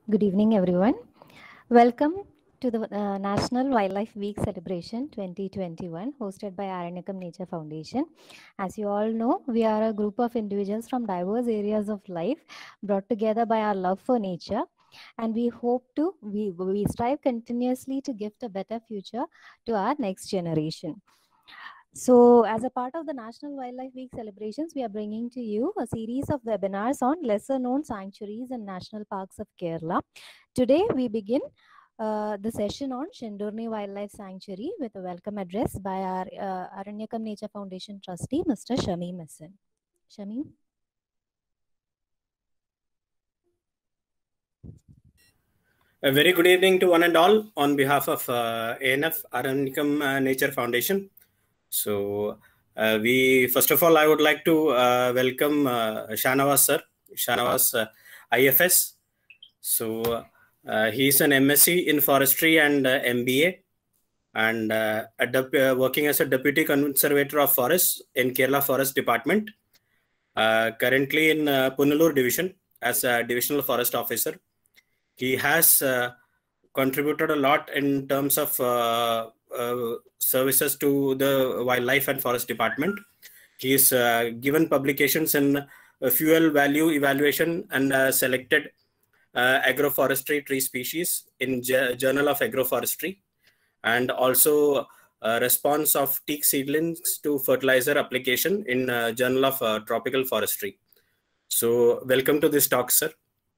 Good evening, everyone. Welcome to the uh, National Wildlife Week celebration 2021, hosted by Aranyakam Nature Foundation. As you all know, we are a group of individuals from diverse areas of life brought together by our love for nature. And we hope to, we, we strive continuously to gift a better future to our next generation. So, as a part of the National Wildlife Week celebrations, we are bringing to you a series of webinars on lesser known sanctuaries and national parks of Kerala. Today, we begin uh, the session on Shendurni Wildlife Sanctuary with a welcome address by our uh, Aranyakam Nature Foundation trustee, Mr. Shamim Hassan. Shamim? A very good evening to one and all on behalf of uh, ANF Aranyakam uh, Nature Foundation. So, uh, we first of all, I would like to uh, welcome uh, Shanawaz sir, Shanawaz uh, IFS. So, uh, he is an MSc in forestry and uh, MBA, and uh, a dep- uh, working as a deputy conservator of forests in Kerala Forest Department. Uh, currently in uh, Punalur division as a divisional forest officer. He has uh, contributed a lot in terms of uh, uh, services to the wildlife and forest department. He is uh, given publications in uh, fuel value evaluation and uh, selected uh, agroforestry tree species in J- Journal of Agroforestry, and also uh, response of teak seedlings to fertilizer application in uh, Journal of uh, Tropical Forestry. So, welcome to this talk, sir.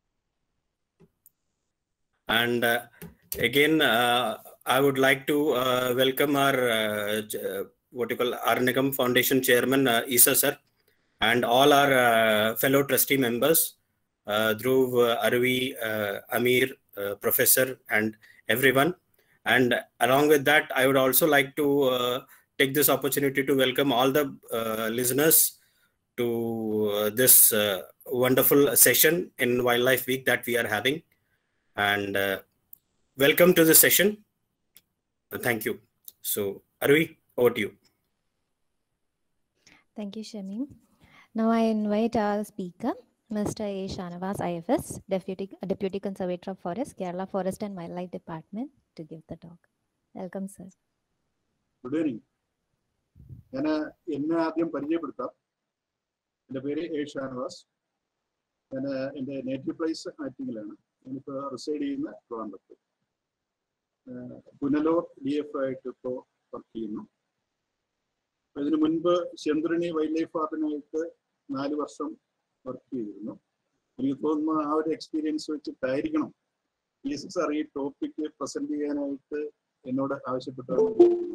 And uh, again, uh, I would like to uh, welcome our uh, j- what you call Arnagam Foundation Chairman uh, Isa sir, and all our uh, fellow trustee members, uh, Dhruv, uh, Arvi, uh, Amir, uh, Professor, and everyone. And along with that, I would also like to uh, take this opportunity to welcome all the uh, listeners to uh, this uh, wonderful session in Wildlife Week that we are having. And uh, welcome to the session. Thank you. So, Arvi, over to you. Thank you, Shamim. Now I invite our speaker, Mr. A. Shanavas, IFS, Deputy, Deputy Conservator of Forest, Kerala Forest and Wildlife Department, to give the talk. Welcome, sir. Good evening ഞാൻ എന്നെ ആദ്യം പരിചയപ്പെടുത്താം എൻ്റെ പേര് A Shanavas ഞാൻ എൻ്റെ native place ആറ്റിങ്ങിലാണ് ഞാനിപ്പോൾ reside ചെയ്യുന്ന ട്രിവാൻഡ്രത്ത് ഏഹ് പുനലൂർ ഡി എഫ് ആയിട്ട് ഇപ്പോൾ വർക്ക് ചെയ്യുന്നു അപ്പൊ ഇതിനു മുൻപ് ചന്ദ്രണി വൈൽഡ് ലൈഫ് വാർഡിനായിട്ട് നാല് വർഷം വർക്ക് ചെയ്തിരുന്നു എനിക്ക് തോന്നുന്നു ആ ഒരു എക്സ്പീരിയൻസ് വെച്ചിട്ടായിരിക്കണം ഈ സാർ ഈ ടോപ്പിക്ക് പ്രസന്റ് ചെയ്യാനായിട്ട് എന്നോട് ആവശ്യപ്പെട്ടതാണ്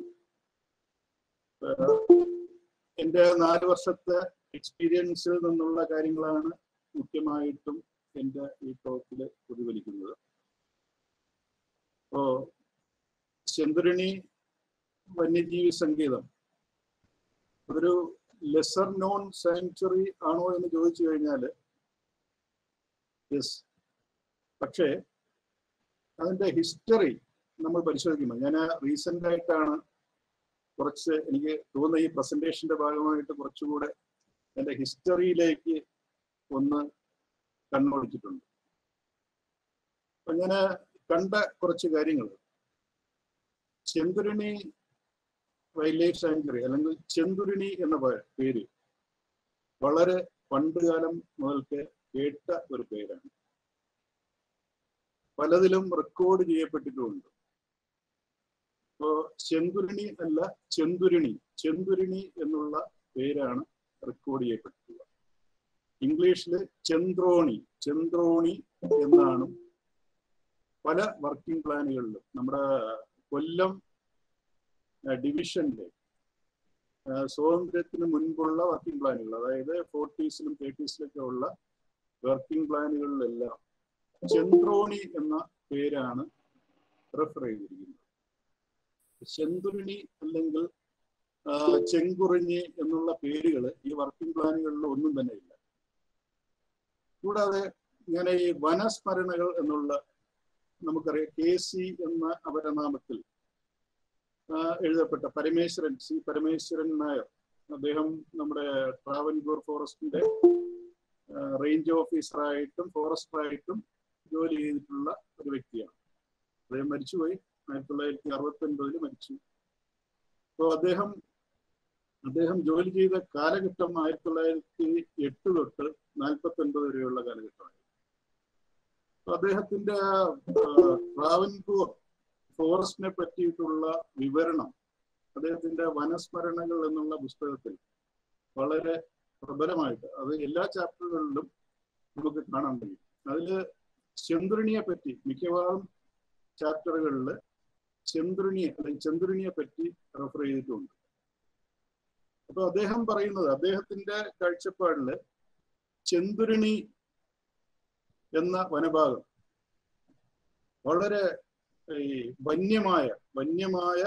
ഏഹ് എൻ്റെ നാല് വർഷത്തെ എക്സ്പീരിയൻസിൽ നിന്നുള്ള കാര്യങ്ങളാണ് മുഖ്യമായിട്ടും എൻ്റെ ഈ ടോക്കിൽ പ്രതിഫലിക്കുന്നത് ഇപ്പോ ചെന്തുരണി വന്യജീവി സങ്കേതം അതൊരു ലെസർ നോൺ സാങ്ച്വറി ആണോ എന്ന് ചോദിച്ചു കഴിഞ്ഞാൽ യെസ് പക്ഷേ അതിൻ്റെ ഹിസ്റ്ററി നമ്മൾ പരിശോധിക്കുമ്പോൾ ഞാൻ റീസെൻ്റ് ആയിട്ടാണ് കുറച്ച് എനിക്ക് തോന്നുന്ന ഈ പ്രസന്റേഷന്റെ ഭാഗമായിട്ട് കുറച്ചുകൂടെ എൻ്റെ ഹിസ്റ്ററിയിലേക്ക് ഒന്ന് കണ്ണോടിച്ചിട്ടുണ്ട് അപ്പൊ ഞാൻ കണ്ട കുറച്ച് കാര്യങ്ങൾ ചെന്തുരുണി വൈൽഡ് ലൈഫ് സാങ്ച്വറി അല്ലെങ്കിൽ ചെന്തുരുണി എന്ന പേ- പേര് വളരെ പണ്ടുകാലം മുതൽക്ക് കേട്ട ഒരു പേരാണ് പലതിലും റെക്കോർഡ് ചെയ്യപ്പെട്ടിട്ടുമുണ്ട് ഇപ്പോ ചെന്തുരുണി അല്ല ചെന്തുരുണി ചെന്തുരുണി എന്നുള്ള പേരാണ് റെക്കോർഡ് ചെയ്യപ്പെട്ടിട്ടുള്ളത് ഇംഗ്ലീഷിൽ ചന്ദ്രോണി ചന്ദ്രോണി എന്നാണ് പല വർക്കിംഗ് പ്ലാനുകളിലും നമ്മുടെ കൊല്ലം ഡിവിഷനിലെ സ്വാതന്ത്ര്യത്തിന് മുൻപുള്ള വർക്കിംഗ് പ്ലാനുകൾ അതായത് ഫോർട്ടീസിലും തേർട്ടീസിലൊക്കെ ഉള്ള വർക്കിംഗ് പ്ലാനുകളിലെല്ലാം ചന്ദ്രോണി എന്ന പേരാണ് റെഫർ ചെയ്തിരിക്കുന്നത് ചെന്തുരുണി അല്ലെങ്കിൽ ആ, ചെങ്കുറിഞ്ഞി എന്നുള്ള പേരുകൾ ഈ വർക്കിംഗ് പ്ലാനുകളിൽ ഒന്നും തന്നെ ഇല്ല കൂടാതെ ഞാൻ ഈ വനസ്മരണകൾ എന്നുള്ള നമുക്കറിയാം കെ സി എന്ന അപരനാമത്തിൽ ആ, എഴുതപ്പെട്ട പരമേശ്വരൻ സി പരമേശ്വരൻ നായർ അദ്ദേഹം നമ്മുടെ ട്രാവൻകൂർ ഫോറസ്റ്റിന്റെ റേഞ്ച് ഓഫീസറായിട്ടും ഫോറസ്റ്ററായിട്ടും ജോലി ചെയ്തിട്ടുള്ള ഒരു വ്യക്തിയാണ് അദ്ദേഹം മരിച്ചുപോയി ആയിരത്തി തൊള്ളായിരത്തി അറുപത്തി ഒൻപതിൽ മരിച്ചു അപ്പോൾ അദ്ദേഹം അദ്ദേഹം ജോലി ചെയ്ത കാലഘട്ടം ആയിരത്തി തൊള്ളായിരത്തി എട്ട് തൊട്ട് നാൽപ്പത്തി ഒൻപത് വരെയുള്ള കാലഘട്ടമായിരുന്നു അപ്പൊ അദ്ദേഹത്തിന്റെ ട്രാവൻകൂർ ഫോറസ്റ്റിനെ പറ്റിയിട്ടുള്ള വിവരണം അദ്ദേഹത്തിന്റെ വനസ്മരണകൾ എന്നുള്ള പുസ്തകത്തിൽ വളരെ പ്രബലമായിട്ട് അത് എല്ലാ ചാപ്റ്ററുകളിലും നമുക്ക് കാണാൻ കഴിയും അതില് ചന്ദ്രണിയെ പറ്റി മിക്കവാറും ചാപ്റ്ററുകളിൽ ചന്ദ്രണിയെ അല്ലെങ്കിൽ ചന്ദ്രണിയെ പറ്റി റെഫർ ചെയ്തിട്ടുണ്ട് അപ്പൊ അദ്ദേഹം പറയുന്നത് അദ്ദേഹത്തിന്റെ കാഴ്ചപ്പാടില് ചന്ദ്രിണി എന്ന വനഭാഗം വളരെ ഈ വന്യമായ വന്യമായ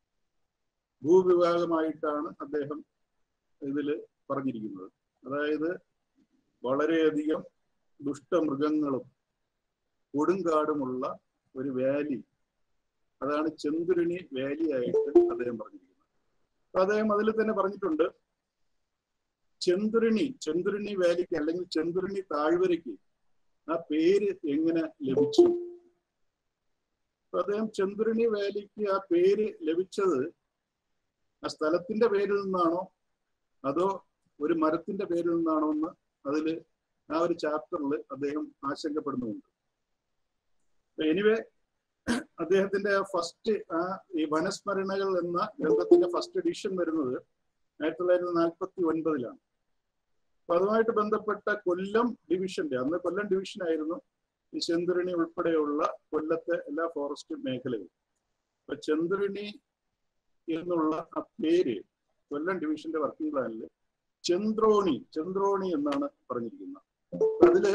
ഭൂവിഭാഗമായിട്ടാണ് അദ്ദേഹം ഇതിൽ പറഞ്ഞിരിക്കുന്നത് അതായത് വളരെയധികം ദുഷ്ടമൃഗങ്ങളും കൊടുങ്കാടുമുള്ള ഒരു വാലി അതാണ് ചന്ദ്രുനി വാലി ആയിട്ട് അദ്ദേഹം പറഞ്ഞിരിക്കുന്നത് അപ്പൊ അദ്ദേഹം അതിൽ തന്നെ പറഞ്ഞിട്ടുണ്ട് ചന്ദ്രുണി ചന്ദ്രുണി വാലിക്ക് അല്ലെങ്കിൽ ചന്ദ്രുണി താഴ്വരയ്ക്ക് ആ പേര് എങ്ങനെ ലഭിച്ചു അപ്പൊ അദ്ദേഹം ചന്ദ്രുണി വാലിക്ക് ആ പേര് ലഭിച്ചത് ആ സ്ഥലത്തിന്റെ പേരിൽ നിന്നാണോ അതോ ഒരു മരത്തിന്റെ പേരിൽ നിന്നാണോ എന്ന് അതിൽ ആ ഒരു ചാപ്റ്ററിൽ അദ്ദേഹം ആശങ്കപ്പെടുന്നുണ്ട് എനിവേ അദ്ദേഹത്തിന്റെ ഫസ്റ്റ് ആ ഈ വനസ്മരണകൾ എന്ന ഗ്രന്ഥത്തിന്റെ ഫസ്റ്റ് എഡിഷൻ വരുന്നത് ആയിരത്തി തൊള്ളായിരത്തി നാൽപ്പത്തി ഒൻപതിലാണ് അപ്പൊ അതുമായിട്ട് ബന്ധപ്പെട്ട കൊല്ലം ഡിവിഷന്റെ അന്ന് കൊല്ലം ഡിവിഷൻ ആയിരുന്നു ഈ ചെന്തുരണി ഉൾപ്പെടെയുള്ള കൊല്ലത്തെ എല്ലാ ഫോറസ്റ്റ് മേഖലയും അപ്പൊ ചെന്തുരണി എന്നുള്ള ആ പേര് കൊല്ലം ഡിവിഷന്റെ വർക്കിംഗ് പ്ലാനിൽ ചന്ദ്രോണി ചന്ദ്രോണി എന്നാണ് പറഞ്ഞിരിക്കുന്നത് അതില്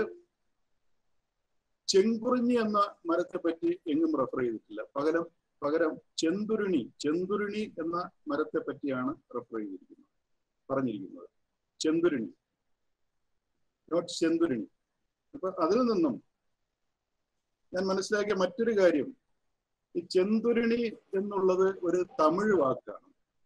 ചെങ്കുറിഞ്ഞി എന്ന മരത്തെ പറ്റി എങ്ങും റെഫർ ചെയ്തിട്ടില്ല പകരം പകരം ചെന്തുരുണി ചെന്തുരുണി എന്ന മരത്തെ പറ്റിയാണ് റെഫർ ചെയ്തിരിക്കുന്നത് പറഞ്ഞിരിക്കുന്നത് ചെന്തുരുണി നോട്ട് ചെന്തുരുണി അപ്പൊ അതിൽ നിന്നും ഞാൻ മനസ്സിലാക്കിയ മറ്റൊരു കാര്യം ഈ ചെന്തുരുണി എന്നുള്ളത് ഒരു തമിഴ് വാക്കാണ്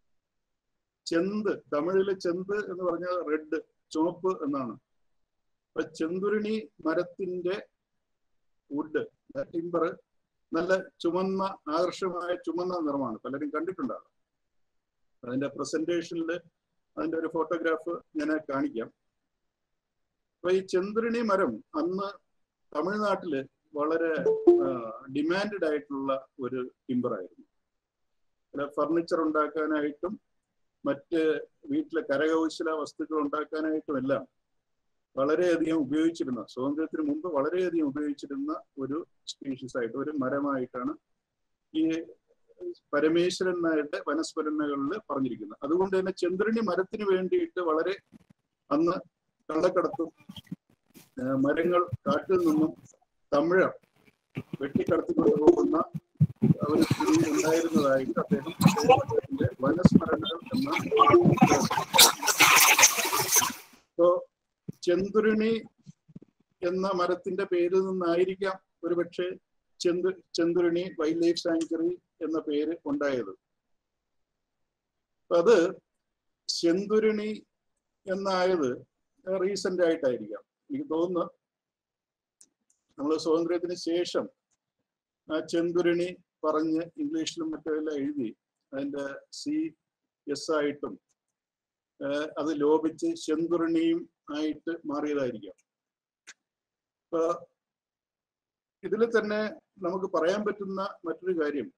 ചെന്ത് തമിഴിലെ ചെന്ത് എന്ന് പറഞ്ഞാൽ റെഡ് ചുവപ്പ് എന്നാണ് അപ്പൊ ചെന്തുരുണി മരത്തിന്റെ വുഡ് ടിമ്പർ നല്ല ചുമന്ന ആകർഷമായ ചുമന്ന നിറമാണ് പലരും കണ്ടിട്ടുണ്ടാകും അതിന്റെ പ്രസന്റേഷനിൽ അതിന്റെ ഒരു ഫോട്ടോഗ്രാഫ് ഞാൻ കാണിക്കാം അപ്പൊ ഈ ചന്ദ്രണി മരം അന്ന് തമിഴ്നാട്ടില് വളരെ ഡിമാൻഡഡ് ആയിട്ടുള്ള ഒരു ടിമ്പറായിരുന്നു ഫർണിച്ചർ ഉണ്ടാക്കാനായിട്ടും മറ്റ് വീട്ടിലെ കരകൗശല വസ്തുക്കൾ ഉണ്ടാക്കാനായിട്ടും എല്ലാം വളരെയധികം ഉപയോഗിച്ചിരുന്ന സ്വാതന്ത്ര്യത്തിന് മുമ്പ് വളരെയധികം ഉപയോഗിച്ചിരുന്ന ഒരു സ്പീഷീസ് ആയിട്ട് ഒരു മരമായിട്ടാണ് ഈ പരമേശ്വരൻ നായരുടെ വനസ്മരണകളിൽ പറഞ്ഞിരിക്കുന്നത് അതുകൊണ്ട് തന്നെ ചന്ദ്രനി മരത്തിന് വേണ്ടിയിട്ട് വളരെ അന്ന് കള്ളക്കടത്തും മരങ്ങൾ കാട്ടിൽ നിന്നും തമിഴർ വെട്ടിക്കടത്തിക്കൊണ്ട് പോകുന്ന ഒരു സ്ഥിതി ഉണ്ടായിരുന്നതായിട്ട് അദ്ദേഹം അദ്ദേഹത്തിന്റെ വനസ്മരണകൾ എന്ന ഇപ്പോ ചെന്തുരുണി എന്ന മരത്തിന്റെ പേരിൽ നിന്നായിരിക്കാം ഒരുപക്ഷെ ചെന്തു ചെന്തുരുണി വൈൽഡ് ലൈഫ് സാങ്ച്വറി എന്ന പേര് ഉണ്ടായത് അത് ചെന്തുരുണി എന്നായത് റീസെന്റ് ആയിട്ടായിരിക്കാം എനിക്ക് തോന്നുന്നു നമ്മൾ സ്വാതന്ത്ര്യത്തിന് ശേഷം ആ ചെന്തുരുണി പറഞ്ഞ് ഇംഗ്ലീഷിലും മറ്റെല്ലാം എഴുതി അതിന്റെ സി എസ് ആയിട്ടും അത് ലോപിച്ച് ചെന്തുരുണിയും ആയിട്ട് മാറിയതായിരിക്കാം അപ്പൊ ഇതിൽ തന്നെ നമുക്ക് പറയാൻ പറ്റുന്ന മറ്റൊരു കാര്യം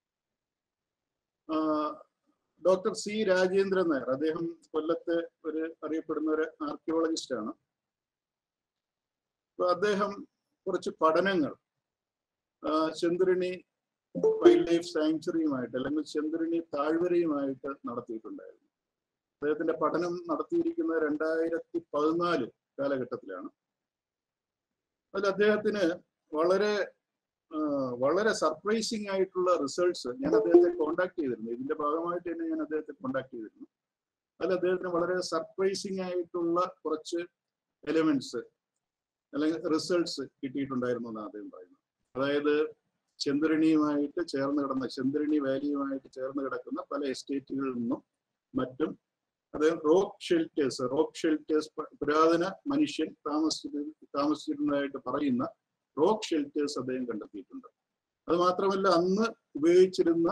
ഡോക്ടർ സി രാജേന്ദ്രൻ നായർ അദ്ദേഹം കൊല്ലത്തെ ഒരു അറിയപ്പെടുന്ന ഒരു ആർക്കിയോളജിസ്റ്റ് ആണ് അപ്പൊ അദ്ദേഹം കുറച്ച് പഠനങ്ങൾ ചെന്തുരുണി വൈൽഡ് ലൈഫ് സാങ്ച്വറിയുമായിട്ട് അല്ലെങ്കിൽ ചെന്തുരുണി താഴ്വരയുമായിട്ട് നടത്തിയിട്ടുണ്ടായിരുന്നു അദ്ദേഹത്തിന്റെ പഠനം നടത്തിയിരിക്കുന്നത് രണ്ടായിരത്തി പതിനാല് കാലഘട്ടത്തിലാണ് അതിൽ അദ്ദേഹത്തിന് വളരെ വളരെ സർപ്രൈസിങ് ആയിട്ടുള്ള റിസൾട്ട്സ് ഞാൻ അദ്ദേഹത്തെ കോണ്ടാക്ട് ചെയ്തിരുന്നു ഇതിന്റെ ഭാഗമായിട്ട് തന്നെ ഞാൻ അദ്ദേഹത്തെ കോണ്ടാക്ട് ചെയ്തിരുന്നു അതിൽ അദ്ദേഹത്തിന് വളരെ സർപ്രൈസിങ് ആയിട്ടുള്ള കുറച്ച് എലിമെന്റ്സ് അല്ലെങ്കിൽ റിസൾട്ട്സ് കിട്ടിയിട്ടുണ്ടായിരുന്നു എന്നാണ് അദ്ദേഹം പറയുന്നത് അതായത് ചന്ദ്രണിയുമായിട്ട് ചേർന്ന് കിടന്ന ചന്ദ്രണി വാലിയുമായിട്ട് ചേർന്ന് കിടക്കുന്ന പല എസ്റ്റേറ്റുകളിൽ നിന്നും മറ്റും അദ്ദേഹം റോക്ക് ഷെൽറ്റേഴ്സ് റോക്ക് ഷെൽറ്റേഴ്സ് പുരാതന മനുഷ്യൻ താമസിച്ചിരുന്ന താമസിച്ചിരുന്നതായിട്ട് പറയുന്ന റോക്ക് ഷെൽറ്റേഴ്സ് അദ്ദേഹം കണ്ടെത്തിയിട്ടുണ്ട് അത് മാത്രമല്ല അന്ന് ഉപയോഗിച്ചിരുന്ന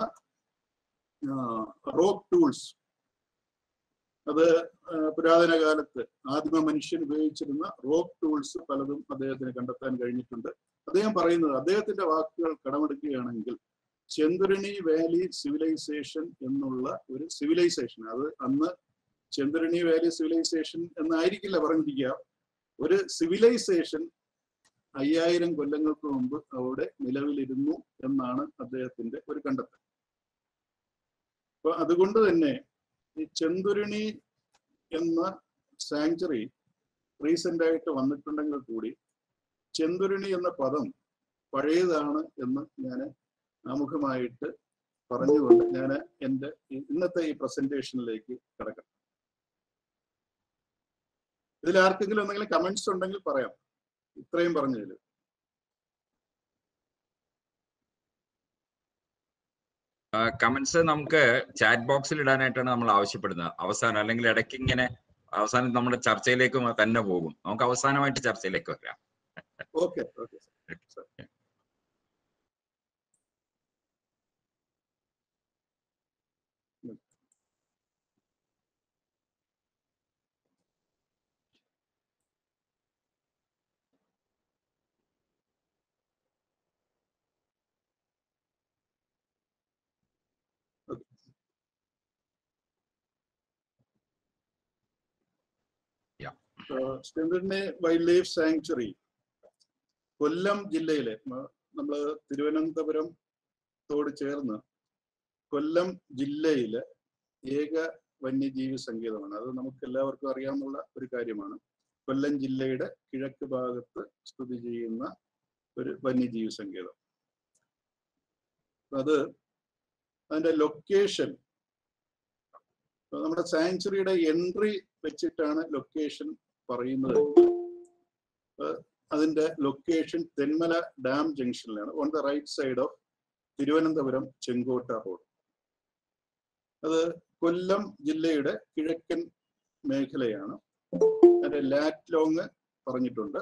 റോക്ക് ടൂൾസ് അത് ആ, പുരാതന കാലത്ത് ആദിമ മനുഷ്യൻ ഉപയോഗിച്ചിരുന്ന റോക്ക് ടൂൾസ് പലതും അദ്ദേഹത്തിന് കണ്ടെത്താൻ കഴിഞ്ഞിട്ടുണ്ട് അദ്ദേഹം പറയുന്നത് അദ്ദേഹത്തിന്റെ വാക്കുകൾ കടമെടുക്കുകയാണെങ്കിൽ ചെന്തുരണി വാലി സിവിലൈസേഷൻ എന്നുള്ള ഒരു സിവിലൈസേഷൻ അത് അന്ന് ചെന്തുരണി വാലി സിവിലൈസേഷൻ എന്നായിരിക്കില്ല പറഞ്ഞിരിക്കുക ഒരു സിവിലൈസേഷൻ അയ്യായിരം കൊല്ലങ്ങൾക്ക് മുമ്പ് അവിടെ നിലവിലിരുന്നു എന്നാണ് അദ്ദേഹത്തിന്റെ ഒരു കണ്ടെത്തൽ അപ്പൊ അതുകൊണ്ട് തന്നെ ഈ ചെന്തുരുണി എന്ന സാങ്ച്വറി റീസെന്റ് ആയിട്ട് വന്നിട്ടുണ്ടെങ്കിൽ കൂടി ചെന്തുരുണി എന്ന പദം പഴയതാണ് എന്ന് ഞാൻ ആമുഖമായിട്ട് പറഞ്ഞുകൊണ്ട് ഞാൻ എൻ്റെ ഈ- ഇന്നത്തെ ഈ പ്രസന്റേഷനിലേക്ക് കിടക്കാം ഇതിൽ ആർക്കെങ്കിലും എന്തെങ്കിലും കമന്റ്സ് ഉണ്ടെങ്കിൽ പറയാം ഇത്രയും പറഞ്ഞതിൽ കമന്റ്സ് നമുക്ക് ചാറ്റ് ബോക്സിൽ ഇടാനായിട്ടാണ് നമ്മൾ ആവശ്യപ്പെടുന്നത് അവസാനം അല്ലെങ്കിൽ ഇടയ്ക്ക് ഇങ്ങനെ അവസാനം നമ്മുടെ ചർച്ചയിലേക്ക് തന്നെ പോകും നമുക്ക് അവസാനമായിട്ട് ചർച്ചയിലേക്ക് വരാം ഓക്കെ ഓക്കെ സ്റ്റാൻഡേർഡിനെ വൈൽഡ് ലൈഫ് സാങ്ച്വറി കൊല്ലം ജില്ലയിലെ നമ്മൾ തിരുവനന്തപുരത്തോട് ചേർന്ന് കൊല്ലം ജില്ലയിലെ ഏക വന്യജീവി സങ്കേതമാണ് അത് നമുക്ക് എല്ലാവർക്കും അറിയാവുന്ന ഒരു കാര്യമാണ് കൊല്ലം ജില്ലയുടെ കിഴക്ക് ഭാഗത്ത് സ്ഥിതി ചെയ്യുന്ന ഒരു വന്യജീവി സങ്കേതം അത് അതിന്റെ ലൊക്കേഷൻ നമ്മുടെ സാങ്ച്വറിയുടെ എൻട്രി വെച്ചിട്ടാണ് ലൊക്കേഷൻ പറയുന്നത് അഹ് അതിന്റെ ലൊക്കേഷൻ തെന്മല ഡാം ജംഗ്ഷനിലാണ് on the right side of Thiruvananthapuram Chenkotta road അത് കൊല്ലം ജില്ലയുടെ കിഴക്കൻ മേഖലയാണ് അതിന്റെ ലാറ്റ് ലോങ് പറഞ്ഞിട്ടുണ്ട്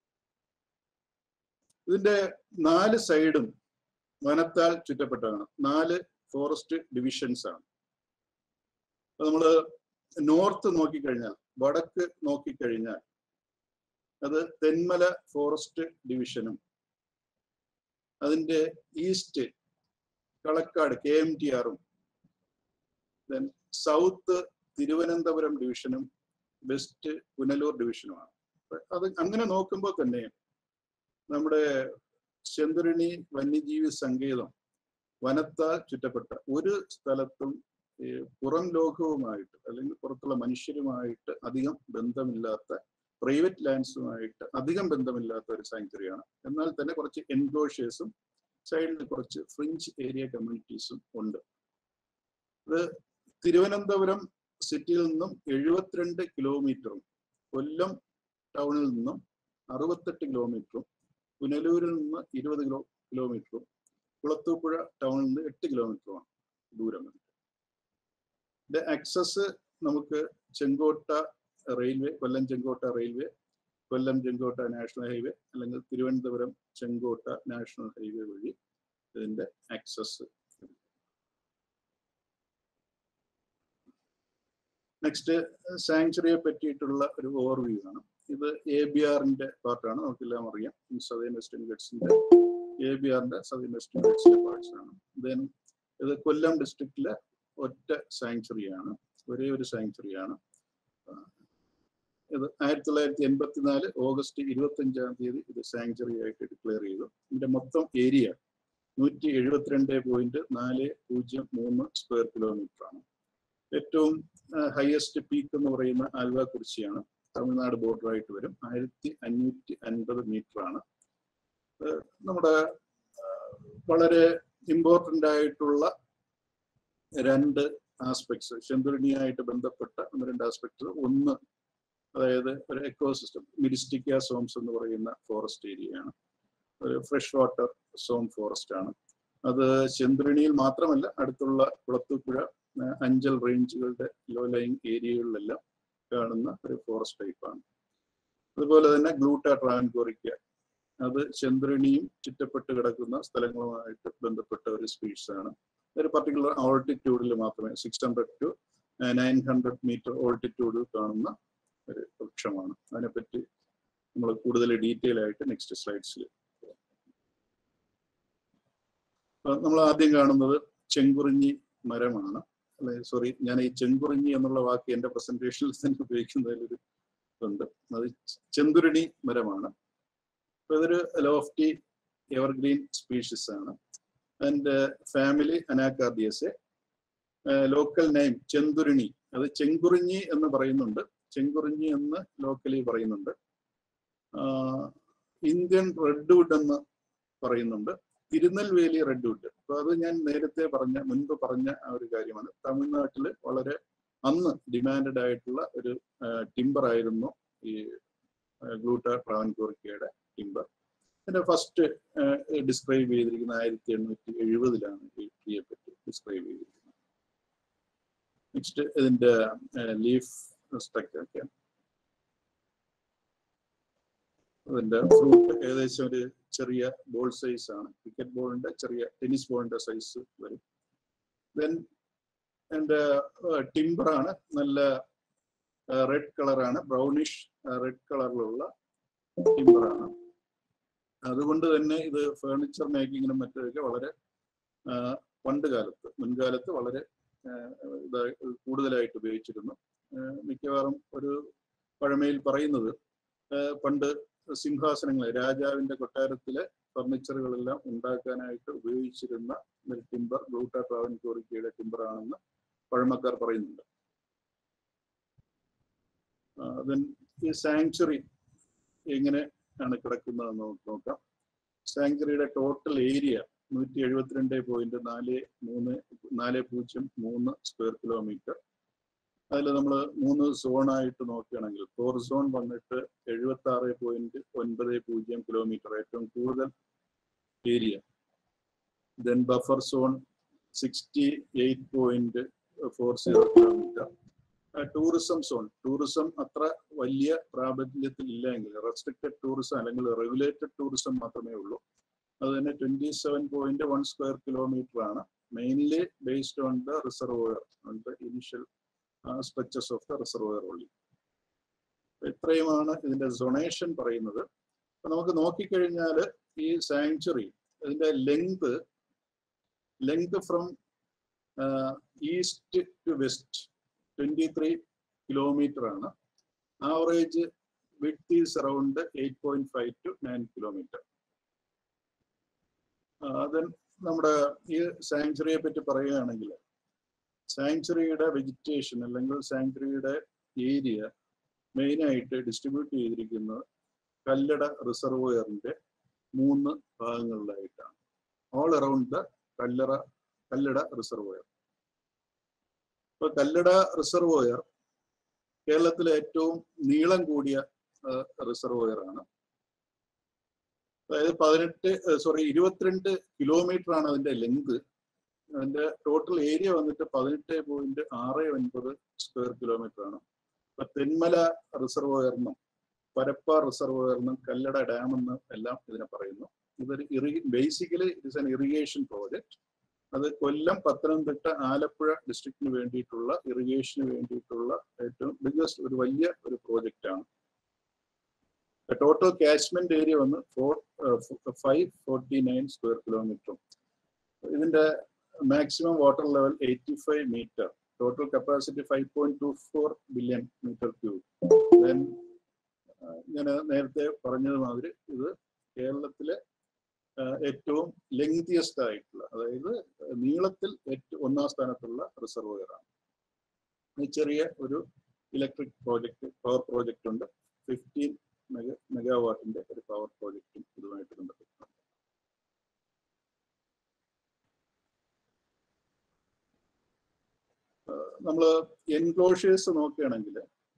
ഇതിന്റെ നാല് സൈഡും വനത്താൽ ചുറ്റപ്പെട്ടതാണ് നാല് ഫോറസ്റ്റ് ഡിവിഷൻസ് ആണ് അപ്പൊ നമ്മള് നോർത്ത് നോക്കിക്കഴിഞ്ഞാൽ വടക്ക് നോക്കിക്കഴിഞ്ഞാൽ അത് തെന്മല ഫോറസ്റ്റ് ഡിവിഷനും അതിന്റെ east Kalakkad K M T ആറും ദെൻ സൗത്ത് തിരുവനന്തപുരം ഡിവിഷനും വെസ്റ്റ് പുനലൂർ ഡിവിഷനുമാണ് അപ്പൊ അത് അങ്ങനെ നോക്കുമ്പോൾ തന്നെ നമ്മുടെ ചെന്തുരണി വന്യജീവി സങ്കേതം വനത്താൽ ചുറ്റപ്പെട്ട ഒരു സ്ഥലത്തും ഈ പുറം ലോകവുമായിട്ട് അല്ലെങ്കിൽ പുറത്തുള്ള മനുഷ്യരുമായിട്ട് അധികം ബന്ധമില്ലാത്ത പ്രൈവറ്റ് ലാൻഡ്സുമായിട്ട് അധികം ബന്ധമില്ലാത്ത ഒരു സാങ്ച്വറിയാണ് എന്നാൽ തന്നെ കുറച്ച് എൻക്ലോഷേഴ്സും സൈഡിൽ കുറച്ച് ഫ്രിഞ്ച് ഏരിയ കമ്മ്യൂണിറ്റീസും ഉണ്ട് ഇത് തിരുവനന്തപുരം സിറ്റിയിൽ നിന്നും എഴുപത്തിരണ്ട് കിലോമീറ്ററും കൊല്ലം ടൗണിൽ നിന്നും അറുപത്തെട്ട് കിലോമീറ്ററും പുനലൂരിൽ നിന്ന് ഇരുപത് കിലോ കിലോമീറ്ററും കുളത്തൂപ്പുഴ ടൗണിൽ നിന്ന് എട്ട് കിലോമീറ്ററുമാണ് ദൂരം ഇതിന്റെ ആക്സസ് നമുക്ക് Chenkotta railway Kollam Chenkotta railway Kollam Chenkotta national highway അല്ലെങ്കിൽ തിരുവനന്തപുരം ചെങ്കോട്ട നാഷണൽ ഹൈവേ വഴി ഇതിന്റെ ആക്സസ് നെക്സ്റ്റ് സാങ്ച്വറിയെ പറ്റിയിട്ടുള്ള ഒരു ഓവർവ്യൂ ആണ് ഇത് എ ബി ആറിന്റെ പാർട്ടാണ് നമുക്കെല്ലാം അറിയാം സദേൺ വെസ്റ്റേൺ ഗഡ്സിന്റെ എ ബി ആറിന്റെ സദേൺ വെസ്റ്റേൺ ഗഡ്സിന്റെ പാർട്സ് ആണ് ദെൻ ഇത് കൊല്ലം ഡിസ്ട്രിക്റ്റിലെ ഒറ്റ സാങ്ച്വറിയാണ് ഒരേ ഒരു സാങ്ച്വറിയാണ് ഇത് ആയിരത്തി തൊള്ളായിരത്തി എൺപത്തിനാല് ഓഗസ്റ്റ് ഇരുപത്തി അഞ്ചാം തീയതി ഇത് സാങ്ച്വറി ആയിട്ട് ഡിക്ലെയർ ചെയ്തു ഇതിന്റെ മൊത്തം ഏരിയ നൂറ്റി എഴുപത്തിരണ്ട് പോയിന്റ് നാല് പൂജ്യം മൂന്ന് സ്ക്വയർ കിലോമീറ്റർ ആണ് ഏറ്റവും ഹയസ്റ്റ് പീക്ക് എന്ന് പറയുന്ന ആൽവ കുറിച്ചിയാണ് തമിഴ്നാട് ബോർഡർ ആയിട്ട് വരും ആയിരത്തി അഞ്ഞൂറ്റി അൻപത് മീറ്റർ ആണ് നമ്മുടെ വളരെ ഇമ്പോർട്ടൻ്റ് ആയിട്ടുള്ള രണ്ട് ആസ്പെക്ട്സ് ചെന്തുരുണിയായിട്ട് ബന്ധപ്പെട്ട ഒന്ന് രണ്ട് ആസ്പെക്ട്സ് ഒന്ന് അതായത് ഒരു എക്കോസിസ്റ്റം മിരിസ്റ്റിക്ക സോംസ് എന്ന് പറയുന്ന ഫോറസ്റ്റ് ഏരിയയാണ് ഒരു ഫ്രഷ് വാട്ടർ സോം ഫോറസ്റ്റ് ആണ് അത് ചെന്തുരുണിയിൽ മാത്രമല്ല അടുത്തുള്ള കുളത്തുപുഴ അഞ്ചൽ റേഞ്ചുകളുടെ ലോ ലൈങ് ഏരിയകളിലെല്ലാം കാണുന്ന ഒരു ഫോറസ്റ്റ് ടൈപ്പാണ് അതുപോലെ തന്നെ ഗ്ലൂട്ട ട്രാൻകോറിക്ക അത് ചന്ദ്രണിയും ചുറ്റപ്പെട്ട് കിടക്കുന്ന സ്ഥലങ്ങളുമായിട്ട് ബന്ധപ്പെട്ട ഒരു സ്പീഷീസ് ആണ് ഒരു പർട്ടിക്കുലർ ഓൾട്ടിറ്റ്യൂഡിൽ മാത്രമേ six hundred to nine hundred metre ഓൾട്ടിറ്റ്യൂഡിൽ കാണുന്ന ഒരു വൃക്ഷമാണ് അതിനെപ്പറ്റി നമ്മൾ കൂടുതൽ ഡീറ്റെയിൽ ആയിട്ട് നെക്സ്റ്റ് സ്ലൈഡ്സിൽ നമ്മൾ ആദ്യം കാണുന്നത് ചെങ്കുറിഞ്ഞി മരമാണ് അല്ലെ സോറി ഞാൻ ഈ ചെങ്കുറിഞ്ഞി എന്നുള്ള വാക്ക് എന്റെ പ്രസന്റേഷനിൽ തന്നെ ഉപയോഗിക്കുന്നതിൽ ഒരു ഇതുണ്ട് അത് ചെന്തുരുണി മരമാണ് അപ്പൊ ഇതൊരു ലോഫ്റ്റി എവർഗ്രീൻ സ്പീഷീസ് ആണ് and family Anacardiaceae local name Shendurney അത് ചെങ്കുറിഞ്ഞി എന്ന് പറയുന്നുണ്ട് ചെങ്കുറിഞ്ഞി എന്ന് ലോക്കലി പറയുന്നുണ്ട് ഇന്ത്യൻ റെഡ് വുഡ് എന്ന് പറയുന്നുണ്ട് തിരുനെൽവേലി റെഡ് വുഡ് അപ്പൊ അത് ഞാൻ നേരത്തെ പറഞ്ഞ മുൻപ് പറഞ്ഞ ആ ഒരു കാര്യമാണ് തമിഴ്നാട്ടിൽ വളരെ അന്ന് ഡിമാൻഡഡ് ആയിട്ടുള്ള ഒരു ടിമ്പർ ആയിരുന്നു ഈ ഗ്ലൂട്ട ട്രാവൻകൂർക്കയുടെ ടിമ്പർ ഇതിന്റെ ഫസ്റ്റ് ഡിസ്ക്രൈബ് ചെയ്തിരിക്കുന്ന ആയിരത്തി എണ്ണൂറ്റി എഴുപതിലാണ് ഈ ട്രീയെ പറ്റി ഡിസ്ക്രൈബ് ചെയ്തിരിക്കുന്നത് നെക്സ്റ്റ് ഇതിന്റെ ലീഫ് സ്ട്രക്ചർ ഒക്കെ അതിന്റെ ഫ്രൂട്ട് ഏകദേശം ഒരു ചെറിയ ബോൾ സൈസ് ആണ് ക്രിക്കറ്റ് ബോളിന്റെ ചെറിയ ടെന്നീസ് ബോളിന്റെ സൈസ് വരും ദെൻ അതിന്റെ ടിമ്പർ ആണ് നല്ല റെഡ് കളറാണ് ബ്രൗണിഷ് റെഡ് കളറിലുള്ള ടിമ്പർ ആണ് അതുകൊണ്ട് തന്നെ ഇത് ഫേർണിച്ചർ മേക്കിങ്ങിനും മറ്റൊക്കെ വളരെ പണ്ട് കാലത്ത് മുൻകാലത്ത് വളരെ ഇതായി കൂടുതലായിട്ട് ഉപയോഗിച്ചിരുന്നു മിക്കവാറും ഒരു പഴമയിൽ പറയുന്നത് പണ്ട് സിംഹാസനങ്ങൾ രാജാവിന്റെ കൊട്ടാരത്തിലെ ഫർണിച്ചറുകളെല്ലാം ഉണ്ടാക്കാനായിട്ട് ഉപയോഗിച്ചിരുന്ന ഒരു ടിമ്പർ ബ്ലൂട്ട ട്രാവൻകൂറിക്കയുടെ ടിമ്പർ ആണെന്ന് പഴമക്കാർ പറയുന്നുണ്ട് ദെൻ ഈ സാങ്ച്വറി എങ്ങനെ ആണ് കിടക്കുന്നതെന്ന് നമുക്ക് നോക്കാം സാങ്ച്വറിയുടെ ടോട്ടൽ ഏരിയ നൂറ്റി എഴുപത്തിരണ്ട് പോയിന്റ് നാല് മൂന്ന് നാല് പൂജ്യം മൂന്ന് സ്ക്വയർ കിലോമീറ്റർ അതിൽ നമ്മൾ മൂന്ന് സോണായിട്ട് നോക്കുകയാണെങ്കിൽ ഫോർ സോൺ വന്നിട്ട് എഴുപത്തി ആറ് പോയിന്റ് ഒൻപത് പൂജ്യം കിലോമീറ്റർ ഏറ്റവും കൂടുതൽ area then buffer zone sixty eight point four zero kilometre tourism zone tourism അത്ര വലിയ പ്രാബല്യത്തിൽ ഇല്ലെങ്കിൽ റെസ്ട്രിക്റ്റഡ് ടൂറിസം അല്ലെങ്കിൽ റെഗുലേറ്റഡ് ടൂറിസം മാത്രമേ ഉള്ളൂ അത് തന്നെ twenty seven point one square kilometre ആണ് mainly based on the reservoir on the initial stretches of the reservoir only ഇത്രയുമാണ് ഇതിന്റെ സൊണേഷൻ പറയുന്നത് അപ്പൊ നമുക്ക് നോക്കിക്കഴിഞ്ഞാൽ ഈ സാങ്ച്വറി ഇതിന്റെ length length from east to west twenty three kilometre ആണ് average width is around eight point five to nine kilometre then നമ്മുടെ ഈ സാങ്ച്വറിയെ പറ്റി പറയുകയാണെങ്കിൽ സാങ്ച്വറിയുടെ വെജിറ്റേഷൻ അല്ലെങ്കിൽ സാങ്ച്വറിയുടെ ഏരിയ മെയിനായിട്ട് ഡിസ്ട്രിബ്യൂട്ട് ചെയ്തിരിക്കുന്നത് കല്ലട റിസർവോയറിന്റെ മൂന്ന് ഭാഗങ്ങളിലായിട്ടാണ് all around the Kallara Kallada reservoir ഇപ്പൊ കല്ലട റിസർവോയർ കേരളത്തിലെ ഏറ്റവും നീളം കൂടിയ റിസർവോയർ ആണ് അതായത് പതിനെട്ട് സോറി ഇരുപത്തിരണ്ട് കിലോമീറ്റർ ആണ് അതിന്റെ ലെങ്ത് അതിന്റെ ടോട്ടൽ ഏരിയ വന്നിട്ട് പതിനെട്ട് പോയിന്റ് ആറ് ഒൻപത് സ്ക്വയർ കിലോമീറ്റർ ആണ് ഇപ്പൊ തെന്മല റിസർവോയറിനും പരപ്പ റിസർവോയറിനും കല്ലട ഡാം എന്ന് എല്ലാം ഇതിനെ പറയുന്നു ഇതൊരു ഇറി basically it's an irrigation project അത് കൊല്ലം പത്തനംതിട്ട ആലപ്പുഴ ഡിസ്ട്രിക്റ്റിന് വേണ്ടിയിട്ടുള്ള ഇറിഗേഷന് വേണ്ടിയിട്ടുള്ള ഏറ്റവും ബിഗ്ഗസ്റ്റ് ഒരു വലിയ ഒരു പ്രോജക്റ്റ് ആണ് ടോട്ടൽ കാച്ച്മെന്റ് ഏരിയ വന്ന് four five forty nine square കിലോമീറ്ററും ഇതിന്റെ maximum water level eighty five metre total capacity five point two four billion metre cube then ഞാൻ നേരത്തെ പറഞ്ഞതുമാതിരി ഇത് കേരളത്തിലെ ഏറ്റവും ലെങ്തിയസ്റ്റ് ആയിട്ടുള്ള അതായത് നീളത്തിൽ ഏറ്റവും ഒന്നാം സ്ഥാനത്തുള്ള റിസർവോയർ ആണ് ചെറിയ ഒരു ഇലക്ട്രിക് പ്രോജക്റ്റ് പവർ പ്രോജക്റ്റ് ഉണ്ട് ഫിഫ്റ്റീൻ മെഗ മെഗാവാട്ടിന്റെ ഒരു പവർ പ്രോജക്റ്റും ഇതുമായിട്ട് ബന്ധപ്പെട്ടിട്ടുണ്ട് നമ്മൾ എൻക്ലോഷേഴ്സ് നോക്കുകയാണെങ്കിൽ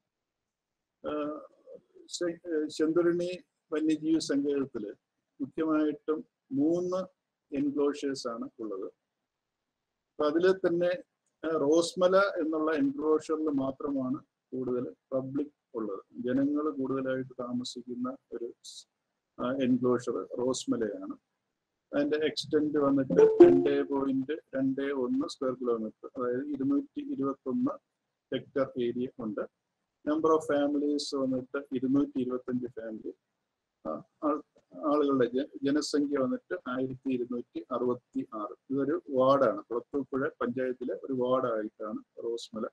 ചെന്തുരുണി വന്യജീവി സങ്കേതത്തില് മുഖ്യമായിട്ടും മൂന്ന് എൻക്ലോഷേഴ്സ് ആണ് ഉള്ളത് അപ്പൊ അതിൽ തന്നെ റോസ്മല എന്നുള്ള എൻക്ലോഷറിൽ മാത്രമാണ് കൂടുതൽ പബ്ലിക് ഉള്ളത് ജനങ്ങൾ കൂടുതലായിട്ട് താമസിക്കുന്ന ഒരു എൻക്ലോഷർ റോസ്മലയാണ് അതിന്റെ എക്സ്റ്റെൻഡ് വന്നിട്ട് രണ്ട് പോയിന്റ് രണ്ട് ഒന്ന് സ്ക്വയർ കിലോമീറ്റർ അതായത് ഇരുന്നൂറ്റി ഇരുപത്തി ഒന്ന് ഹെക്ടർ ഏരിയ ഉണ്ട് നമ്പർ ഓഫ് ഫാമിലീസ് വന്നിട്ട് ഇരുന്നൂറ്റി ഇരുപത്തഞ്ച് ഫാമിലി ആളുകളുടെ ജ- ജനസംഖ്യ വന്നിട്ട് ആയിരത്തി ഇരുന്നൂറ്റി അറുപത്തി ആറ് ഇതൊരു വാർഡാണ് കുളത്തൂപ്പുഴ പഞ്ചായത്തിലെ ഒരു വാർഡായിട്ടാണ് റോസ്മല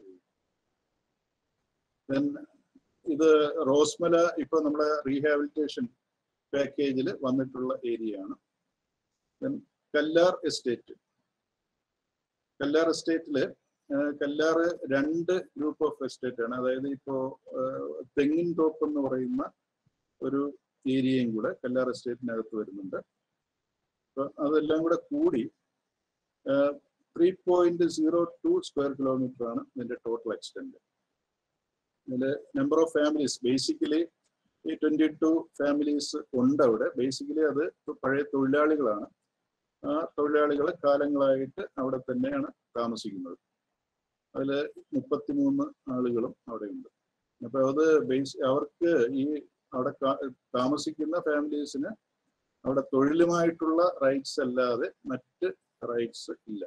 Then ഇത് റോസ്മല ഇപ്പൊ നമ്മുടെ റീഹാബിലിറ്റേഷൻ പാക്കേജിൽ വന്നിട്ടുള്ള ഏരിയ ആണ് Then കല്ലാർ എസ്റ്റേറ്റ് കല്ലാർ എസ്റ്റേറ്റില് കല്ലാറ് രണ്ട് ഗ്രൂപ്പ് ഓഫ് എസ്റ്റേറ്റ് ആണ് അതായത് ഇപ്പോ ആ, തെങ്ങിൻ തോപ്പ് എന്ന് പറയുന്ന ഒരു ഏരിയയും കൂടെ കല്ലാർ എസ്റ്റേറ്റിനകത്ത് വരുന്നുണ്ട് അപ്പൊ അതെല്ലാം കൂടെ കൂടി three point zero two square kilometre ആണ് ഇതിന്റെ ടോട്ടൽ എക്സ്റ്റെൻഡ് ഇതില് നമ്പർ ഓഫ് ഫാമിലീസ് ബേസിക്കലി ഈ ട്വന്റി ടു ഫാമിലീസ് ഉണ്ട് അവിടെ ബേസിക്കലി അത് പഴയ തൊഴിലാളികളാണ് ആ തൊഴിലാളികൾ കാലങ്ങളായിട്ട് അവിടെ തന്നെയാണ് താമസിക്കുന്നത് അതിൽ മുപ്പത്തിമൂന്ന് ആളുകളും അവിടെ ഉണ്ട് അപ്പൊ അത് ബേസ് അവർക്ക് ഈ അവിടെ കാ- താമസിക്കുന്ന ഫാമിലീസിന് അവിടെ തൊഴിലുമായിട്ടുള്ള റൈറ്റ്സ് അല്ലാതെ മറ്റ് റൈറ്റ്സ് ഇല്ല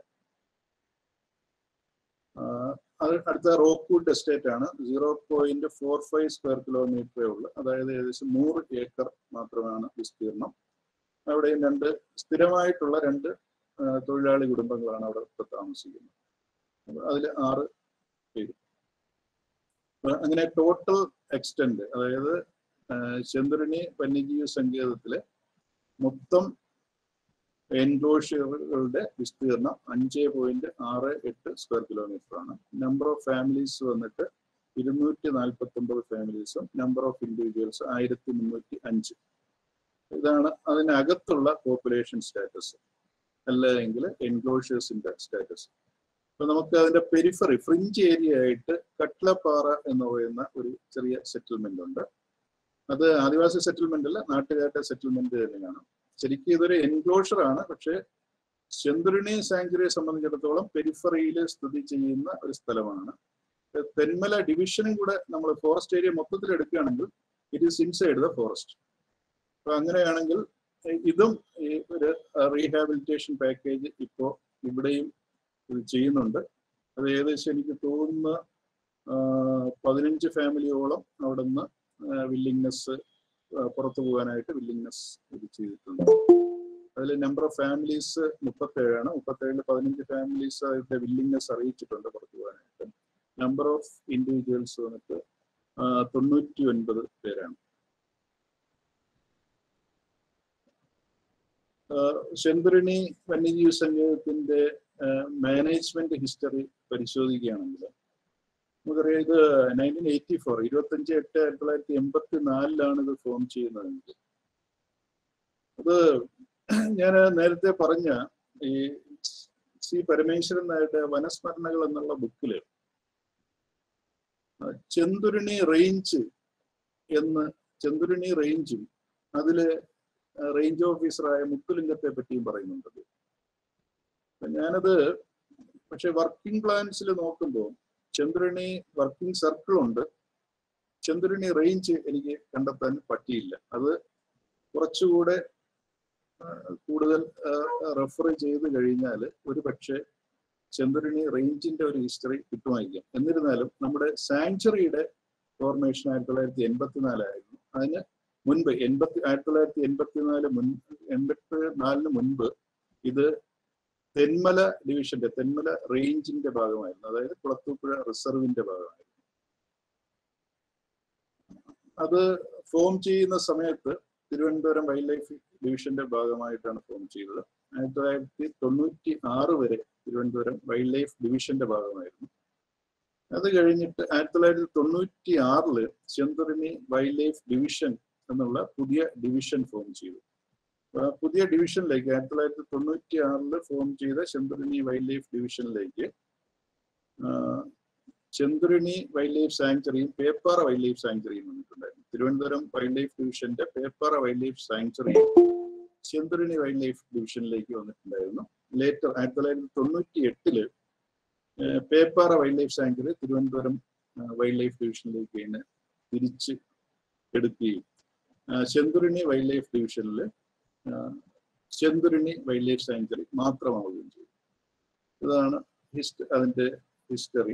ആ, അത് അടുത്ത റോക്ക്വുഡ് എസ്റ്റേറ്റ് ആണ് zero point four five square കിലോമീറ്ററേ ഉള്ളൂ അതായത് ഏകദേശം നൂറ് ഏക്കർ മാത്രമാണ് വിസ്തീർണം അവിടെയും രണ്ട് സ്ഥിരമായിട്ടുള്ള രണ്ട് ആ, തൊഴിലാളി കുടുംബങ്ങളാണ് അവിടെ ഇപ്പൊ താമസിക്കുന്നത് അതിൽ ആറ് പേര് അപ്പൊ അങ്ങനെ ടോട്ടൽ എക്സ്റ്റെൻഡ് അതായത് ആ, ചെന്തുരണി വന്യജീവി സങ്കേതത്തിലെ മൊത്തം എൻക്ലോഷറുകളുടെ വിസ്തീർണം അഞ്ച് പോയിന്റ് ആറ് എട്ട് സ്ക്വയർ കിലോമീറ്റർ ആണ് നമ്പർ ഓഫ് ഫാമിലീസ് വന്നിട്ട് ഇരുന്നൂറ്റി നാൽപ്പത്തി ഒമ്പത് ഫാമിലീസും നമ്പർ ഓഫ് ഇൻഡിവിജ്വൽസ് ആയിരത്തി മുന്നൂറ്റി അഞ്ച് ഇതാണ് അതിനകത്തുള്ള പോപ്പുലേഷൻ സ്റ്റാറ്റസ് അല്ലെങ്കിൽ എൻക്ലോഷേഴ്സിന്റെ സ്റ്റാറ്റസ് അപ്പൊ നമുക്ക് അതിന്റെ പെരിഫറി ഫ്രിഞ്ച് ഏരിയ ആയിട്ട് കട്ട്ലപ്പാറ എന്ന് പറയുന്ന ഒരു ചെറിയ സെറ്റിൽമെന്റ് ഉണ്ട് അത് ആദിവാസി സെറ്റിൽമെന്റ് അല്ല നാട്ടുകാരുടെ സെറ്റിൽമെന്റ് തന്നെയാണ് ശരിക്കും ഇതൊരു എൻക്ലോഷർ ആണ് പക്ഷേ ചെന്തുരുണി സാങ്ച്വറിയെ സംബന്ധിച്ചിടത്തോളം പെരിഫറിയിൽ സ്ഥിതി ചെയ്യുന്ന ഒരു സ്ഥലമാണ് തെന്മല ഡിവിഷനും കൂടെ നമ്മൾ ഫോറസ്റ്റ് ഏരിയ മൊത്തത്തിൽ എടുക്കുകയാണെങ്കിൽ it is inside the forest അപ്പൊ അങ്ങനെയാണെങ്കിൽ ഇ- ഇതും ഈ ഒരു റീഹാബിലിറ്റേഷൻ പാക്കേജ് ഇപ്പോൾ ഇവിടെയും ഇത് ചെയ്യുന്നുണ്ട് അത് ഏകദേശം എനിക്ക് തോന്നുന്ന ആ, പതിനഞ്ച് ഫാമിലിയോളം അവിടെ നിന്ന് വില്ലിങ്നെസ് പുറത്തു പോകാനായിട്ട് വില്ലിങ്നെസ് ഇത് ചെയ്തിട്ടുണ്ട് അതിൽ നമ്പർ ഓഫ് ഫാമിലീസ് മുപ്പത്തേഴാണ് മുപ്പത്തേഴിൽ പതിനഞ്ച് ഫാമിലീസ് അതിന്റെ വില്ലിങ്നെസ് അറിയിച്ചിട്ടുണ്ട് പുറത്തു പോകാനായിട്ട് നമ്പർ ഓഫ് ഇൻഡിവിജ്വൽസ് വന്നിട്ട് ആ, തൊണ്ണൂറ്റി ഒൻപത് പേരാണ് ശെന്തുരണി വന്യജീവി സങ്കേതത്തിന്റെ മാനേജ്മെന്റ് ഹിസ്റ്ററി പരിശോധിക്കുകയാണെങ്കിൽ നമുക്കറിയാം ഇത് നയൻറ്റീൻ എയ്റ്റി ഫോർ ഇരുപത്തഞ്ച് എട്ട് ആയിരത്തി തൊള്ളായിരത്തി എൺപത്തി നാലിലാണ് ഇത് ഫോം ചെയ്യുന്നത് അത് ഞാൻ നേരത്തെ പറഞ്ഞ ഈ സി പരമേശ്വരൻ നായരുടെ വനസ്മരണകൾ എന്നുള്ള ബുക്കില് ചെന്തുരുണി റേഞ്ച് എന്ന് ചെന്തുരുണി റേഞ്ചും അതില് റേഞ്ച് ഓഫീസറായ മുത്തുലിംഗത്തെ പറ്റിയും പറയുന്നുണ്ട് അപ്പൊ ഞാനത് പക്ഷെ വർക്കിംഗ് പ്ലാൻസിൽ നോക്കുമ്പോൾ ചന്ദ്രണി വർക്കിംഗ് സർക്കിൾ ഉണ്ട് ചന്ദ്രണി റേഞ്ച് എനിക്ക് കണ്ടെത്താൻ പറ്റിയില്ല അത് കുറച്ചുകൂടെ ആ, കൂടുതൽ റെഫർ ചെയ്ത് കഴിഞ്ഞാൽ ഒരു പക്ഷേ ചന്ദ്രണി റേഞ്ചിന്റെ ഒരു ഹിസ്റ്ററി കിട്ടുമായിരിക്കാം എന്നിരുന്നാലും നമ്മുടെ സാങ്ച്വറിയുടെ ഫോർമേഷൻ ആയിരത്തി തൊള്ളായിരത്തി എൺപത്തിനാലായിരുന്നു അതിന് മുൻപ് എൺപത്തി ആയിരത്തി തൊള്ളായിരത്തി എൺപത്തിനാല് മുൻ എൺപത്തി നാലിന് മുൻപ് ഇത് തെന്മല ഡിവിഷന്റെ തെന്മല റേഞ്ചിന്റെ ഭാഗമായിരുന്നു അതായത് കുളത്തൂപ്പുഴ റിസർവിന്റെ ഭാഗമായിരുന്നു അത് ഫോം ചെയ്യുന്ന സമയത്ത് തിരുവനന്തപുരം വൈൽഡ് ലൈഫ് ഡിവിഷന്റെ ഭാഗമായിട്ടാണ് ഫോം ചെയ്തത് ആയിരത്തി തൊള്ളായിരത്തി തൊണ്ണൂറ്റി ആറ് വരെ തിരുവനന്തപുരം വൈൽഡ് ലൈഫ് ഡിവിഷന്റെ ഭാഗമായിരുന്നു അത് കഴിഞ്ഞിട്ട് ആയിരത്തി തൊള്ളായിരത്തി തൊണ്ണൂറ്റി ആറില് ചെന്തുരുണി വൈൽഡ് ലൈഫ് ഡിവിഷൻ എന്നുള്ള പുതിയ ഡിവിഷൻ ഫോം ചെയ്തു ആ പുതിയ ഡിവിഷനിലേക്ക് ആയിരത്തി തൊള്ളായിരത്തി തൊണ്ണൂറ്റി ആറില് ഫോം ചെയ്ത ചെന്തുരുണി വൈൽഡ് ലൈഫ് ഡിവിഷനിലേക്ക് ആ, ചെന്തുരുണി വൈൽഡ് ലൈഫ് സാങ്ച്വറിയും പേപ്പാറ വൈൽഡ് ലൈഫ് സാങ്ച്വറിയും വന്നിട്ടുണ്ടായിരുന്നു തിരുവനന്തപുരം വൈൽഡ് ലൈഫ് ഡിവിഷന്റെ പേപ്പാറ വൈൽഡ് ലൈഫ് സാങ്ച്വറിയും ചെന്തുരുണി വൈൽഡ് ലൈഫ് ഡിവിഷനിലേക്ക് വന്നിട്ടുണ്ടായിരുന്നു ലേറ്റർ ആയിരത്തി തൊള്ളായിരത്തി തൊണ്ണൂറ്റി എട്ടില് Peppara wild life sanctuary Thiruvananthapuram wild life ഡിവിഷനിലേക്ക് തന്നെ തിരിച്ച് എടുക്കുകയും ചെന്തുരുണി വൈൽഡ് ലൈഫ് ഡിവിഷനിൽ ചെന്തുരുണി വൈൽഡ് ലൈഫ് സാങ്ച്വറി മാത്രമാവുകയും ചെയ്തു ഇതാണ് ഹിസ്റ്റ അതിന്റെ history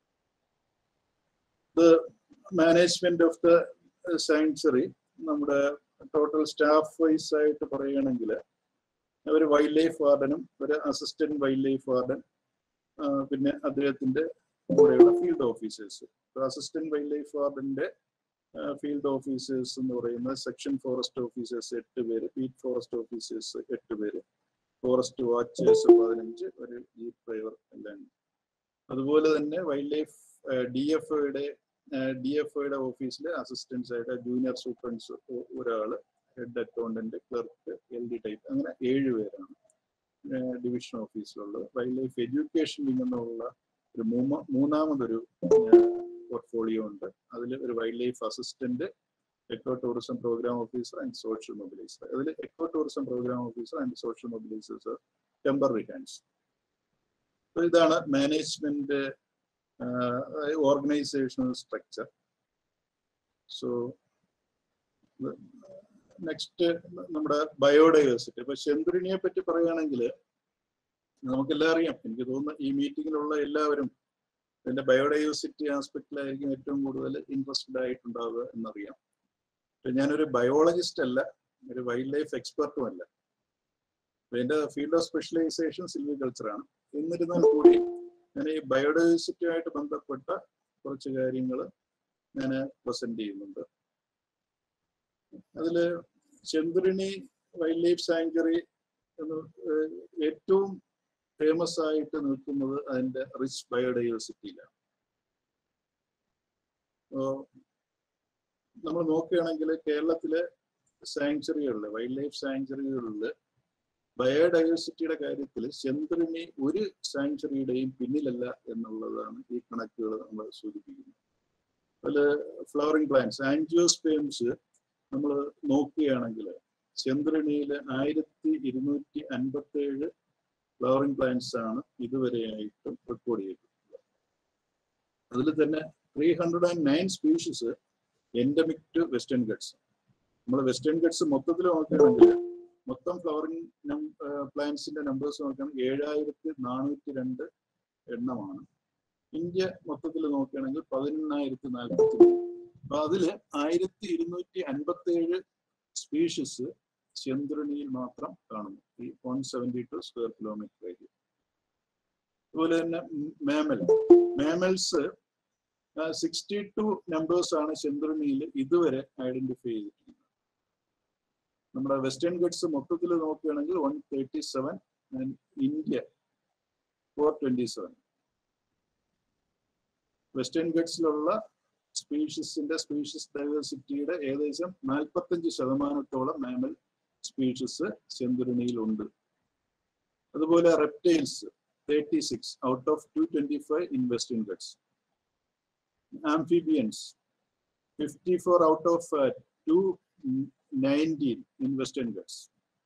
the management of the sanctuary നമ്മുടെ ടോട്ടൽ സ്റ്റാഫ് വൈസ് ആയിട്ട് പറയുകയാണെങ്കിൽ ഒരു വൈൽഡ് ലൈഫ് വാർഡനും ഒരു അസിസ്റ്റന്റ് വൈൽഡ് ലൈഫ് വാർഡൻ പിന്നെ അദ്ദേഹത്തിന്റെ കൂടെയുള്ള field officers assistant wild life വാർഡന്റെ ഫീൽഡ് ഓഫീസേഴ്സ് എന്ന് പറയുന്നത് സെക്ഷൻ ഫോറസ്റ്റ് ഓഫീസേഴ്സ് എട്ട് പേര് ബീറ്റ് ഫോറസ്റ്റ് ഓഫീസേഴ്സ് എട്ട് പേര് ഫോറസ്റ്റ് വാച്ചേഴ്സ് പതിനഞ്ച് ഒരു ജീപ്പ് ഡ്രൈവർ എല്ലാം അതുപോലെ തന്നെ വൈൽഡ് ലൈഫ് ഡി എഫ് ഒയുടെ ഡി എഫ് ഒയുടെ ഓഫീസിൽ അസിസ്റ്റൻസ് ആയിട്ട് ജൂനിയർ സൂപ്രണ്ട്സ് ഒരാള് head accountant clerk L D type അങ്ങനെ ഏഴ് പേരാണ് ഡിവിഷൻ ഓഫീസിലുള്ളത് വൈൽഡ് ലൈഫ് എഡ്യൂക്കേഷൻ വിങ് എന്നുള്ള ഒരു മൂന്നാമതൊരു പോർട്ട്ഫോളിയോ ഉണ്ട് അതിൽ ഒരു wild life assistant eco tourism programme officer and social mobiliser അതിൽ eco tourism programme officer and social mobilisers temporary hands ഇതാണ് management organisational structure so next നമ്മുടെ ബയോഡൈവേഴ്സിറ്റി ഇപ്പൊ ചെന്തുരിണിയെ പറ്റി പറയുകയാണെങ്കിൽ നമുക്കെല്ലാം അറിയാം എനിക്ക് തോന്നുന്നു ഈ മീറ്റിങ്ങിലുള്ള എല്ലാവരും ഇതിന്റെ ബയോഡൈവേഴ്സിറ്റി ആസ്പെക്റ്റിലായിരിക്കും ഏറ്റവും കൂടുതൽ ഇൻട്രസ്റ്റഡ് ആയിട്ടുണ്ടാവുക എന്നറിയാം ഞാനൊരു ബയോളജിസ്റ്റ് അല്ല ഒരു വൈൽഡ് ലൈഫ് എക്സ്പെർട്ടും അല്ല എന്റെ ഫീൽഡ് ഓഫ് സ്പെഷ്യലൈസേഷൻ സിൽവികൾച്ചറാണ് എന്നിരുന്നാൽ കൂടി ഞാൻ ഈ ബയോഡൈവേഴ്സിറ്റിയുമായിട്ട് ബന്ധപ്പെട്ട കുറച്ച് കാര്യങ്ങൾ ഞാൻ പ്രസന്റ് ചെയ്യുന്നുണ്ട് അതില് ചെന്തുരിണി വൈൽഡ് ലൈഫ് സാങ്ച്വറി എന്ന് ഏറ്റവും ഫേമസ് ആയിട്ട് നിൽക്കുന്നത് അതിന്റെ റിച്ച് ബയോഡൈവേഴ്സിറ്റിയിലാണ് നമ്മൾ നോക്കുകയാണെങ്കിൽ കേരളത്തിലെ സാങ്ച്വറികളിൽ വൈൽഡ് ലൈഫ് സാങ്ച്വറികളിൽ ബയോഡൈവേഴ്സിറ്റിയുടെ കാര്യത്തിൽ ചെന്തുരിണി ഒരു സാങ്ച്വറിയുടെയും പിന്നിലല്ല എന്നുള്ളതാണ് ഈ കണക്കുകൾ നമ്മൾ സൂചിപ്പിക്കുന്നത് അതില് ഫ്ലവറിംഗ് പ്ലാന്റ്സ് ആൻജിയോസ്പേംസ് നമ്മൾ നോക്കുകയാണെങ്കിൽ ചെന്തുരിണിയിൽ ആയിരത്തി ഇരുന്നൂറ്റി അൻപത്തി ഏഴ് ഫ്ലവറിംഗ് പ്ലാന്റ്സ് ആണ് ഇതുവരെയായിട്ടും റെക്കോർഡ് ചെയ്തിട്ടുള്ളത് അതിൽ തന്നെ three hundred and nine species endemic to western Ghats നമ്മൾ വെസ്റ്റേൺ ഗട്ട്സ് മൊത്തത്തിൽ നോക്കുകയാണെങ്കിൽ മൊത്തം ഫ്ലവറിംഗ് പ്ലാന്റ്സിന്റെ നമ്പേഴ്സ് നോക്കുകയാണെങ്കിൽ ഏഴായിരത്തി നാനൂറ്റി രണ്ട് എണ്ണമാണ് ഇന്ത്യ മൊത്തത്തിൽ നോക്കുകയാണെങ്കിൽ പതിനെണ്ണായിരത്തി നാൽപ്പത്തി അപ്പൊ അതില് ആയിരത്തി ഇരുന്നൂറ്റി അൻപത്തി ഏഴ് സ്പീഷീസ് ചെന്തുരണിയിൽ മാത്രം കാണുന്നു ഈ one seventy two square kilometre area അതുപോലെ തന്നെ mammal mammals sixty two numbers ആണ് ചെന്തുരണിയിൽ ഇതുവരെ ഐഡന്റിഫൈ ചെയ്തിട്ടുള്ളത് നമ്മുടെ വെസ്റ്റേൺ ഗട്ട്സ് മൊത്തത്തിൽ നോക്കുകയാണെങ്കിൽ one thirty seven and India four twenty seven Western ഗട്ട്സിലുള്ള സ്പീഷീസിന്റെ സ്പീഷീസ് ഡൈവേഴ്സിറ്റിയുടെ ഏകദേശം നാൽപ്പത്തഞ്ച് ശതമാനത്തോളം മാമൽ സ്പീഷീസ് ചെന്തുരുണിയിലുണ്ട് അതുപോലെ reptiles thirty six out of two twenty five in Western Ghats amphibians fifty four out of two nineteen in Western Ghats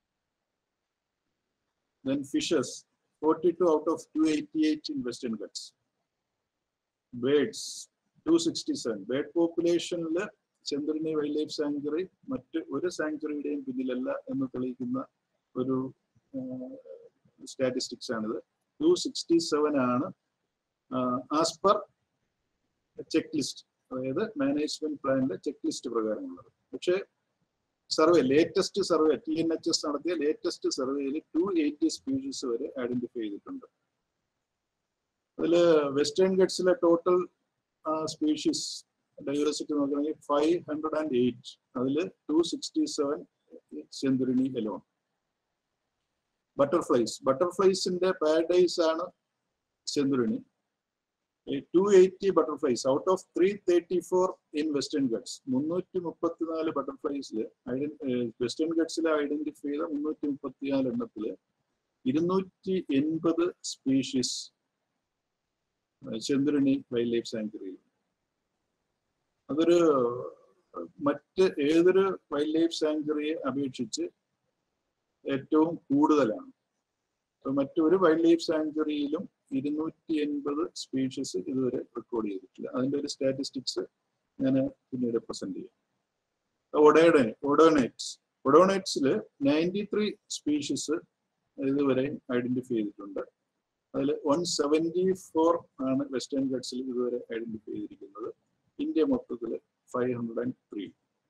then fishes 42 out of 288 in western ghats birds 267 bird പോപ്പുലേഷനിൽ Shendurney wild life sanctuary മറ്റ് ഒരു സാങ്ച്വറിയുടെയും പിന്നിലല്ല എന്ന് തെളിയിക്കുന്ന ഒരു statistics ആണിത് two sixty seven ആണ് ആസ് പെർ ചെക്ക് ലിസ്റ്റ് അതായത് മാനേജ്മെന്റ് പ്ലാനിന്റെ ചെക്ക് ലിസ്റ്റ് പ്രകാരമുള്ളത് പക്ഷേ survey latest survey T N H S നടത്തിയ ലേറ്റസ്റ്റ് സർവേയിൽ ടു എയ്റ്റി സ്പീഷീസ് വരെ ഐഡന്റിഫൈ ചെയ്തിട്ടുണ്ട് അതിൽ വെസ്റ്റേൺ ഗട്ട്സിലെ ടോട്ടൽ സ്പീഷീസ് ഡൈവേഴ്സിറ്റി നോക്കുകയാണെങ്കിൽ ഫൈവ് ഹൺഡ്രഡ് ആൻഡ് എയ്റ്റ് അതിൽ two sixty seven Shendurney alone butterflies ബട്ടർഫ്ലൈസിന്റെ പാരഡൈസ് ആണ് Shendurney two eighty butterflies out of three thirty four in Western Ghats മുന്നൂറ്റി മുപ്പത്തിനാല് ബട്ടർഫ്ലൈസിൽ വെസ്റ്റേൺ ഗട്ട്സിൽ ഐഡന്റിഫൈ ചെയ്ത മുന്നൂറ്റി മുപ്പത്തിനാല് എണ്ണത്തില് ഇരുന്നൂറ്റി എൺപത് സ്പീഷീസ് ചെന്തുരണി വൈൽഡ് ലൈഫ് സാങ്ച്വറിയിൽ അതൊരു മറ്റ് ഏതൊരു വൈൽഡ് ലൈഫ് സാങ്ച്വറിയെ അപേക്ഷിച്ച് ഏറ്റവും കൂടുതലാണ് മറ്റൊരു വൈൽഡ് ലൈഫ് സാങ്ച്വറിയിലും ഇരുന്നൂറ്റി എൺപത് സ്പീഷീസ് ഇതുവരെ റെക്കോർഡ് ചെയ്തിട്ടില്ല അതിന്റെ ഒരു സ്റ്റാറ്റിസ്റ്റിക്സ് ഞാൻ പിന്നീട് പ്രസന്റ് ചെയ്യാം ഒഡേഡൻ ഒഡോണൈറ്റ്സ് ഒഡോണൈറ്റ്സിൽ നയൻറ്റി ത്രീ സ്പീഷീസ് ഇതുവരെ ഐഡന്റിഫൈ ചെയ്തിട്ടുണ്ട് അതിൽ വൺ സെവൻറ്റി ഫോർ ആണ് വെസ്റ്റേൺ ഗട്ട്സിൽ ഇതുവരെ ഐഡന്റിഫൈ ചെയ്തിരിക്കുന്നത് ഇന്ത്യ മൊത്തത്തിൽ ഫൈവ് ഹൺഡ്രഡ് ആൻഡ് ത്രീ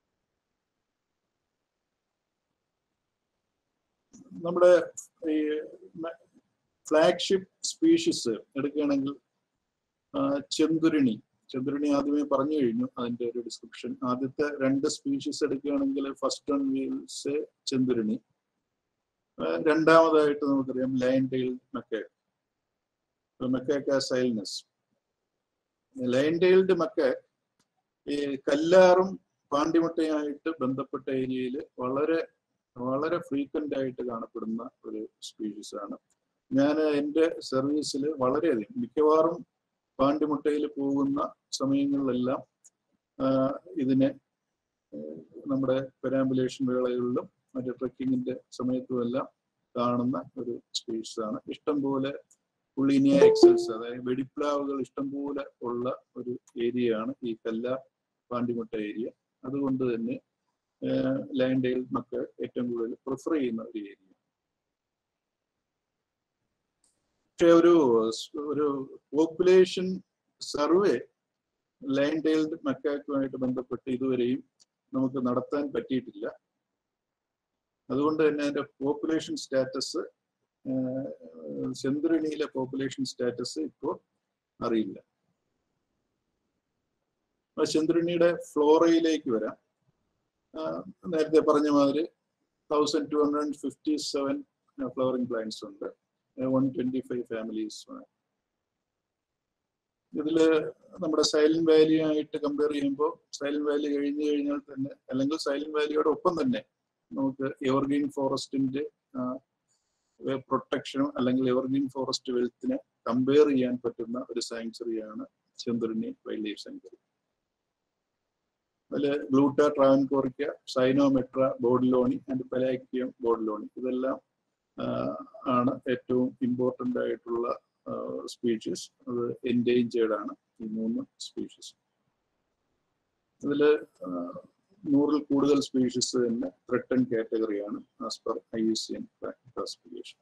നമ്മുടെ ഈ ഫ്ലാഗ്ഷിപ്പ് സ്പീഷീസ് എടുക്കുകയാണെങ്കിൽ ആ, ചെന്തുരുണി ചെന്തുരുണി ആദ്യമേ പറഞ്ഞു കഴിഞ്ഞു അതിന്റെ ഒരു ഡിസ്ക്രിപ്ഷൻ ആദ്യത്തെ രണ്ട് സ്പീഷീസ് എടുക്കുകയാണെങ്കിൽ ഫസ്റ്റ് വൺ വീൽസ് ചെന്തുരുണി ആ, രണ്ടാമതായിട്ട് നമുക്കറിയാം ലയൻ ടെയിൽ മെക്കേക്ക് മെക്കേക്ക സൈൽനസ് ലയൻ ടെയിൽഡ് മെക്കേക്ക് ഈ കല്ലാറും പാണ്ടിമുട്ടയുമായിട്ട് ബന്ധപ്പെട്ട ഏരിയയിൽ വളരെ വളരെ ഫ്രീക്വന്റ് ആയിട്ട് കാണപ്പെടുന്ന ഒരു സ്പീഷീസ് ആണ് ഞാൻ എൻ്റെ സർവീസിൽ വളരെയധികം മിക്കവാറും പാണ്ടിമുട്ടയിൽ പോകുന്ന സമയങ്ങളിലെല്ലാം ആ, ഇതിനെ ആ, നമ്മുടെ പെരാമ്പുലേഷൻ വേളകളിലും മറ്റു ട്രക്കിങ്ങിന്റെ സമയത്തും എല്ലാം കാണുന്ന ഒരു സ്പീഷീസ് ആണ് ഇഷ്ടംപോലെ പുള്ളിനിയ എക്സൽസ് അതായത് വെടിപ്ലാവുകൾ ഇഷ്ടംപോലെ ഉള്ള ഒരു ഏരിയയാണ് ഈ കല്ല പാണ്ടിമുട്ട ഏരിയ അതുകൊണ്ട് തന്നെ ലൈൻഡെയിൽ മക്കൾ ഏറ്റവും കൂടുതൽ പ്രിഫർ ചെയ്യുന്ന ഒരു ഏരിയ പക്ഷെ ഒരു ഒരു പോപ്പുലേഷൻ സർവേ ലൈൻ ടൈൽഡ് മക്കാക്കുമായിട്ട് ബന്ധപ്പെട്ട് ഇതുവരെയും നമുക്ക് നടത്താൻ പറ്റിയിട്ടില്ല അതുകൊണ്ട് തന്നെ അതിന്റെ പോപ്പുലേഷൻ സ്റ്റാറ്റസ് സെന്തുരണിയിലെ പോപ്പുലേഷൻ സ്റ്റാറ്റസ് ഇപ്പോൾ അറിയില്ല അപ്പൊ ചന്ദ്രനിയുടെ ഫ്ലോറയിലേക്ക് വരാം ആ, നേരത്തെ പറഞ്ഞ മാതിരി thousand two hundred fifty seven flowering plants ഉണ്ട് വൺ ട്വന്റി ഫൈവ് ഫാമിലീസ് ഇതില് നമ്മുടെ സൈലന്റ് വാലിയുമായിട്ട് കമ്പയർ ചെയ്യുമ്പോൾ സൈലന്റ് വാലി കഴിഞ്ഞു കഴിഞ്ഞാൽ തന്നെ അല്ലെങ്കിൽ സൈലന്റ് വാലിയോട് ഒപ്പം തന്നെ നമുക്ക് എവർഗ്രീൻ ഫോറസ്റ്റിന്റെ പ്രൊട്ടക്ഷനും അല്ലെങ്കിൽ എവർഗ്രീൻ ഫോറസ്റ്റ് വെൽത്തിനെ കമ്പയർ ചെയ്യാൻ പറ്റുന്ന ഒരു സാങ്ച്വറിയാണ് ചെന്തുരുണി വൈൽഡ് ലൈഫ് സാങ്ച്വറി അതിൽ ഗ്ലൂട്ട ട്രാവൻകോറിക്ക സൈനോമെട്ര ബോഡിലോണി ആൻഡ് പെലാക്യം ബോഡിലോണി ഇതെല്ലാം ആ, ആണ് ഏറ്റവും ഇമ്പോർട്ടൻ്റ് ആയിട്ടുള്ള സ്പീഷീസ് അത് എൻഡേഞ്ചേർഡ് ആണ് ഈ മൂന്ന് സ്പീഷീസ് ഇതിൽ നൂറിൽ കൂടുതൽ സ്പീഷീസ് തന്നെ ത്രെട്ടൺ കാറ്റഗറിയാണ് as per I U C N classification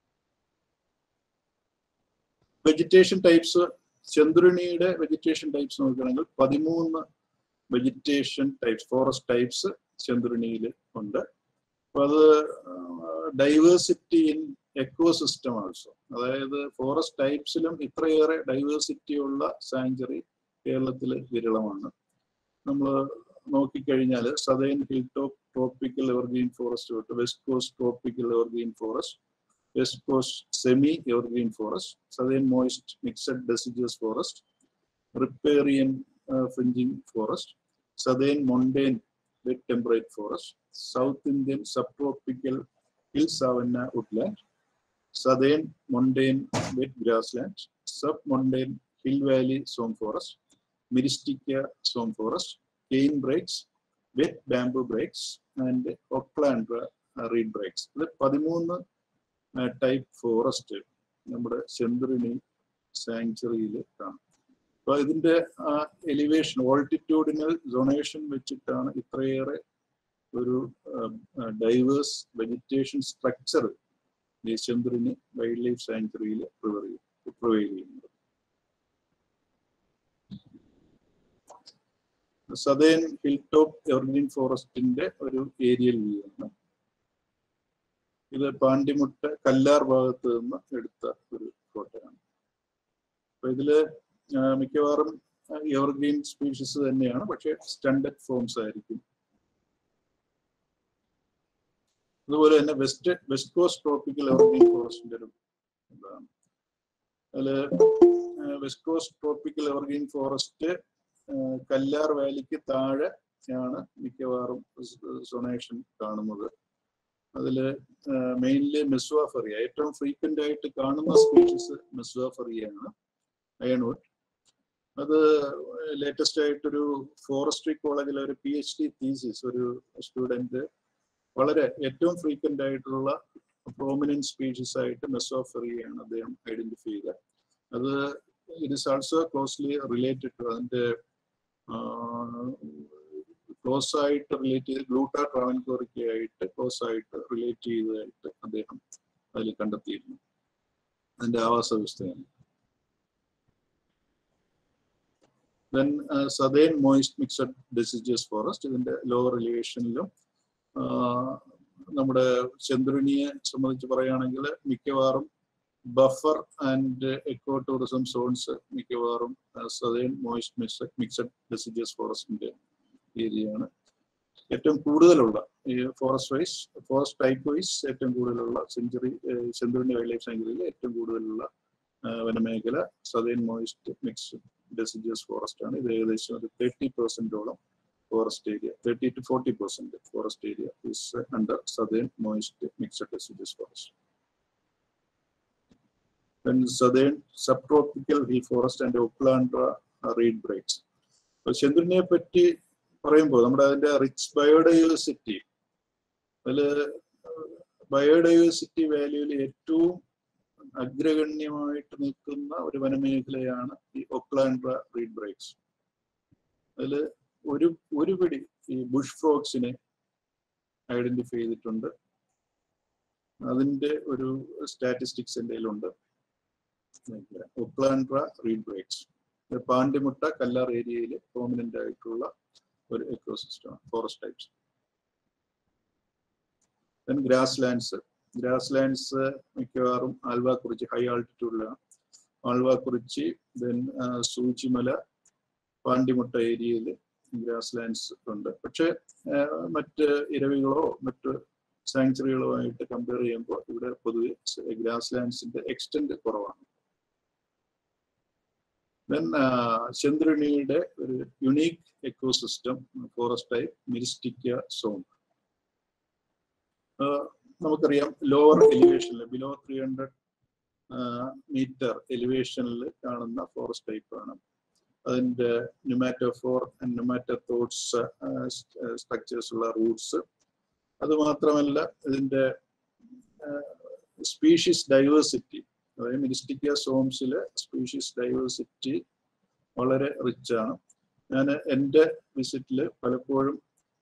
vegetation types ചന്ദ്രുണിയുടെ വെജിറ്റേഷൻ ടൈപ്സ് നോക്കുകയാണെങ്കിൽ പതിമൂന്ന് വെജിറ്റേഷൻ ടൈപ്സ് ഫോറസ്റ്റ് ടൈപ്സ് ചന്ദ്രുണിയിൽ ഉണ്ട് അപ്പൊ അത് ഡൈവേഴ്സിറ്റി ഇൻ എക്കോസിസ്റ്റം ആൾസോ അതായത് ഫോറസ്റ്റ് ടൈപ്സിലും ഇത്രയേറെ ഡൈവേഴ്സിറ്റി ഉള്ള സാങ്ച്വറി കേരളത്തിൽ വിരളമാണ് നമ്മൾ നോക്കിക്കഴിഞ്ഞാൽ southern hill top tropical evergreen forest തൊട്ട് west coast tropical evergreen forest west coast semi evergreen forest southern moist mixed deciduous forest riparian fringing forest southern മൊണ്ടേൻ wet temperate forest, South Indian subtropical hill savanna woodland, southern montane wet grassland, submontane hill valley swamp forest, Myristica swamp forest, cane breaks, wet bamboo breaks, and Oakland uh, reed breaks. ഇത് പതിമൂന്ന് type forest നമ്മുടെ ചെന്തുരുണി സാങ്ച്വറിയിൽ കാണും അപ്പൊ ഇതിന്റെ elevation ഓൾട്ടിറ്റ്യൂഡിനൽ zonation വെച്ചിട്ടാണ് ഇത്രയേറെ ഒരു diverse vegetation structure ഈ ചന്ദ്രന് വൈൽഡ് ലൈഫ് സാങ്ച്വറിയിൽ പ്രൊവൈഡ് ചെയ്യുന്നത് സദേൺ ഹിൽ ടോപ്പ് എവർഗ്രീൻ ഫോറസ്റ്റിന്റെ ഒരു ഏരിയൽ വ്യൂ ആണ് ഇത് പാണ്ടിമുട്ട കല്ലാർ ഭാഗത്ത് നിന്ന് എടുത്ത ഒരു ഫോട്ടോയാണ് അപ്പൊ ഇതില് ആ, മിക്കവാറും എവർഗ്രീൻ സ്പീഷീസ് തന്നെയാണ് പക്ഷെ സ്റ്റണ്ടഡ് ഫോംസ് ആയിരിക്കും അതുപോലെ തന്നെ west west coast tropical evergreen ഫോറസ്റ്റിന്റെ ഒരു ഇതാണ് അതില് west coast tropical evergreen forest Kallar വാലിക്ക് താഴെ ആണ് മിക്കവാറും സൊണേഷൻ കാണുന്നത് അതില് മെയിൻലി മെസ്വാഫറിയ ഏറ്റവും ഫ്രീക്വന്റ് ആയിട്ട് കാണുന്ന സ്പീഷീസ് മെസ്വാഫറിയാണ് അയൺവുഡ് അത് ലേറ്റസ്റ്റ് ആയിട്ടൊരു ഫോറസ്ട്രി കോളേജിലെ ഒരു പി എച്ച് ഡി തീസിസ് ഒരു സ്റ്റുഡന്റ് വളരെ ഏറ്റവും ഫ്രീക്വന്റ് ആയിട്ടുള്ള പ്രോമിനന്റ് സ്പീഷീസ് ആയിട്ട് മെസ്സോഫെറിയാണ് അദ്ദേഹം ഐഡന്റിഫൈ ചെയ്തത് അത് it is also closely related to അതിന്റെ ക്ലോസ് ആയിട്ട് റിലേറ്റ് ചെയ്ത് ഗ്ലൂട്ടാ ട്രാവൻകോറിക്ക ആയിട്ട് ക്ലോസ് ആയിട്ട് റിലേറ്റ് ചെയ്തതായിട്ട് അദ്ദേഹം അതിൽ കണ്ടെത്തിയിരുന്നു അതിന്റെ ആവാസ വ്യവസ്ഥയാണ് then southern moist mixed deciduous forest ഇതിന്റെ ലോവർ എലിവേഷനിലും നമ്മുടെ ചന്ദ്രുനിയെ സംബന്ധിച്ച് പറയുകയാണെങ്കിൽ മിക്കവാറും buffer and eco tourism zones മിക്കവാറും സദേൺ മോയിസ്റ്റ് മിക്സഡ് ഡെസിജസ് ഫോറസ്റ്റിന്റെ ഏരിയയാണ് ഏറ്റവും കൂടുതലുള്ള ഈ forest wise forest type wise ഏറ്റവും കൂടുതലുള്ള സെഞ്ചുറി സെഞ്ചുറി വൈൽഡ് ലൈഫ് സാങ്ച്വറിയിൽ ഏറ്റവും കൂടുതലുള്ള വനമേഖല southern moist mix deciduous forest ആണ് ഇത് ഏകദേശം ഒരു തേർട്ടി പെർസെന്റോളം forest area thirty to forty percent forest area is under southern moist mixed deciduous forest then southern subtropical hill forest and Oaklandra reed breaks. ചന്ദ്രനെ പറ്റി പറയുമ്പോൾ നമ്മുടെ അതിന്റെ റിച്ച് ബയോഡൈവേഴ്സിറ്റി അതില് ബയോഡൈവേഴ്സിറ്റി വാല്യൂവിൽ ഏറ്റവും അഗ്രഗണ്യമായിട്ട് നിൽക്കുന്ന ഒരു വനമേഖലയാണ് ഈ ഒക്ലാൻഡ്ര റീഡ് ബ്രേക്സ് അതിൽ ഒരു ഒരു പിടി ഈ ബുഷ് ഫ്രോക്സിനെ ഐഡന്റിഫൈ ചെയ്തിട്ടുണ്ട് അതിന്റെ ഒരു സ്റ്റാറ്റിസ്റ്റിക്സ് എൻ്റെ കയ്യിലുണ്ട് ഒക്ലാൻഡ്ര റീഡ് ബ്രേക്സ് പാണ്ടിമുട്ട കല്ലാർ ഏരിയയിൽ പ്രോമിനന്റ് ആയിട്ടുള്ള ഒരു ecosystem forest types then grass lands grass lands മിക്കവാറും ആൽവാക്കുറിച്ചി ഹൈ ആൾട്ടിറ്റ്യൂഡിലാണ് ആൽവാക്കുറിച്ചി ദെൻ സൂചിമല പാണ്ടിമുട്ട ഏരിയയിൽ ഗ്രാസ് ലാൻഡ്സ് ഉണ്ട് പക്ഷെ മറ്റ് ഇരവികളോ മറ്റ് സാങ്ച്വറികളോ ആയിട്ട് കമ്പയർ ചെയ്യുമ്പോൾ ഇവിടെ പൊതുവെ ഗ്രാസ് ലാൻഡ്സിന്റെ എക്സ്റ്റെന്റ് കുറവാണ് ദെൻ ചന്ദ്രണിയുടെ ഒരു യുണീക് എക്കോസിസ്റ്റം ഫോറസ്റ്റ് ടൈപ്പ് മിരിസ്റ്റിക്ക സോൺ നമുക്കറിയാം ലോവർ എലിവേഷനിൽ ബിലോ ത്രീ ഹൺഡ്രഡ് മീറ്റർ എലിവേഷനിൽ കാണുന്ന ഫോറസ്റ്റ് ടൈപ്പ് ആണ് അതിന്റെ ന്യൂമാറ്റോഫോർ ആൻഡ് ന്യൂമാറ്റോട്സ് സ്ട്രക്ചേഴ്സ് ഉള്ള റൂട്ട്സ് അത് മാത്രമല്ല ഇതിന്റെ സ്പീഷീസ് ഡൈവേഴ്സിറ്റി അതായത് മിനിസ്റ്റിക്ക സോംസിലെ സ്പീഷീസ് ഡൈവേഴ്സിറ്റി വളരെ റിച്ച് ആണ് ഞാൻ എൻ്റെ വിസിറ്റിൽ പലപ്പോഴും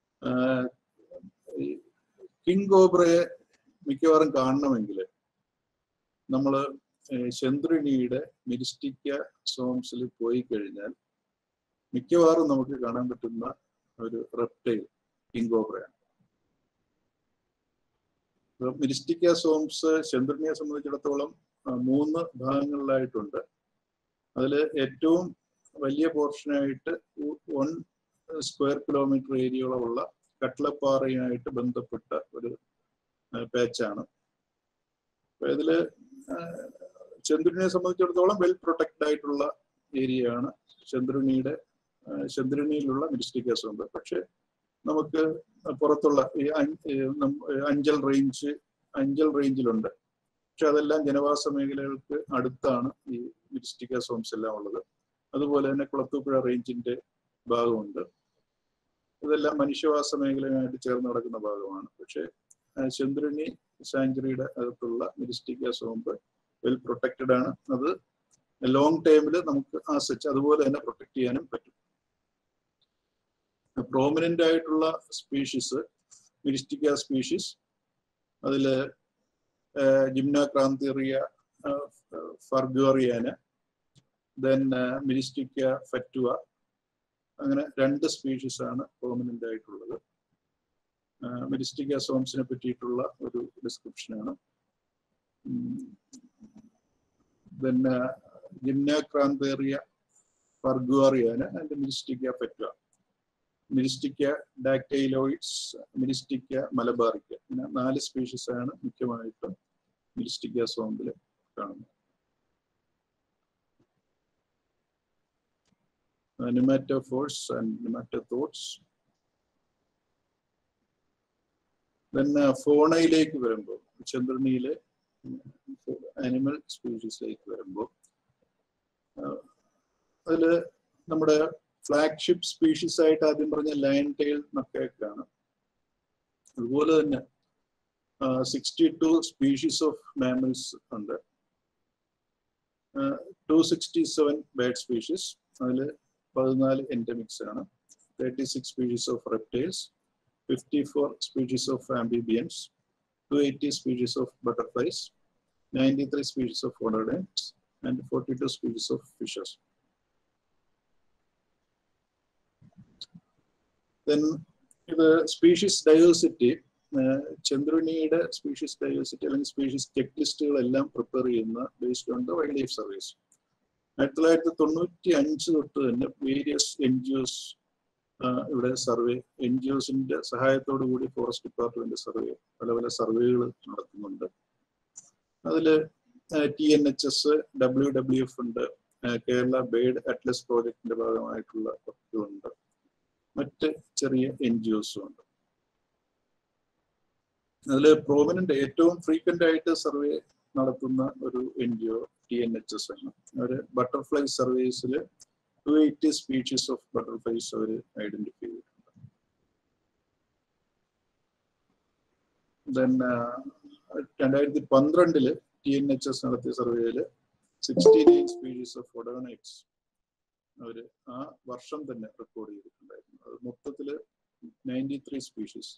കിങ് കോബ്രയെ മിക്കവാറും കാണണമെങ്കിൽ നമ്മൾ ചന്ദ്രിണിയുടെ മിനിസ്റ്റിക്ക സോംസിൽ പോയി കഴിഞ്ഞാൽ മിക്കവാറും നമുക്ക് കാണാൻ പറ്റുന്ന ഒരു റെപ്റ്റൈൽ കിങ് കോബ്രയാണ് മിനിസ്റ്റിക്ക സോംസ് ചന്ദ്രനിയെ സംബന്ധിച്ചിടത്തോളം മൂന്ന് ഭാഗങ്ങളിലായിട്ടുണ്ട് അതിൽ ഏറ്റവും വലിയ പോർഷനായിട്ട് വൺ സ്ക്വയർ കിലോമീറ്റർ ഏരിയയോളമുള്ള കട്ട്ലപ്പാറയുമായിട്ട് ബന്ധപ്പെട്ട ഒരു പാച്ചാണ് ഇതില് ചന്ദ്രനെ സംബന്ധിച്ചിടത്തോളം വെൽ പ്രൊട്ടക്റ്റഡ് ആയിട്ടുള്ള ഏരിയയാണ് ചന്ദ്രനിയുടെ ചന്ദ്രനിയിലുള്ള മിനിസ്റ്റിക്ക സോംബ് പക്ഷെ നമുക്ക് പുറത്തുള്ള ഈ അഞ്ചൽ റേഞ്ച് അഞ്ചൽ റേഞ്ചിലുണ്ട് പക്ഷെ അതെല്ലാം ജനവാസ മേഖലകൾക്ക് അടുത്താണ് ഈ മിരിസ്റ്റിക്ക സോംസ് എല്ലാം ഉള്ളത് അതുപോലെ തന്നെ കുളത്തൂപ്പുഴ റേഞ്ചിന്റെ ഭാഗമുണ്ട് ഇതെല്ലാം മനുഷ്യവാസ മേഖലയുമായിട്ട് ചേർന്ന് നടക്കുന്ന ഭാഗമാണ് പക്ഷെ ചന്ദ്രനി സാഞ്ചുറിയുടെ അകത്തുള്ള മിരിസ്റ്റിക്ക സോംബ് വെൽ പ്രൊട്ടക്റ്റഡ് ആണ് അത് ലോങ് ടൈമിൽ നമുക്ക് ആസച്ച് അതുപോലെ തന്നെ പ്രൊട്ടക്ട് ചെയ്യാനും പറ്റും പ്രോമിനന്റ് ആയിട്ടുള്ള സ്പീഷീസ് മിരിസ്റ്റിക്ക സ്പീഷീസ് അതില് ജിംനാക്രാന്തിറിയ ഫർഗോറിയാന് ദെൻ മിനിസ്റ്റിക്ക ഫറ്റുവ അങ്ങനെ രണ്ട് സ്പീഷീസ് ആണ് പ്രോമിനന്റ് ആയിട്ടുള്ളത് മിനിസ്റ്റിക്ക സോംസിനെ പറ്റിയിട്ടുള്ള ഒരു ഡിസ്ക്രിപ്ഷനാണ് ദെൻ ജിംനാക്രാന്തേറിയ ഫർഗോറിയാന് ആൻഡ് മിനിസ്റ്റിക്ക ഫറ്റുവ മിനിസ്റ്റിക്ക ഡാക്ടൈലോയിഡ്സ് മിനിസ്റ്റിക്ക മലബാറിക്ക ഇങ്ങനെ നാല് സ്പീഷീസ് ആണ് മുഖ്യമായിട്ടും മിനിസ്റ്റിക്ക സോമ്പിൽ കാണുന്നത് ന്യൂമാറ്റോഫോഴ്സ് ആൻഡ് ന്യൂമാറ്റോത്തോട്സ് പിന്നെ ഫോണയിലേക്ക് വരുമ്പോൾ ചന്ദ്രനിയിലെ ആനിമൽ സ്പീഷീസിലേക്ക് വരുമ്പോൾ അതിൽ നമ്മുടെ ഫ്ലാഗ്ഷിപ്പ് സ്പീഷീസ് ആയിട്ട് ആദ്യം പറഞ്ഞ ലയൺ ടെയിൽ നക്കയൊക്കെയാണ് അതുപോലെ തന്നെ sixty two species of mammals ഉണ്ട് two sixty seven bird species അതിൽ പതിനാല് എൻഡമിക്സ് ആണ് 36 species of reptiles, 54 species of amphibians, 280 species of butterflies, 93 species of rodents, and 42 species of fishes. Then ഇത് സ്പീഷീസ് ഡൈവേഴ്സിറ്റി ചന്ദ്രനിയുടെ species diversity അല്ലെങ്കിൽ species check ലിസ്റ്റുകളെല്ലാം prepare ചെയ്യുന്ന based on the wild life service ആയിരത്തി തൊള്ളായിരത്തി തൊണ്ണൂറ്റി അഞ്ച് തൊട്ട് തന്നെ വേരിയസ് എൻ ജി ഒസ് ഇവിടെ സർവേ എൻ ജി ഒസിന്റെ സഹായത്തോടു കൂടി ഫോറസ്റ്റ് ഡിപ്പാർട്ട്മെന്റ് സർവേ പല പല സർവേകൾ നടത്തുന്നുണ്ട് അതില് T N H S W W F ഉണ്ട് കേരള ബേഡ് അറ്റ്ലസ് പ്രോജക്ടിന്റെ ഭാഗമായിട്ടുള്ള പദ്ധതികളുണ്ട് മറ്റ് ചെറിയ എൻ ജി ഒസും ഉണ്ട് അതിൽ പ്രോമിനന്റ് ഏറ്റവും ഫ്രീക്വന്റ് ആയിട്ട് സർവേ നടത്തുന്ന ഒരു N G O T N H S ആണ് അവർ ബട്ടർഫ്ലൈ സർവീസിൽ two eighty species of butterflies അവർ ഐഡന്റിഫൈ ചെയ്തിട്ടുണ്ട് ദെൻ രണ്ടായിരത്തി പന്ത്രണ്ടില് ടി എൻ എച്ച് എസ് നടത്തിയ സർവേയില് sixty nine species of odonates അവര് ആ വർഷം തന്നെ റെക്കോർഡ് ചെയ്തിട്ടുണ്ടായിരുന്നു അത് മൊത്തത്തില് ninety three species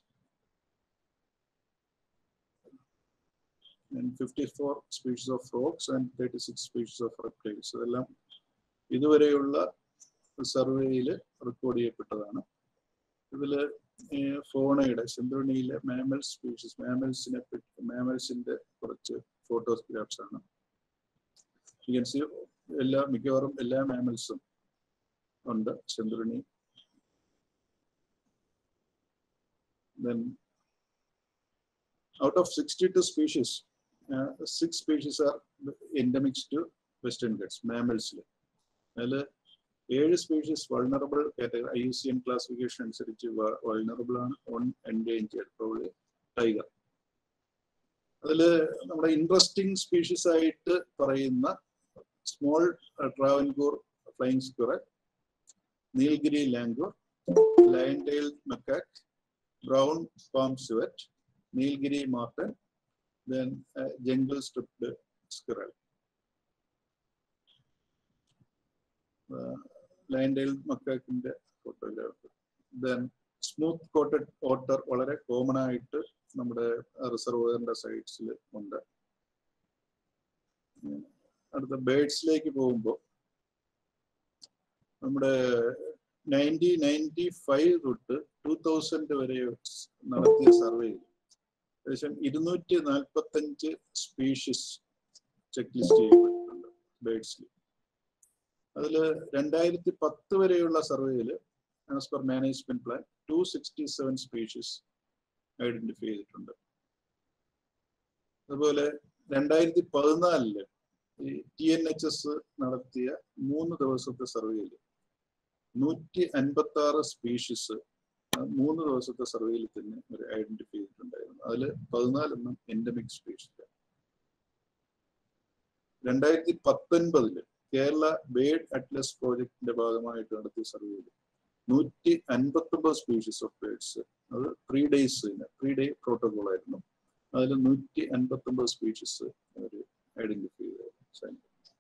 and 54 species of frogs and 36 species of reptiles ഇതെല്ലാം ഇതുവരെയുള്ള സർവേയിൽ റെക്കോർഡ് ചെയ്യപ്പെട്ടതാണ് ഇതിൽ ഫോണയുടെ സിന്ധുണിയിലെ മാമൽ സ്പീഷീസ് മാമൽസിനെ പറ്റി മാമൽസിന്റെ കുറച്ച് ഫോട്ടോഗ്രാഫ്സ് ആണ് സി എല്ലാ മിക്കവാറും എല്ലാ മാമൽസും ഉണ്ട് ചന്ദ്രണി then out of 62 species uh, six species are endemics to western ghats mammals അതിൽ ഏഴ് species vulnerable category I C N classification അനുസരിച്ച് വൾണറബിൾ ആണ് ഓൺ എൻഡേഞ്ചേർഡ് പ്രോബ്ലി ടൈഗർ അതിൽ നമ്മുടെ ഇൻട്രസ്റ്റിംഗ് സ്പീഷീസ് ആയിട്ട് പറയുന്ന small Travancore flying squirrel Nilgiri langur lion tail macaque brown palm civet Nilgiri marten then jungle striped squirrel lion tailed മക്കാക്കിന്റെ photograph then smooth coated otter വളരെ common ആയിട്ട് നമ്മുടെ റിസർവറിന്റെ സൈഡ്സിൽ ഉണ്ട് അടുത്ത ബേഡ്സിലേക്ക് പോകുമ്പോൾ നമ്മുടെ നയൻറ്റീൻ നയൻറ്റി ഫൈവ് തൊട്ട് ടൂ തൗസൻഡ് വരെ നടത്തിയ സർവേയിൽ ഏകദേശം ഇരുന്നൂറ്റി നാൽപ്പത്തഞ്ച് സ്പീഷീസ് ചെക്ക് ലിസ്റ്റ് ചെയ്യപ്പെട്ടിട്ടുണ്ട് ബേഡ്സിൽ അതിൽ രണ്ടായിരത്തി പത്ത് വരെയുള്ള സർവേയിൽ as per management plan two sixty seven species identify ചെയ്തിട്ടുണ്ട് അതുപോലെ രണ്ടായിരത്തി പതിനാലില് ഈ ടി എൻ എച്ച് എസ് നടത്തിയ മൂന്ന് ദിവസത്തെ സർവേയിൽ നൂറ്റി അൻപത്തി ആറ് സ്പീഷീസ് മൂന്ന് ദിവസത്തെ സർവേയിൽ തന്നെ ഒരു ഐഡന്റിഫൈ ചെയ്തിട്ടുണ്ടായിരുന്നു അതിൽ പതിനാലെണ്ണം എൻഡമിക് സ്പീഷീസ് രണ്ടായിരത്തി പത്തൊൻപതില് കേരള ബേഡ് അറ്റ്ലസ് പ്രോജക്ടിന്റെ ഭാഗമായിട്ട് നടത്തിയ സർവേയിൽ നൂറ്റി അൻപത്തി ഒമ്പത് സ്പീഷീസ് ഓഫ് ബേഡ്സ് അത് three days three day protocol ആയിരുന്നു അതിൽ നൂറ്റി അൻപത്തി ഒമ്പത് സ്പീഷീസ് അവർ ഐഡന്റിഫൈ ചെയ്തു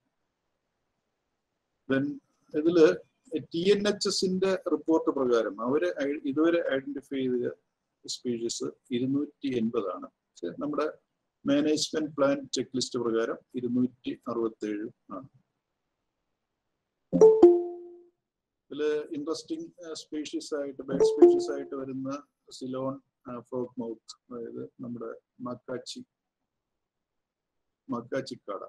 ദെൻ ഇതില് ടി എൻ എച്ച് എസിന്റെ റിപ്പോർട്ട് പ്രകാരം അവര് ഇതുവരെ ഐഡന്റിഫൈ ചെയ്ത സ്പീഷീസ് ഇരുന്നൂറ്റി എൺപതാണ് നമ്മുടെ മാനേജ്മെന്റ് പ്ലാൻ ചെക്ക് ലിസ്റ്റ് പ്രകാരം ഇരുന്നൂറ്റി അറുപത്തി ഏഴ് ആണ് ഇതില് ഇൻട്രസ്റ്റിംഗ് സ്പീഷീസ് ആയിട്ട് ബേഡ് സ്പീഷീസ് ആയിട്ട് വരുന്ന സിലോൺ ഫ്രോക്ക് മൗത്ത് അതായത് നമ്മുടെ മക്കാച്ചി മക്കാച്ചിക്കാട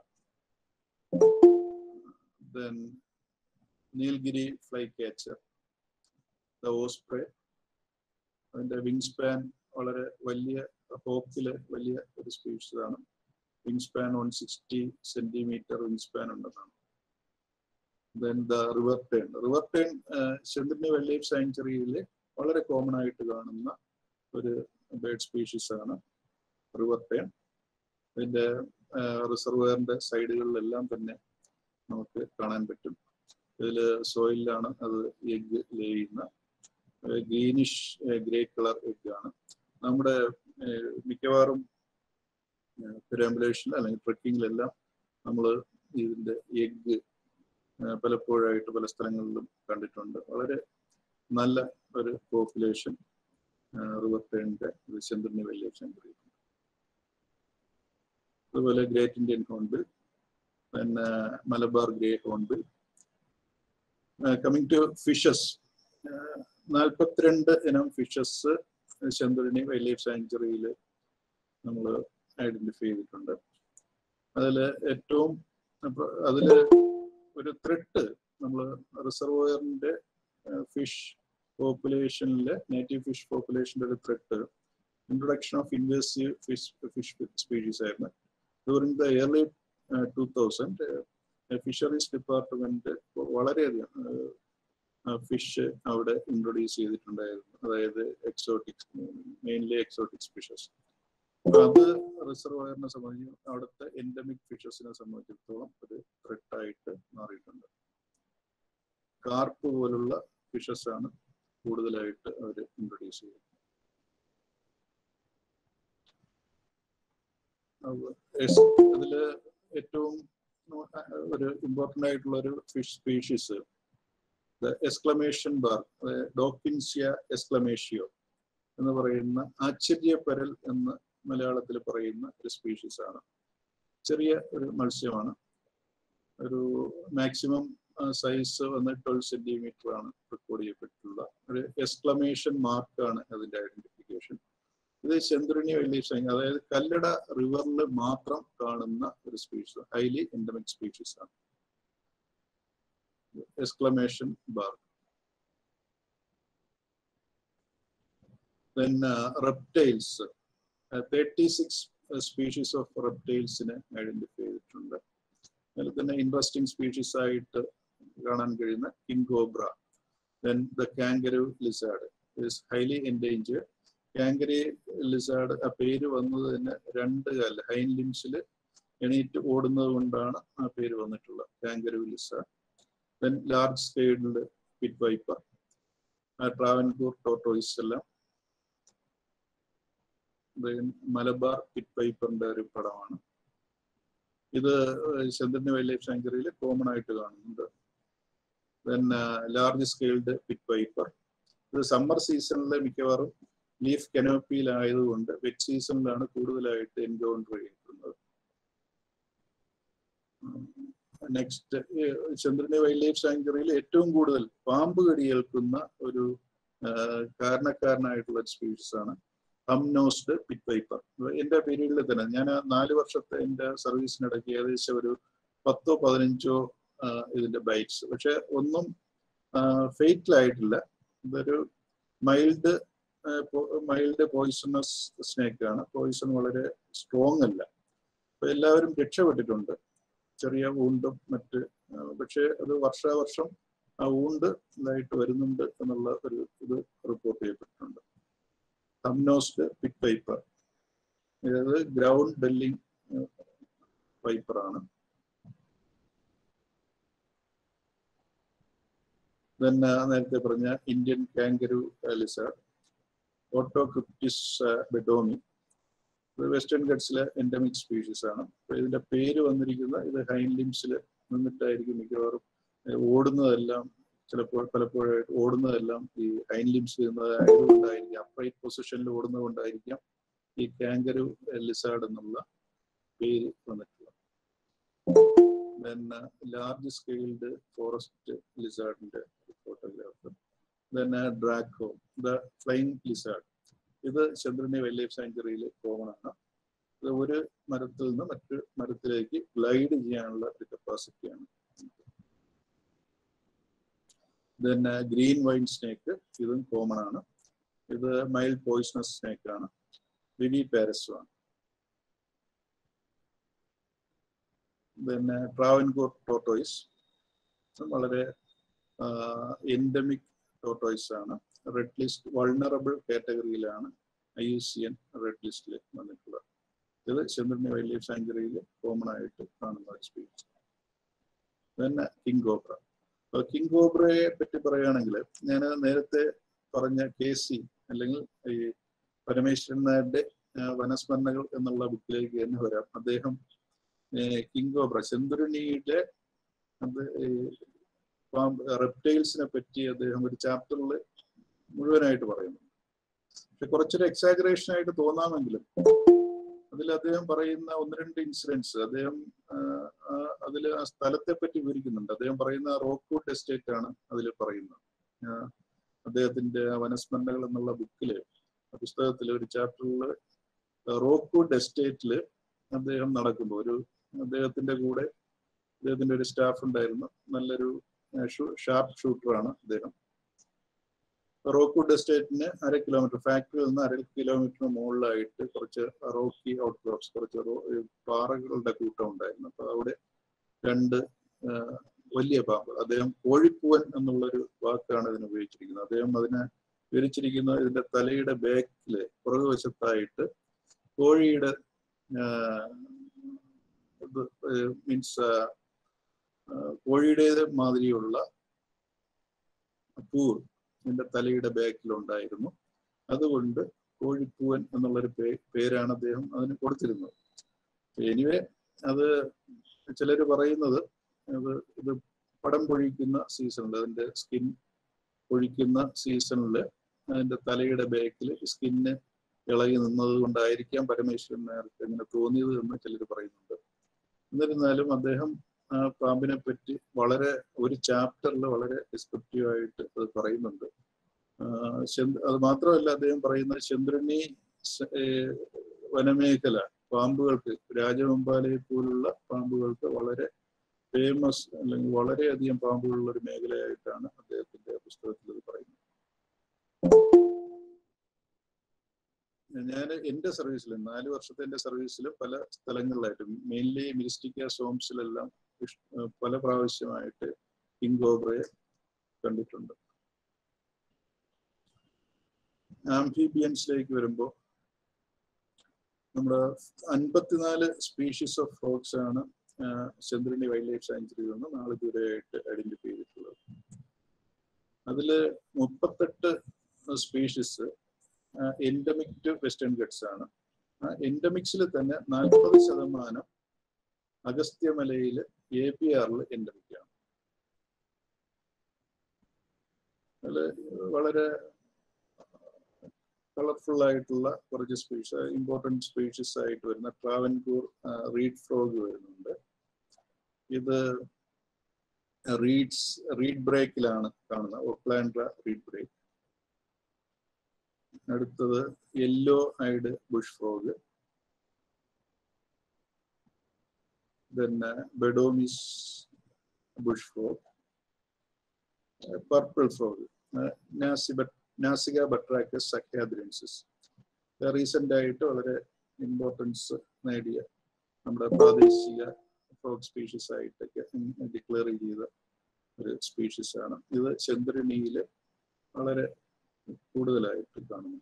then Nilgiri fly catcher the osprey അതിന്റെ വിങ് സ്പാൻ വളരെ വലിയ ഹോക്കില് വലിയ ഒരു സ്പീഷീസ് ആണ് wing span one sixty centimetre wing span ഉണ്ടെന്നാണ് then the river tern river tern Shendurney wild life സാങ്ച്വറിയിൽ വളരെ കോമൺ ആയിട്ട് കാണുന്ന ഒരു ബേർഡ് സ്പീഷീസ് ആണ് റിവർ ടേൺ അതിന്റെ റിസർവറിന്റെ സൈഡുകളിലെല്ലാം തന്നെ നമുക്ക് കാണാൻ പറ്റും ഇതിൽ സോയിലാണ് അത് എഗ് ലേ ചെയ്യുന്ന ഗ്രീനിഷ് ഗ്രേ കളർ എഗ് ആണ് നമ്മുടെ മിക്കവാറും പെരാമ്പുലേഷൻ അല്ലെങ്കിൽ ട്രക്കിങ്ങിലെല്ലാം നമ്മൾ ഇതിന്റെ എഗ് പലപ്പോഴായിട്ട് പല സ്ഥലങ്ങളിലും കണ്ടിട്ടുണ്ട് വളരെ നല്ല ഒരു പോപ്പുലേഷൻ റിവർ ടേണിന്റെ ചെന്തുണ്ണി വലിയ സെഞ്ചുറി അതുപോലെ ഗ്രേറ്റ് ഇന്ത്യൻ ഹോൺബിൽ പിന്നെ Malabar grey hornbill coming to fishes നാൽപ്പത്തിരണ്ട് ഇനം ഫിഷസ് ചെന്തുരുണി വൈൽഡ് ലൈഫ് സാങ്ച്വറിയിൽ നമ്മൾ ഐഡന്റിഫൈ ചെയ്തിട്ടുണ്ട് അതിൽ ഏറ്റവും അതിൽ ഒരു ത്രെട്ട് നമ്മൾ റിസർവോയറിന്റെ ഫിഷ് പോപ്പുലേഷനിലെ നേറ്റീവ് ഫിഷ് പോപ്പുലേഷന്റെ ഒരു threat introduction of invasive fish fish species ആയിരുന്നു during the early two thousand fisheries department വളരെയധികം ഫിഷ് അവിടെ ഇൻട്രൊഡ്യൂസ് ചെയ്തിട്ടുണ്ടായിരുന്നു അതായത് എക്സോട്ടിക് മെയിൻലി എക്സോട്ടിക് ഫിഷസ് അത് റിസർവയറിനെ സംബന്ധിച്ച് അവിടുത്തെ എൻഡമിക് ഫിഷസിനെ സംബന്ധിച്ചിടത്തോളം ഒരു ത്രെട്ടായിട്ട് മാറിയിട്ടുണ്ട് കാർപ്പ് പോലുള്ള ഫിഷസ് ആണ് കൂടുതലായിട്ട് അവർ ഇൻട്രൊഡ്യൂസ് ചെയ്യുന്നത് അതില് ഏറ്റവും ഒരു ഇമ്പോർട്ടൻ്റ് ആയിട്ടുള്ള ഒരു ഫിഷ് സ്പീഷീസ് എക്സ്ക്ലമേഷൻ ബാർ ഡോക്കിൻസിയ എക്സ്ക്ലമേഷ്യോ എന്ന് പറയുന്ന ആശ്ചര്യപ്പരൽ എന്ന് മലയാളത്തിൽ പറയുന്ന ഒരു സ്പീഷീസ് ആണ് ചെറിയ ഒരു മത്സ്യമാണ് ഒരു മാക്സിമം സൈസ് വന്ന് ട്വൽവ് സെന്റിമീറ്റർ ആണ് റെക്കോർഡ് ചെയ്യപ്പെട്ടിട്ടുള്ള ഒരു എക്സ്ക്ലമേഷൻ മാർക്കാണ് അതിന്റെ ഐഡന്റിഫിക്കേഷൻ ഇത് ചന്ദ്രനി വലിയ അതായത് കല്ലട റിവറിൽ മാത്രം കാണുന്ന ഒരു സ്പീഷീസ് ഹൈലി എൻഡമിക് സ്പീഷീസ് ആണ് exclamation bar then reptiles thirty six species of റെപ്റ്റൈൽസിനെ ഐഡന്റിഫൈ ചെയ്തിട്ടുണ്ട് അതിൽ തന്നെ ഇൻട്രസ്റ്റിംഗ് സ്പീഷീസ് ആയിട്ട് കാണാൻ കഴിയുന്ന king cobra then the kangaroo lizard is highly endangered kangaroo lizard ആ പേര് വന്നത് തന്നെ രണ്ട് കാലിൽ ഹൈൻ ലിംസിൽ എണീറ്റ് ഓടുന്നത് കൊണ്ടാണ് ആ പേര് വന്നിട്ടുള്ളത് kangaroo lizard then large scaled pit viper Travancore tortoise എല്ലാം മലബാർ പിറ്റ് വൈപ്പറിന്റെ ഒരു പടമാണ് ഇത് ചന്ദ്രന് വൈൽഡ് ലൈഫ് സാങ്ച്വറിയിൽ കോമൺ ആയിട്ട് കാണുന്നുണ്ട് then large scaled pit viper ഇത് സമ്മർ സീസണിൽ മിക്കവാറും ലീഫ് കനോപ്പിയിലായതുകൊണ്ട് വെറ്റ് സീസണിലാണ് കൂടുതലായിട്ട് എൻകൗണ്ടർ ചെയ്യപ്പെടുന്നത് നെക്സ്റ്റ് ചന്ദ്രനെ വൈൽഡ് ലൈഫ് സാങ്ച്വറിയിൽ ഏറ്റവും കൂടുതൽ പാമ്പ് കടിയേൽക്കുന്ന ഒരു കാരണക്കാരനായിട്ടുള്ള സ്പീഷീസ് ആണ് ഹംനോസ്ഡ് പിറ്റ് വൈപ്പർ എന്റെ പീരീഡിൽ തന്നെ ഞാൻ നാല് വർഷത്തെ എന്റെ സർവീസിനിടയ്ക്ക് ഏകദേശം ഒരു പത്തോ പതിനഞ്ചോ ഇതിന്റെ ബൈറ്റ്സ് പക്ഷെ ഒന്നും ഫെയ്റ്റൽ ആയിട്ടില്ല ഇതൊരു മൈൽഡ് മൈൽഡ് പോയിസണസ് സ്നേക്ക് ആണ് പോയിസൺ വളരെ സ്ട്രോങ് അല്ല അപ്പൊ എല്ലാവരും രക്ഷപ്പെട്ടിട്ടുണ്ട് ചെറിയ ഊണ്ടും മറ്റ് പക്ഷെ അത് വർഷാവർഷം ആ ഊണ്ട് ഇതായിട്ട് വരുന്നുണ്ട് എന്നുള്ള ഒരു ഇത് റിപ്പോർട്ട് ചെയ്യപ്പെട്ടിട്ടുണ്ട് തംനോസ്ഡ് പിറ്റ് വൈപ്പർ അതായത് ഗ്രൗണ്ട് ബെല്ലിംഗ് വൈപ്പർ ആണ് ദെൻ നേരത്തെ പറഞ്ഞ ഇന്ത്യൻ കാങ്കരു ലിസാർഡ് ഓട്ടോക്രിപ്റ്റിസ് ബെഡോമി ഇത് വെസ്റ്റേൺ ഗഡ്സിലെ എൻഡമിക് സ്പീഷീസ് ആണ് അപ്പൊ ഇതിന്റെ പേര് വന്നിരിക്കുന്ന ഇത് ഹൈൻ ലിംസിൽ നിന്നിട്ടായിരിക്കും മിക്കവാറും ഓടുന്നതെല്ലാം ചിലപ്പോൾ പലപ്പോഴായിട്ട് ഓടുന്നതെല്ലാം ഈ ഹൈൻ ലിംസ് ആയതുകൊണ്ടായിരിക്കും അപ്രൈറ്റ് പൊസിഷനിൽ ഓടുന്നത് കൊണ്ടായിരിക്കാം ഈ കാങ്കരു ലിസാർഡ് എന്നുള്ള പേര് വന്നിട്ടുള്ളത് ദെൻ ലാർജ് സ്കെയിൽഡ് ഫോറസ്റ്റ് ലിസാർഡിന്റെ photograph then Draco the flying lizard ഇത് ചന്ദ്രനെ വൈൽഡ് ലൈഫ് സാങ്ച്വറിയിൽ കോമൺ ആണ് ഇത് ഒരു മരത്തിൽ നിന്ന് മറ്റു മരത്തിലേക്ക് ഗ്ലൈഡ് ചെയ്യാനുള്ള ഒരു കപ്പാസിറ്റിയാണ് ദെൻ ഗ്രീൻ വൈൻ സ്നേക്ക് ഇതും കോമൺ ആണ് ഇത് മൈൽഡ് പോയിസണസ് സ്നേക്ക് ആണ് വിവി പാരസും ആണ് പിന്നെ ട്രാവൻകൂർ ടോട്ടോയിസ് വളരെ എൻഡമിക് ടോട്ടോയിസ് ആണ് റെഡ് ലിസ്റ്റ് വൾണറബിൾ കാറ്റഗറിയിലാണ് I U C N red ലിസ്റ്റിൽ വന്നിട്ടുള്ളത് ഇത് ചന്ദ്രനെ വൈൽഡ് ലൈഫ് സാങ്ച്വറിയിൽ കോമൺ ആയിട്ട് കാണുന്ന ഒരു സ്പീച്ച് പിന്നെ കിങ് കോബ്ര കിങ് കോബ്രയെ പറ്റി പറയുകയാണെങ്കിൽ ഞാൻ നേരത്തെ പറഞ്ഞ കെ സി അല്ലെങ്കിൽ ഈ പരമേശ്വരൻ നായരുടെ വനസ്മരണകൾ എന്നുള്ള ബുക്കിലേക്ക് തന്നെ വരാം അദ്ദേഹം കിങ് കോബ്ര ചന്ദ്രനിയുടെ അത് റെപ്റ്റൈൽസിനെ പറ്റി അദ്ദേഹം ഒരു ചാപ്റ്ററിൽ മുഴുവനായിട്ട് പറയുന്നു പക്ഷെ കുറച്ചൊരു എക്സാജറേഷൻ ആയിട്ട് തോന്നാമെങ്കിലും അതിൽ അദ്ദേഹം പറയുന്ന ഒന്ന് രണ്ട് ഇൻസിഡൻസ് അദ്ദേഹം അതിൽ ആ സ്ഥലത്തെ പറ്റി വിവരിക്കുന്നുണ്ട് അദ്ദേഹം പറയുന്ന റോക്ക്വുഡ് എസ്റ്റേറ്റ് ആണ് അതിൽ പറയുന്നത് ആ, അദ്ദേഹത്തിന്റെ ആ വനസ്മരണകൾ എന്നുള്ള ബുക്കില് പുസ്തകത്തിൽ ഒരു ചാപ്റ്ററിൽ റോക്ക്വുഡ് എസ്റ്റേറ്റിൽ അദ്ദേഹം നടക്കുമ്പോൾ ഒരു അദ്ദേഹത്തിന്റെ കൂടെ അദ്ദേഹത്തിന്റെ ഒരു സ്റ്റാഫ് ഉണ്ടായിരുന്നു നല്ലൊരു ഷാർപ്പ് ഷൂട്ടറാണ് അദ്ദേഹം റോക്ക്വുഡ് എസ്റ്റേറ്റിന് അര കിലോമീറ്റർ ഫാക്ടറിയിൽ നിന്ന് അര കിലോമീറ്റർ മുകളിലായിട്ട് കുറച്ച് റോക്കി ഔട്ട് ക്രോപ്സ് കുറച്ച് റോ- ഈ പാറകളുടെ കൂട്ടം ഉണ്ടായിരുന്നു അപ്പൊ അവിടെ രണ്ട് ആ, വലിയ പാമ്പ് അദ്ദേഹം കോഴിപ്പൂവൻ എന്നുള്ളൊരു വാക്കാണ് ഇതിന് ഉപയോഗിച്ചിരിക്കുന്നത് അദ്ദേഹം അതിനെ വിവരിച്ചിരിക്കുന്നത് ഇതിന്റെ തലയുടെ ബാക്കില് പുറകുവശത്തായിട്ട് കോഴിയുടെ മീൻസ് കോഴിയുടേത് മാതിരിയുള്ള പൂവ് ഇതിന്റെ തലയുടെ ബാക്കിലുണ്ടായിരുന്നു അതുകൊണ്ട് കോഴിപ്പൂവൻ എന്നുള്ളൊരു പേ പേരാണ് അദ്ദേഹം അതിന് കൊടുത്തിരുന്നത് എനിവേ അത് ചിലർ പറയുന്നത് അത് ഇത് പടം പൊഴിക്കുന്ന സീസണിൽ അതിന്റെ സ്കിൻ പൊഴിക്കുന്ന സീസണിൽ അതിന്റെ തലയുടെ ബാക്കിൽ സ്കിന്ന് ഇളകി നിന്നത് കൊണ്ടായിരിക്കാം പരമേശ്വരൻ നേർക്ക് ഇങ്ങനെ തോന്നിയത് എന്ന് ചിലർ പറയുന്നുണ്ട് എന്നിരുന്നാലും അദ്ദേഹം ആ പാമ്പിനെ പറ്റി വളരെ ഒരു ചാപ്റ്ററിൽ വളരെ ഡിസ്ക്രിപ്റ്റീവ് ആയിട്ട് അത് പറയുന്നുണ്ട് ആ, ശന്ദ്- അത് മാത്രമല്ല അദ്ദേഹം പറയുന്നത് ചന്ദ്രനി സ- ഏ, വനമേഖല പാമ്പുകൾക്ക് രാജവെമ്പാലയെ പോലുള്ള പാമ്പുകൾക്ക് വളരെ ഫേമസ് അല്ലെങ്കിൽ വളരെയധികം പാമ്പുകളുള്ള ഒരു മേഖലയായിട്ടാണ് അദ്ദേഹത്തിന്റെ പുസ്തകത്തിൽ ഇത് പറയുന്നത് ഞാൻ എന്റെ സർവീസിലും നാല് വർഷത്തെ എന്റെ സർവീസിലും പല സ്ഥലങ്ങളിലായിട്ട് മെയിൻലി മിനിസ്റ്റിക്ക സോംസിലെല്ലാം ഇഷ്- ഏഹ് പല പ്രാവശ്യമായിട്ട് കിങ് കോബ്രയെ കണ്ടിട്ടുണ്ട് ആംഫീബിയൻസിലേക്ക് വരുമ്പോൾ നമ്മുടെ അൻപത്തിനാല് സ്പീഷീസ് ഓഫ് ഫ്രോഗ്സ് ആണ് ആഹ് ചന്ദ്രനി വൈൽഡ് ലൈഫ് സാഞ്ചുറിയിൽ നിന്ന് നാളെ ദൂരെയായിട്ട് ഐഡന്റിഫൈ ചെയ്തിട്ടുള്ളത് അതില് മുപ്പത്തെട്ട് species endemic to western Ghats ആണ് ആ എൻഡമിക്സിൽ തന്നെ നാൽപ്പത് ശതമാനം അഗസ്ത്യമലയിൽ എ പി ആറിൽ എൻഡമിക് ആണ് അതില് വളരെ കളർഫുൾ ആയിട്ടുള്ള കുറച്ച് സ്പീഷീസ് ഇമ്പോർട്ടൻറ്റ് സ്പീഷീസ് ആയിട്ട് വരുന്ന ട്രാവൻകൂർ റീഡ് ഫ്രോഗ് വരുന്നുണ്ട് ഇത് റീഡ്സ് റീഡ് ബ്രേക്കിലാണ് കാണുന്നത് ഒക്ലാൻഡ്ര റീഡ് ബ്രേക്ക് അടുത്തത് യെല്ലോ ഐഡ് ബുഷ് ഫ്രോഗ് പിന്നെ Beddome's bush frog purple frog നാസിബറ്റ് നാസിക ബട്രാക്കസ് സഖ്യാദ്രൻസിസ് റീസെന്റ് ആയിട്ട് വളരെ ഇമ്പോർട്ടൻസ് നേടിയ നമ്മുടെ പ്രാദേശിക ഫ്രോഗ് സ്പീഷീസ് ആയിട്ടൊക്കെ ഡിക്ലെയർ ചെയ്ത ഒരു സ്പീഷീസ് ആണ് ഇത് ചന്ദ്രനിയിൽ വളരെ കൂടുതലായിട്ട് കാണുന്നു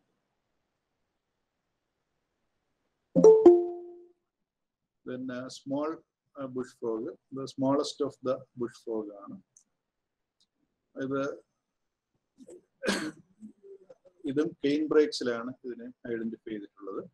പിന്നെ small bush frog the smallest of the bush frog ആണ് ഇത് ഇതും കെയിൻ ബ്രേക്സിലാണ് ഇതിനെ ഐഡന്റിഫൈ ചെയ്തിട്ടുള്ളത്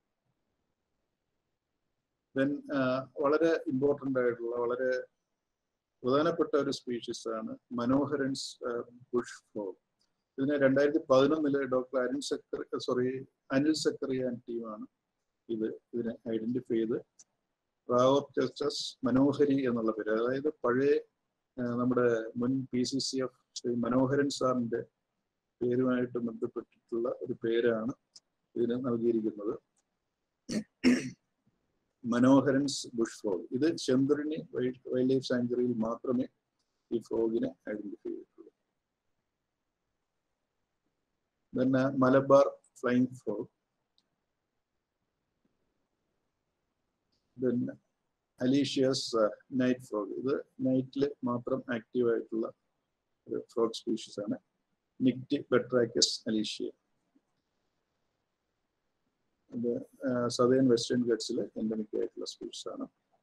ദെൻ വളരെ ഇമ്പോർട്ടൻ്റ് ആയിട്ടുള്ള വളരെ പ്രധാനപ്പെട്ട ഒരു സ്പീഷീസ് ആണ് മനോഹരൻസ് ബുഷ് ഫ്രോഗ് ഇതിനെ രണ്ടായിരത്തി പതിനൊന്നില് ഡോക്ടർ അരുൺ സക്കറി സോറി അനിൽ സക്കറിയാൻ ടീമാണ് ഇത് ഇതിനെ ഐഡന്റിഫൈ ചെയ്ത് റാവോപ്റ്റസ് മനോഹരി എന്നുള്ള പേര് അതായത് പഴയ നമ്മുടെ മുൻ P C C F Shri Manoharan സാറിന്റെ പേരുമായിട്ട് ബന്ധപ്പെട്ടിട്ടുള്ള ഒരു പേരാണ് ഇതിന് നൽകിയിരിക്കുന്നത് മനോഹരൻസ് ബുഷ് ഫ്രോഗ് ഇത് ചന്ദ്രനി വൈൽഡ് ലൈഫ് സാഞ്ചുറിയിൽ മാത്രമേ ഈ ഫ്രോഗിനെ ഐഡന്റിഫൈ ചെയ്തിട്ടുള്ളൂ പിന്നെ മലബാർ ഫ്ലൈങ് ഫ്രോഗ് പിന്നെ അലീഷ്യസ് നൈറ്റ് ഫ്രോഗ് ഇത് നൈറ്റിൽ മാത്രം ആക്റ്റീവ് ആയിട്ടുള്ള ഒരു ഫ്രോഗ് സ്പീഷീസ് ആണ് നിക്റ്റി ബെട്രാക്കസ് അലീഷ്യ ഇത് സദേൺ വെസ്റ്റേൺ ഗട്ട്സിൽ എൻഡമിക് ആയിട്ടുള്ള സ്പീഷീസ് ആണ്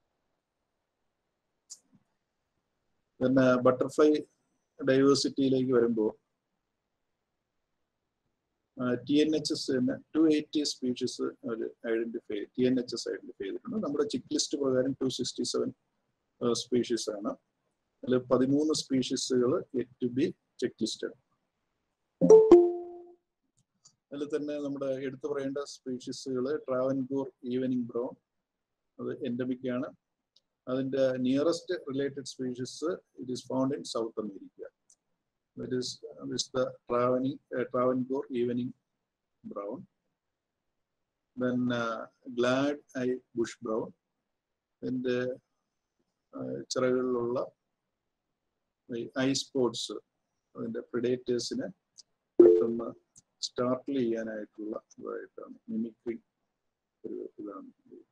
പിന്നെ ബട്ടർഫ്ലൈ ഡൈവേഴ്സിറ്റിയിലേക്ക് വരുമ്പോൾ ടി എൻ എച്ച് എസ് തന്നെ ടു എയ്റ്റി സ്പീഷീസ് അവർ identify T N H S identify ചെയ്തിട്ടുണ്ട് നമ്മുടെ ചെക്ക് ലിസ്റ്റ് പ്രകാരം ടു സിക്സ്റ്റി സെവൻ സ്പീഷീസ് ആണ് അതിൽ പതിമൂന്ന് സ്പീഷീസുകൾ yet to be check list അതിൽ തന്നെ നമ്മുടെ എടുത്തു പറയേണ്ട സ്പീഷീസുകൾ ട്രാവൻകൂർ ഈവനിങ് ബ്രൗൺ അത് എൻഡമിക് ആണ് അതിന്റെ nearest related species it is found in South America that is with the ട്രാവനിങ് Travancore evening brown then glad eye bush brown ഇതിന്റെ ചിറകളിലുള്ള ഐ സ്പോട്സ് അതിന്റെ പ്രിഡേറ്റേഴ്സിനെ പെട്ടെന്ന് സ്റ്റാർട്ടിൽ ചെയ്യാനായിട്ടുള്ള ഇതായിട്ടാണ് മിമിക്രി ഒരു ഇതാണ്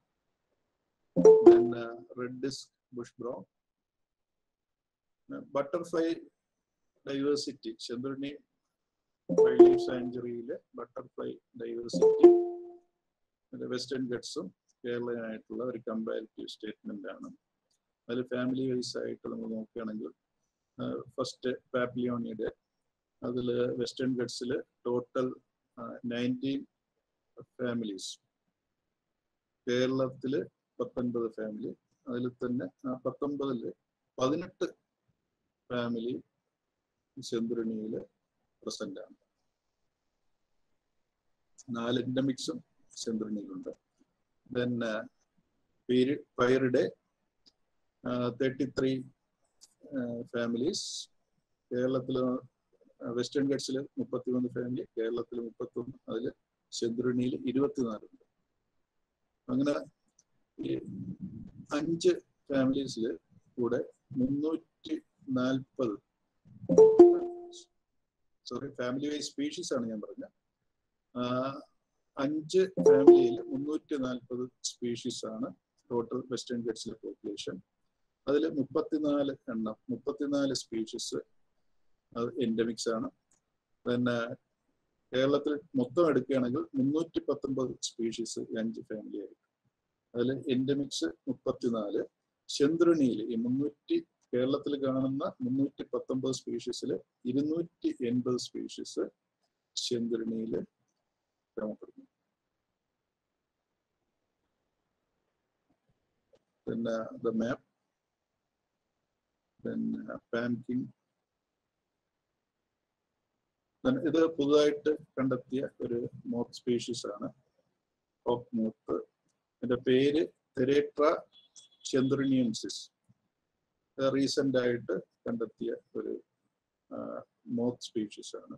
then uh, red disc bush brown uh, butterfly diversity Chenthuruni wild wildlife സാഞ്ചുറിയിലെ ബട്ടർഫ്ലൈ ഡൈവേഴ്സിറ്റി വെസ്റ്റേൺ ഗട്ട്സും കേരളമായിട്ടുള്ള ഒരു കമ്പാരിറ്റീവ് സ്റ്റേറ്റ്മെന്റ് ആണ് അതിൽ ഫാമിലി വൈസ് ആയിട്ട് നമ്മൾ നോക്കുകയാണെങ്കിൽ ഫസ്റ്റ് പാപ്ലിയോണിയുടെ അതിൽ വെസ്റ്റേൺ ഗട്ട്സിൽ ടോട്ടൽ നയൻറ്റീൻ ഫാമിലീസ് കേരളത്തിൽ പത്തൊൻപത് ഫാമിലി അതിൽ തന്നെ പത്തൊമ്പതില് പതിനെട്ട് ഫാമിലി ചെന്തുരണിയിൽ പ്രസന്റ് ആണ് നാല് എൻഡമിക്സും ചെന്തുരണിയിലുണ്ട് then Pieridae thirty three families കേരളത്തിൽ വെസ്റ്റേൺ ഗട്ട്സിൽ മുപ്പത്തിമൂന്ന് ഫാമിലി കേരളത്തിൽ മുപ്പത്തൊന്ന് അതിൽ ചെന്തുരണിയിൽ ഇരുപത്തിനാലുണ്ട് അങ്ങനെ ഈ അഞ്ച് ഫാമിലീസിൽ കൂടെ മുന്നൂറ്റി നാൽപ്പത് സോറി ഫാമിലി വൈസ് സ്പീഷീസ് ആണ് ഞാൻ പറഞ്ഞത് അഞ്ച് ഫാമിലിയിൽ മുന്നൂറ്റി നാൽപ്പത് സ്പീഷീസ് ആണ് ടോട്ടൽ വെസ്റ്റേൺ ഗട്ട്സിലെ പോപ്പുലേഷൻ അതിൽ മുപ്പത്തിനാല് എണ്ണം മുപ്പത്തിനാല് സ്പീഷീസ് അത് എൻഡമിക്സ് ആണ് പിന്നെ കേരളത്തിൽ മൊത്തം എടുക്കുകയാണെങ്കിൽ മുന്നൂറ്റി പത്തൊമ്പത് സ്പീഷീസ് അഞ്ച് ഫാമിലി ആയിട്ട് അതിൽ എൻഡമിക്സ് മുപ്പത്തിനാല് ചന്ദ്രണിയിൽ ഈ മുന്നൂറ്റി കേരളത്തിൽ കാണുന്ന മുന്നൂറ്റി പത്തൊമ്പത് സ്പീഷീസിൽ ഇരുന്നൂറ്റി എൺപത് സ്പീഷീസ് ചന്ദ്രണിയിൽ ക്രമപ്പെടുന്നു പിന്നെ ദ മാപ്പ് പിന്നെ പാൻകിങ് ഇത് പുതുതായിട്ട് കണ്ടെത്തിയ ഒരു മോത്ത് സ്പീഷീസ് ആണ് ഓഫ് മൂത്ത് ഇതിന്റെ പേര് തെരേട്ര ചെന്ത്രിനിയൻസിസ് റീസെന്റ് ആയിട്ട് കണ്ടെത്തിയ ഒരു മോത്ത് സ്പീഷീസ് ആണ്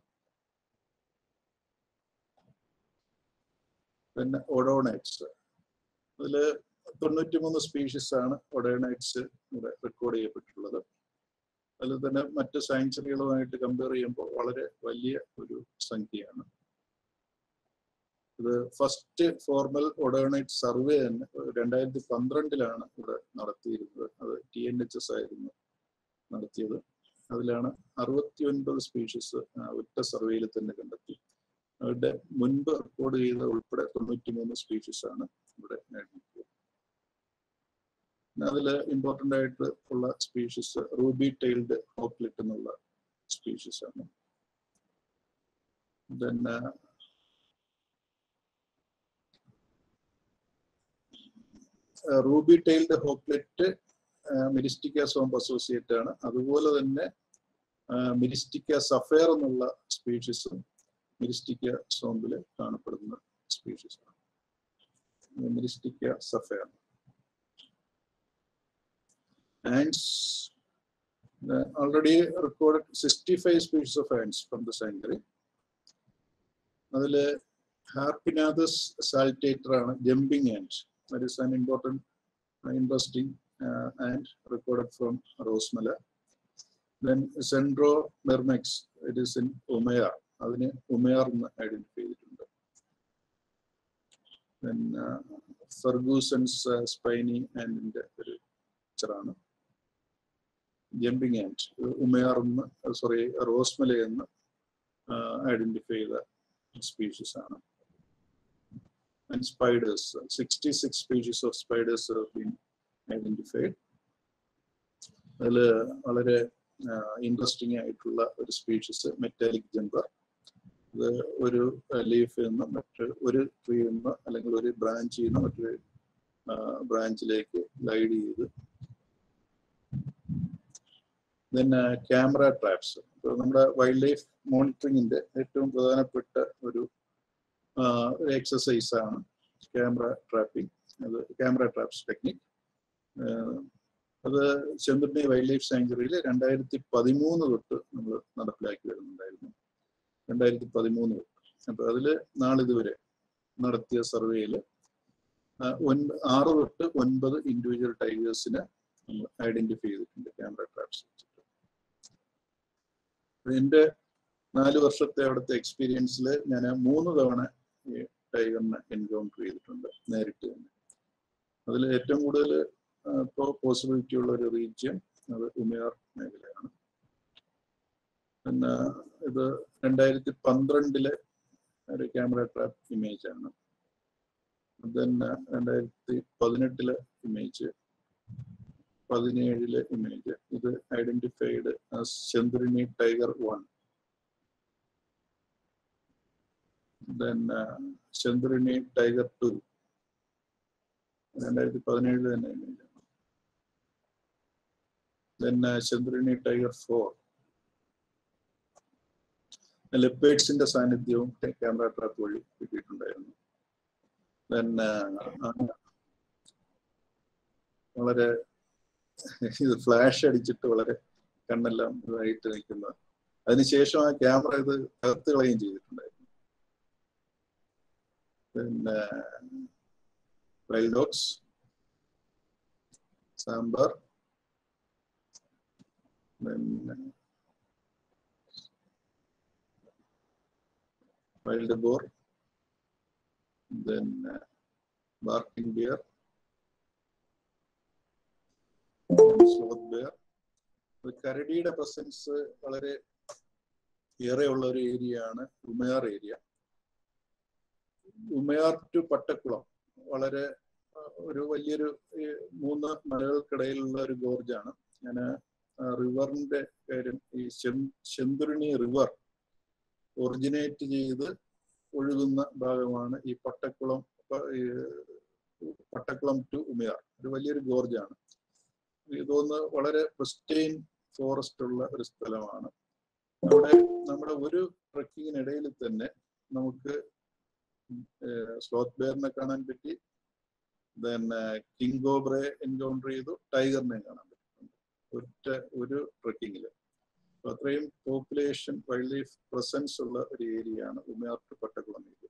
പിന്നെ ഒഡോണൈറ്റ്സ് അതിൽ തൊണ്ണൂറ്റിമൂന്ന് സ്പീഷീസ് ആണ് ഒഡോണൈറ്റ്സ് ഇവിടെ റെക്കോർഡ് ചെയ്യപ്പെട്ടിട്ടുള്ളത് അതിൽ തന്നെ മറ്റ് സാങ്ച്വറികളുമായിട്ട് കമ്പയർ ചെയ്യുമ്പോൾ വളരെ വലിയ ഒരു സംഖ്യയാണ് ഇത് ഫസ്റ്റ് ഫോർമൽ ഒഡോണൈറ്റ് സർവേ തന്നെ രണ്ടായിരത്തി പന്ത്രണ്ടിലാണ് ഇവിടെ നടത്തിയിരുന്നത് അത് ടി എൻ എച്ച് എസ് ആയിരുന്നു നടത്തിയത് അതിലാണ് അറുപത്തി ഒൻപത് സ്പീഷീസ് ഒറ്റ സർവേയിൽ തന്നെ കണ്ടെത്തി അവരുടെ മുൻപ് റെക്കോർഡ് ചെയ്ത ഉൾപ്പെടെ തൊണ്ണൂറ്റി മൂന്ന് സ്പീഷീസ് ആണ് ഇവിടെ നേടിയിട്ടുള്ളത് അതിൽ ഇമ്പോർട്ടൻ്റ് ആയിട്ട് ഉള്ള സ്പീഷീസ് റൂബി ടൈൽഡ് ഹോപ്ലിറ്റ് എന്നുള്ള സ്പീഷീസ് ആണ് then ruby tailed hawklet Myristica swamp associate ആണ് അതുപോലെ തന്നെ മിരിസ്റ്റിക്ക സഫയർ എന്നുള്ള സ്പീഷീസും മിരിസ്റ്റിക്ക സോംബിൽ കാണപ്പെടുന്ന സ്പീഷീസ് ആണ് Myristica sapphire ants already record sixty five species of ants from the sanctuary അതിൽ ഹാർപ്പിനാദസ് സാൽറ്റേറ്റർ ആണ് jumping ant that is an important, uh, interesting uh, and recorded from Rosmala. Then Centro Mermex, it is in Umayar. അതിനെ ഉമയാർ എന്ന് identify ചെയ്തിട്ടുണ്ട് then ഫെർഗൂസൺസ് spiny ആൻഡിന്റെ ഒരു പിക്ചറാണ് jumping and ഉമയാർ എന്ന് sorry Rosemala എന്ന് identify ചെയ്ത species ആണ് and spiders. 66 species of spiders have been identified. അതിൽ വളരെ ഇൻട്രസ്റ്റിംഗ് ആയിട്ടുള്ള ഒരു സ്പീഷീസ് മെറ്റാലിക് ജമ്പർ ഇത് ഒരു ലീഫിൽ നിന്ന് മറ്റ് ഒരു ട്രീയിൽ നിന്ന് അല്ലെങ്കിൽ ഒരു ബ്രാഞ്ചിൽ നിന്ന് മറ്റൊരു ബ്രാഞ്ചിലേക്ക് ഗൈഡ് ചെയ്ത് പിന്നെ ക്യാമറ ട്രാപ്സ് നമ്മുടെ വൈൽഡ് ലൈഫ് മോണിറ്ററിങ്ങിന്റെ ഏറ്റവും പ്രധാനപ്പെട്ട ഒരു ഒരു എക്സസൈസ് ആണ് ക്യാമറ ട്രാപ്പിംഗ് അത് ക്യാമറ ട്രാപ്സ് ടെക്നിക് അത് ചെമ്പുരുണി വൈൽഡ് ലൈഫ് സാങ്ച്വറിയിൽ രണ്ടായിരത്തി പതിമൂന്ന് തൊട്ട് നമ്മൾ നടപ്പിലാക്കി വരുന്നുണ്ടായിരുന്നു രണ്ടായിരത്തി പതിമൂന്ന് തൊട്ട് അപ്പൊ അതിൽ നാളിതുവരെ നടത്തിയ സർവേയിൽ ആറ് തൊട്ട് ഒൻപത് ഇൻഡിവിജ്വൽ ടൈഗേഴ്സിനെ നമ്മൾ ഐഡന്റിഫൈ ചെയ്തിട്ടുണ്ട് ക്യാമറ ട്രാപ്സ് വെച്ചിട്ട് എൻ്റെ നാല് വർഷത്തെ അവിടുത്തെ എക്സ്പീരിയൻസിൽ ഞാൻ മൂന്ന് തവണ ഈ ടൈഗറിനെ എൻകൗണ്ടർ ചെയ്തിട്ടുണ്ട് നേരിട്ട് തന്നെ അതിൽ ഏറ്റവും കൂടുതൽ ഇപ്പോൾ പോസിബിലിറ്റി ഉള്ള ഒരു റീജിയൻ അത് ഉമയാർ മേഖലയാണ് പിന്നെ ഇത് രണ്ടായിരത്തി പന്ത്രണ്ടിലെ ഒരു ക്യാമറ ട്രാപ്പ് ഇമേജ് ആണ് തന്നെ രണ്ടായിരത്തി പതിനെട്ടിലെ ഇമേജ് പതിനേഴിലെ ഇമേജ് ഇത് identified Chenthuruni tiger one then Chenthuruni tiger two രണ്ടായിരത്തി പതിനേഴില് തന്നെ ഇമേജ് ആണ് ദെൻ ചന്ദ്രിനി ടൈഗർ ഫോർ ലെപ്പേഡ്സിന്റെ സാന്നിധ്യവും ക്യാമറ ട്രാപ്പ് വഴി കിട്ടിയിട്ടുണ്ടായിരുന്നു ദെൻ വളരെ ഇത് ഫ്ലാഷ് അടിച്ചിട്ട് വളരെ കണ്ണെല്ലാം ഇതായിട്ട് നിൽക്കുന്ന അതിനുശേഷം ആ ക്യാമറ ഇത് തകർത്ത് കളയുകയും ചെയ്തിട്ടുണ്ടായിരുന്നു പിന്നെ വൈൽഡ് ഡോഗ്സ് സാമ്പാർ പിന്നെ wild boar then uh, barking bear, sloth bear. കരടിയുടെ പ്രസൻസ് വളരെ ഏറെയുള്ള ഒരു ഏരിയ ആണ് ഉമയാർ ഏരിയ ഉമയാർ ടു പട്ടക്കുളം വളരെ ഒരു വലിയൊരു മൂന്ന് മലകൾക്കിടയിലുള്ള ഒരു ഗോർജാണ് ഞാൻ റിവറിന്റെ കാര്യം ഈ ചെന്തുരുണി റിവർ ഒറിജിനേറ്റ് ചെയ്ത് ഒഴുകുന്ന ഭാഗമാണ് ഈ പട്ടക്കുളം പട്ടക്കുളം ടു ഉമയാർ ഒരു വലിയൊരു ഗോർജാണ് ഇതൊന്ന് വളരെ പ്രിസ്റ്റൈൻ ഫോറസ്റ്റ് ഉള്ള ഒരു സ്ഥലമാണ് അവിടെ നമ്മുടെ ഒരു ട്രക്കിങ്ങിനിടയിൽ തന്നെ നമുക്ക് സ്ലോത്ത് ബെയറിനെ കാണാൻ പറ്റി ദെൻ കിങ് ഗോബ്രെ എൻകൗണ്ടർ ചെയ്തു ടൈഗറിനെ കാണാൻ പറ്റുന്നുണ്ട് ഒറ്റ ഒരു ട്രക്കിങ്ങിൽ അത്രയും പോപ്പുലേഷൻ വൈൽഡ് ലൈഫ് പ്രസൻസ് ഉള്ള ഒരു ഏരിയ ആണ് ഉമയാർ ടു പട്ടക്കുളം ഏരിയ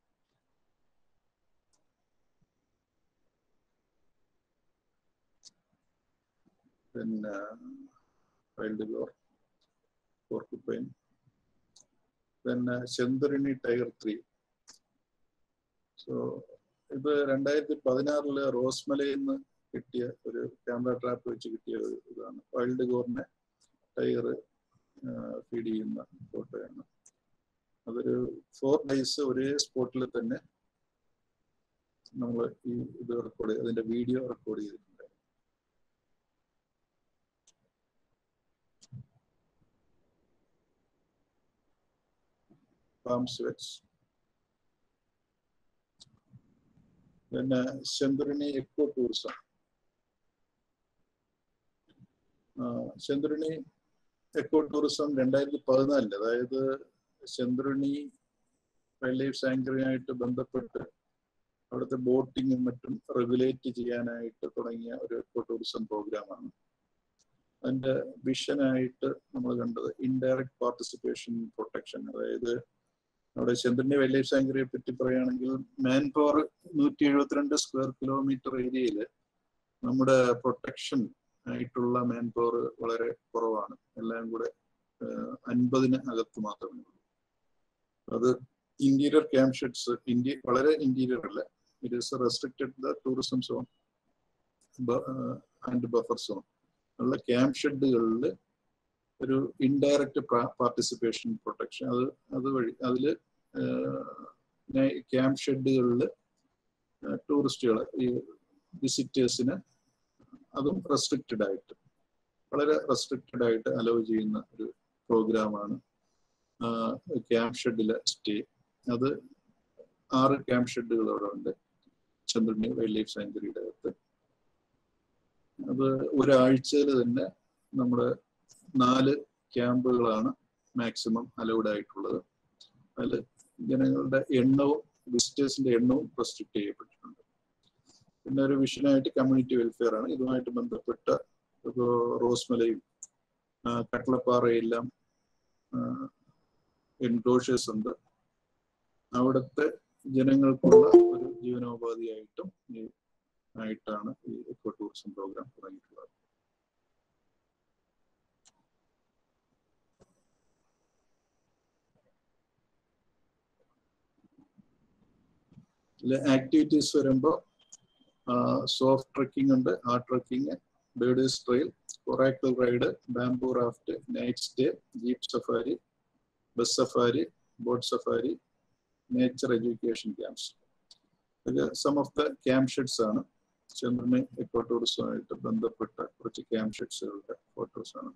പിന്നെ വൈൽഡ് ഗോർ പോർക്കുപ്പൈൻ പിന്നെ ചെന്തറിണി ടൈഗർ ത്രീ സോ ഇത് രണ്ടായിരത്തി പതിനാറില് റോസ്മലയിൽ നിന്ന് കിട്ടിയ ഒരു ക്യാമറ ട്രാപ്പ് വെച്ച് കിട്ടിയ ഒരു ഇതാണ് വൈൽഡ് ഗോറിനെ ടൈഗർ ഫീഡ് ചെയ്യുന്ന ഫോട്ടോയാണ് അതൊരു ഫോർ ഡേയ്സ് ഒരേ സ്പോട്ടിൽ തന്നെ നമ്മൾ ഈ ഇത് റെക്കോർഡ് അതിന്റെ വീഡിയോ റെക്കോർഡ് ചെയ്തിട്ടുണ്ട് പാം സ്വെറ്റ്സ് പിന്നെ Chenthuruni eco tourism Chenthuruni eco tourism രണ്ടായിരത്തി പതിനാലില് അതായത് ചന്ദ്രണി വൈൽഡ് ലൈഫ് സാങ്ച്വറിയായിട്ട് ബന്ധപ്പെട്ട് അവിടുത്തെ ബോട്ടിങ്ങും മറ്റും റെഗുലേറ്റ് ചെയ്യാനായിട്ട് തുടങ്ങിയ ഒരു എക്കോ ടൂറിസം പ്രോഗ്രാമാണ് അതിന്റെ വിഷനായിട്ട് നമ്മൾ കണ്ടത് ഇൻഡയറക്റ്റ് പാർട്ടിസിപ്പേഷൻ പ്രൊട്ടക്ഷൻ അതായത് അവിടെ ചന്ദ്രന്റെ വൈൽഡ് ലൈഫ് സാങ്ച്വറിയെ പറ്റി പറയുകയാണെങ്കിൽ മാൻ പവർ നൂറ്റി എഴുപത്തിരണ്ട് സ്ക്വയർ കിലോമീറ്റർ ഏരിയയിൽ നമ്മുടെ പ്രൊട്ടക്ഷൻ ആയിട്ടുള്ള മാൻ പവർ വളരെ കുറവാണ് എല്ലാം കൂടെ അൻപതിന് അകത്ത് മാത്രമേ ഉള്ളൂ അത് ഇന്റീരിയർ ക്യാമ്പ് ഷെഡ്സ് ഇന്ത്യ വളരെ ഇന്റീരിയർ അല്ല it is restricted the tourism zone and buffer zone ഉള്ള ക്യാമ്പ് ഷെഡുകളിൽ ഒരു ഇൻഡയറക്റ്റ് പാർട്ടിസിപ്പേഷൻ പ്രൊട്ടക്ഷൻ അത് അത് വഴി അതിൽ ക്യാമ്പ് ഷെഡുകളിൽ ടൂറിസ്റ്റുകൾ ഈ വിസിറ്റേഴ്സിന് അതും റെസ്ട്രിക്റ്റഡ് ആയിട്ട് വളരെ റെസ്ട്രിക്റ്റഡ് ആയിട്ട് അലോ ചെയ്യുന്ന ഒരു പ്രോഗ്രാമാണ് ക്യാമ്പ് ഷെഡിലെ സ്റ്റേ അത് ആറ് ക്യാമ്പ് ഷെഡുകൾ അവിടെ ഉണ്ട് ചന്ദ്രനി വൈൽഡ് ലൈഫ് സാങ്ച്വറിയുടെ അകത്ത് അത് ഒരാഴ്ചയിൽ തന്നെ നമ്മുടെ നാല് ക്യാമ്പുകളാണ് മാക്സിമം അലൗഡ് ആയിട്ടുള്ളത് അതിൽ ജനങ്ങളുടെ എണ്ണവും വിസിറ്റേഴ്സിന്റെ എണ്ണവും റെസ്ട്രിക്ട് ചെയ്യപ്പെട്ടിട്ടുണ്ട് പിന്നെ ഒരു വിഷനായിട്ട് കമ്മ്യൂണിറ്റി വെൽഫെയർ ആണ് ഇതുമായിട്ട് ബന്ധപ്പെട്ട ഇപ്പോ റോസ്മലയും ആ, കട്ടളപ്പാറയെല്ലാം എൻക്ലോഷേഴ്സ് ഉണ്ട് അവിടുത്തെ ജനങ്ങൾക്കുള്ള ഒരു ജീവനോപാധിയായിട്ടും ഈ ആയിട്ടാണ് ഈ എക്കോ ടൂറിസം പ്രോഗ്രാം തുടങ്ങിയിട്ടുള്ളത് ആക്ടിവിറ്റീസ് വരുമ്പോൾ സോഫ്റ്റ് ട്രക്കിംഗ് ഉണ്ട് hard trekking birders trail coracle ride bamboo raft night stay jeep safari bus safari boat safari nature education camps ഇത് some of the camp sheds ആണ് ചന്ദ്രന് എക്കോ ടൂറിസവുമായിട്ട് ബന്ധപ്പെട്ട കുറച്ച് camp ഷെഡ്സുകളുടെ photos ആണ്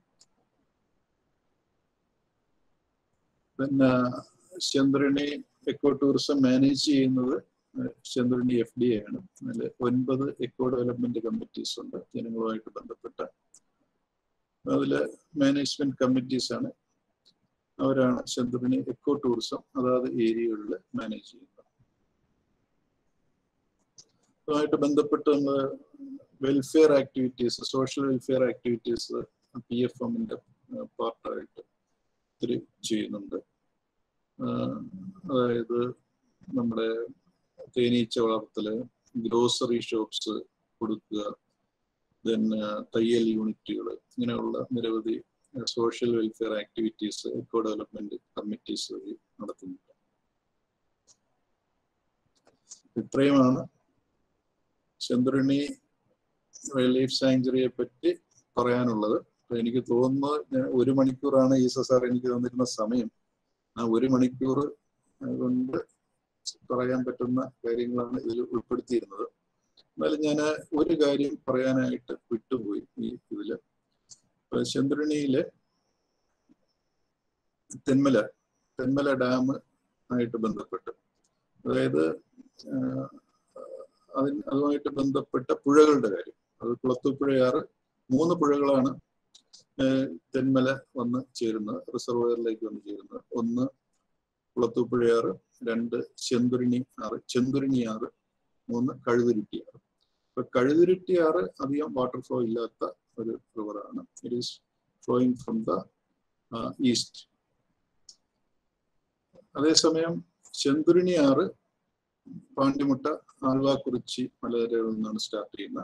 പിന്നെ ചന്ദ്രനെ എക്കോ ടൂറിസം മാനേജ് ചെയ്യുന്നത് ചന്ദ്രനി എഫ് ഡി എ ആണ് അതിൽ ഒൻപത് എക്കോ ഡെവലപ്മെന്റ് കമ്മിറ്റീസ് ഉണ്ട് ജനങ്ങളുമായിട്ട് ബന്ധപ്പെട്ട അതില് മാനേജ്മെന്റ് കമ്മിറ്റീസ് ആണ് അവരാണ് ചന്ദ്രനി എക്കോ ടൂറിസം അതാത് ഏരിയകളിൽ മാനേജ് ചെയ്യുന്നത് അതുമായിട്ട് ബന്ധപ്പെട്ട് നമ്മൾ welfare activities social welfare activities P F എമ്മിന്റെ പാർട്ടായിട്ട് ഒത്തിരി ചെയ്യുന്നുണ്ട് ആഹ് അതായത് നമ്മുടെ തേനീച്ച വളർത്തല് ഗ്രോസറി ഷോപ്സ് കൊടുക്കുക ദെൻ തയ്യൽ യൂണിറ്റുകൾ ഇങ്ങനെയുള്ള നിരവധി social welfare activities eco development committees വഴി നടത്തുന്നുണ്ട് ഇത്രയുമാണ് ചന്ദ്രണി വൈൽഡ് ലൈഫ് സാങ്ച്വറിയെ പറ്റി പറയാനുള്ളത് അപ്പൊ എനിക്ക് തോന്നുന്നു ഞാൻ ഒരു മണിക്കൂറാണ് ഈസ സാർ എനിക്ക് തന്നിരുന്ന സമയം ആ ഒരു മണിക്കൂർ കൊണ്ട് പറയാൻ പറ്റുന്ന കാര്യങ്ങളാണ് ഇതിൽ ഉൾപ്പെടുത്തിയിരുന്നത് എന്നാലും ഞാൻ ഒരു കാര്യം പറയാനായിട്ട് വിട്ടുപോയി ഈ ഇതില് ഇപ്പൊ ചന്ദ്രണിയില് തെന്മല തെന്മല ഡാം ആയിട്ട് ബന്ധപ്പെട്ട് അതായത് ആഹ്, അതിന് അതുമായിട്ട് ബന്ധപ്പെട്ട പുഴകളുടെ കാര്യം അത് കുളത്തൂപ്പുഴയാറ് മൂന്ന് പുഴകളാണ് ആഹ്, തെന്മല വന്ന് ചേരുന്നത് റിസർവയറിലേക്ക് വന്ന് ചേരുന്നത് ഒന്ന് കുളത്തൂപ്പുഴയാറ് രണ്ട് ചെന്തുരിണി ആറ് ചെന്തുരിണി ആറ് മൂന്ന് കഴുതുരുട്ടി ആറ് ഇപ്പൊ കഴുതുരുട്ടി ആറ് അധികം വാട്ടർ ഫ്ലോ ഇല്ലാത്ത ഒരു റിവറാണ് it is flowing from the east അതേസമയം ചെന്തുരിണി ആറ് പാണ്ടിമുട്ട ആൽവാക്കുറിച്ചി മലനിരകളിൽ നിന്നാണ് സ്റ്റാർട്ട് ചെയ്യുന്നത്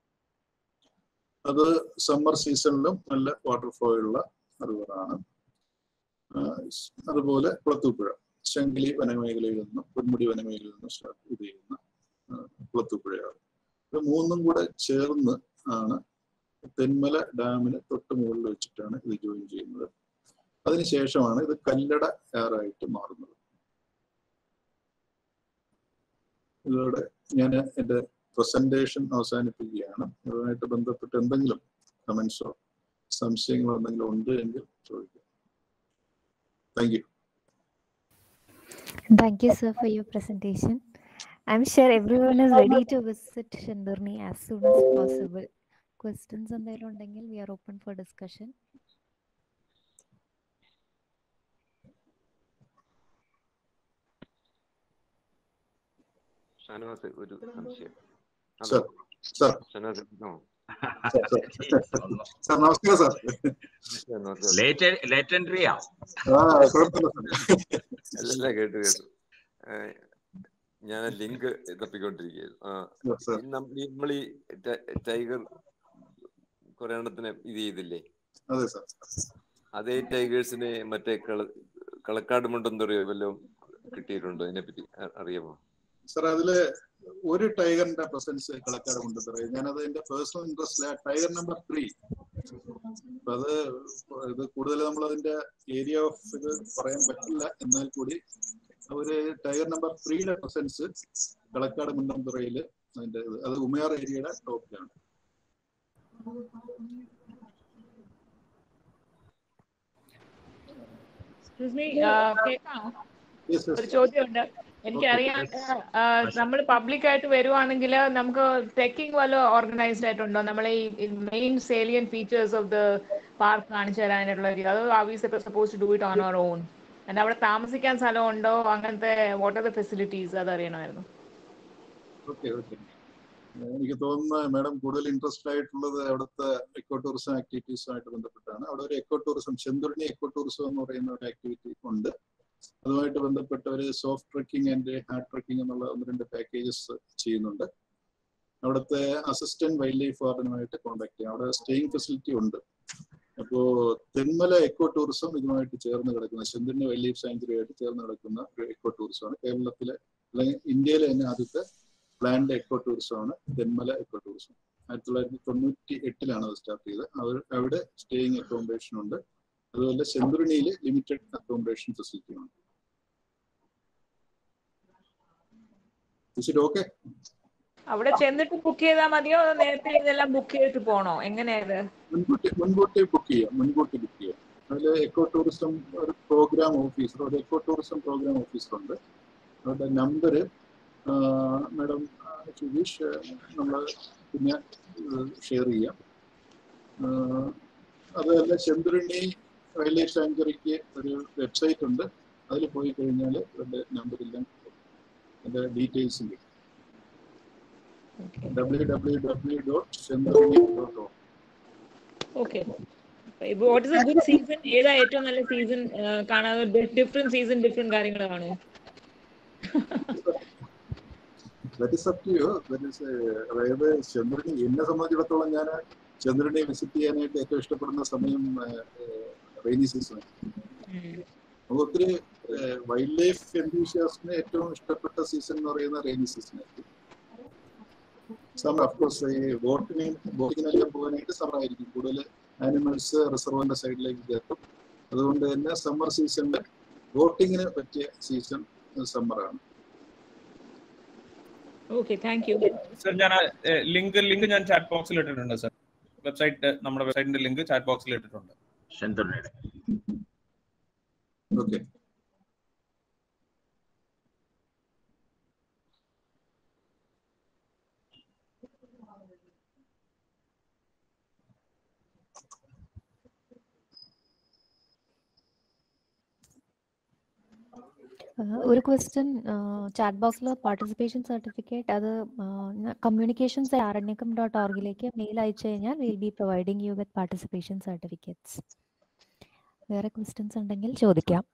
അത് സമ്മർ സീസണിലും നല്ല വാട്ടർ ഫ്ലോ ഉള്ള റിവറാണ് അതുപോലെ കുളത്തൂപ്പുഴ ശങ്കിലി വനമേഖലയിൽ നിന്നും പൊന്മുടി വനമേഖലയിൽ നിന്നും സ്റ്റാർട്ട് ഇത് ചെയ്യുന്ന ആ, കുളത്തൂപ്പുഴയാണ് ഇത് മൂന്നും കൂടെ ചേർന്ന് ആണ് തെന്മല ഡാമിന് തൊട്ട് മുകളിൽ വെച്ചിട്ടാണ് ഇത് ജോയിൻ ചെയ്യുന്നത് അതിനുശേഷമാണ് ഇത് കല്ലട ആറായിട്ട് മാറുന്നത് ഇതോടെ ഞാൻ എൻ്റെ പ്രസന്റേഷൻ അവസാനിപ്പിക്കുകയാണ് അതുമായിട്ട് ബന്ധപ്പെട്ട് എന്തെങ്കിലും കമന്റ്സോ സംശയങ്ങളോ എന്തെങ്കിലും ഉണ്ട് എങ്കിൽ ചോദിക്കാം thank you Thank you, sir, for your presentation. I'm sure everyone is ready to visit Shandurni as soon as possible. Questions എന്തെങ്കിലും ഉണ്ടെങ്കിൽ we are open for discussion. Shanavas ഒരു സംശയം സർ സർ ഷാനവാസ് കേൾക്കാമോ? സാർ നമസ്കാരം സാർ നമസ്കാരം. ലേറ്റ് ലേറ്റ് എൻട്രിയാ ആ കുഴപ്പമില്ല അല്ലല്ല കേട്ടു കേട്ടു ഏഹ്, ഞാൻ ലിങ്ക് തപ്പിക്കൊണ്ടിരിക്കുകയായിരുന്നു ആ, സാർ ഈ നം- ഈ നമ്മൾ ഈ ട- ടൈഗർ കുറെ എണ്ണത്തിന് ഇത് ചെയ്തില്ലേ അതെ സാർ അതേ ടൈഗേഴ്സിനെ മറ്റേ കള കളക്കാട് മുണ്ടെന്തറിയോ വല്ലതും കിട്ടിയിട്ടുണ്ടോ അതിനെപ്പറ്റി അ- അറിയാമോ സാർ അതില് ഒരു ടൈഗറിന്റെ പ്രസൻസ് കളക്കാട് കൊണ്ട് പറയാം ഞാനത് എന്റെ പേഴ്സണൽ ഇൻട്രസ്റ്റിലെ ടൈഗർ നമ്പർ ത്രീ അപ്പൊ അത് ഇത് കൂടുതൽ നമ്മൾ അതിന്റെ ഏരിയ ഓഫ് ഇത് പറയാൻ പറ്റില്ല എന്നാൽ കൂടി ഒരു ടൈഗർ നമ്പർ ത്രീയുടെ പ്രസൻസ് കളക്കാട് മുണ്ടംതുറയില് അതിന്റെ ഇത് അത് ഉമയാർ ഏരിയയുടെ ടോപ്പിലാണ് Excuse me, ആ, കേൾക്കാമോ? Yes, yes. ഒരു ചോദ്യമുണ്ട് എനിക്കറിയാം നമ്മൾ പബ്ലിക് ആയിട്ട് വരുവാണെങ്കിൽ നമുക്ക് ട്രെക്കിംഗ് വല്ല ഓർഗനൈസ്ഡ് ആയിട്ടുണ്ടോ നമ്മൾ ഈ main salient features of the park കാണിച്ചു തരാനായിട്ടുള്ള രീതി അത് are we suppose to do it on our own And അവിടെ താമസിക്കാൻ സ്ഥലം ഉണ്ടോ അങ്ങനത്തെ വാട്ട് ആർ ദ ഫെസിലിറ്റീസ് അത് അറിയണമായിരുന്നു ഓക്കെ ഓക്കെ എനിക്ക് തോന്നുന്നു മാഡം കൂടുതൽ ഇൻട്രസ്റ്റഡ് ആയിട്ടുള്ളത് അവിടുത്തെ എക്കോ ടൂറിസം ആക്ടിവിറ്റീസുമായിട്ട് ബന്ധപ്പെട്ടാണ് അവിടെ ഒരു eco tourism Chenthuruni eco tourism എന്ന് പറയുന്ന ഒരു ആക്ടിവിറ്റി ഉണ്ട് അതുമായിട്ട് ബന്ധപ്പെട്ട ഒരു soft trekking and hard trekking എന്നുള്ള ഒന്ന് രണ്ട് പാക്കേജസ് ചെയ്യുന്നുണ്ട് അവിടുത്തെ അസിസ്റ്റന്റ് വൈൽഡ് ലൈഫ് വാർഡനുമായിട്ട് കോൺടാക്ട് ചെയ്യാം അവിടെ സ്റ്റേയിങ് ഫെസിലിറ്റി ഉണ്ട് അപ്പോ തെന്മല എക്കോ ടൂറിസം ഇതുമായിട്ട് ചേർന്ന് കിടക്കുന്ന ചെന്തുരുണി വൈൽഡ് ലൈഫ് സാങ്ച്വറി ആയിട്ട് ചേർന്ന് കിടക്കുന്ന ഒരു എക്കോ ടൂറിസമാണ് കേരളത്തിലെ അല്ലെങ്കിൽ ഇന്ത്യയിലെ തന്നെ ആദ്യത്തെ പ്ലാൻഡ് എക്കോ ടൂറിസമാണ് തെന്മല എക്കോ ടൂറിസം ആയിരത്തി തൊള്ളായിരത്തി തൊണ്ണൂറ്റി എട്ടിലാണ് അത് സ്റ്റാർട്ട് ചെയ്തത് അവർ അവിടെ സ്റ്റേയിങ് അക്കോമഡേഷൻ ഉണ്ട് അതുപോലെ ചെന്തുരുണിയിൽ ലിമിറ്റഡ് അക്കോമഡേഷൻ ഫെസിലിറ്റി ഉണ്ട് ഓക്കെ അവിടെ ചെന്നിട്ട് ബുക്ക് ചെയ്താൽ മതിയോ അതോ നേരത്തെ ഇതെല്ലാം ബുക്ക് ചെയ്തിട്ട് പോണോ എങ്ങനെയാ മുൻകൂട്ടി മുൻകൂട്ടി ബുക്ക് ചെയ്യാം മുൻകൂട്ടി ബുക്ക് ചെയ്യാം അതിൽ എക്കോ ടൂറിസം ഒരു പ്രോഗ്രാം ഓഫീസർ ഒരു എക്കോ ടൂറിസം പ്രോഗ്രാം ഓഫീസർ ഉണ്ട് അവരുടെ നമ്പർ മാഡം സുധീഷ് നമ്മൾ പിന്നെ ഷെയർ ചെയ്യാം ആഹ് അതല്ല ചെന്തുരുണി വൈൽഡ് ലൈഫ് സാങ്ച്വറിക്ക് ഒരു വെബ്സൈറ്റ് ഉണ്ട് അതിൽ പോയി കഴിഞ്ഞാൽ അവരുടെ നമ്പറെല്ലാം അതിൻ്റെ ഡീറ്റെയിൽസും കിട്ടും W W W dot Chenthuruni dot oh okay what is a good season ഏതാ ഏറ്റവും നല്ല സീസൺ കാണാതെ ഡിഫറെന്റ് സീസൺ ഡിഫറെന്റ് കാര്യങ്ങൾ കാണുമോ that is up to you that is അതായത് ചന്ദ്രനെ എന്നെ സംബന്ധിച്ചിടത്തോളം ഞാൻ ചന്ദ്രനെ വിസിറ്റ് ചെയ്യാനായിട്ട് ഏറ്റവും ഇഷ്ടപ്പെടുന്ന സമയം റെയിനി സീസൺ നമുക്ക് ഒത്തിരി വൈൽഡ് ലൈഫ് എന്തൂഷ്യാസിന് ഏറ്റവും ഇഷ്ടപ്പെട്ട സീസൺ എന്ന് പറയുന്ന റെയിനി സീസൺ ആയിരിക്കും സമ്മർ അഫ്കോഴ്സ് ഈ ബോട്ടിന് ബോട്ടിങ്ങിനെല്ലാം പോകാനായിട്ട് സമ്മർ ആയിരിക്കും കൂടുതൽ ആനിമൽസ് റിസർവറിന്റെ സൈഡിലേക്ക് കയറ്റും അതുകൊണ്ട് തന്നെ സമ്മർ സീസണിൽ ബോട്ടിങ്ങിന് പറ്റിയ സീസൺ സമ്മറാണ് ഓക്കെ താങ്ക് യു സർ ഞാൻ ലിങ്ക് ലിങ്ക് ഞാൻ ചാറ്റ് ബോക്സിൽ ഇട്ടിട്ടുണ്ട് സർ വെബ്സൈറ്റ് നമ്മുടെ വെബ്സൈറ്റിന്റെ ലിങ്ക് ചാറ്റ് ബോക്സിൽ ഇട്ടിട്ടുണ്ട് ചെന്തുരുണിയുടെ ഓക്കെ ഒരു ക്വസ്റ്റ്യൻ ചാറ്റ് ബോക്സിൽ പാർട്ടിസിപ്പേഷൻ സർട്ടിഫിക്കറ്റ് അത് കമ്മ്യൂണിക്കേഷൻസ് ആരണ്യക്കം ഡോട്ട് ഓർഗിലേക്ക് മെയിൽ അയച്ചു കഴിഞ്ഞാൽ will be providing you with participation certificates വേറെ ക്വസ്റ്റ്യൻസ് ഉണ്ടെങ്കിൽ ചോദിക്കാം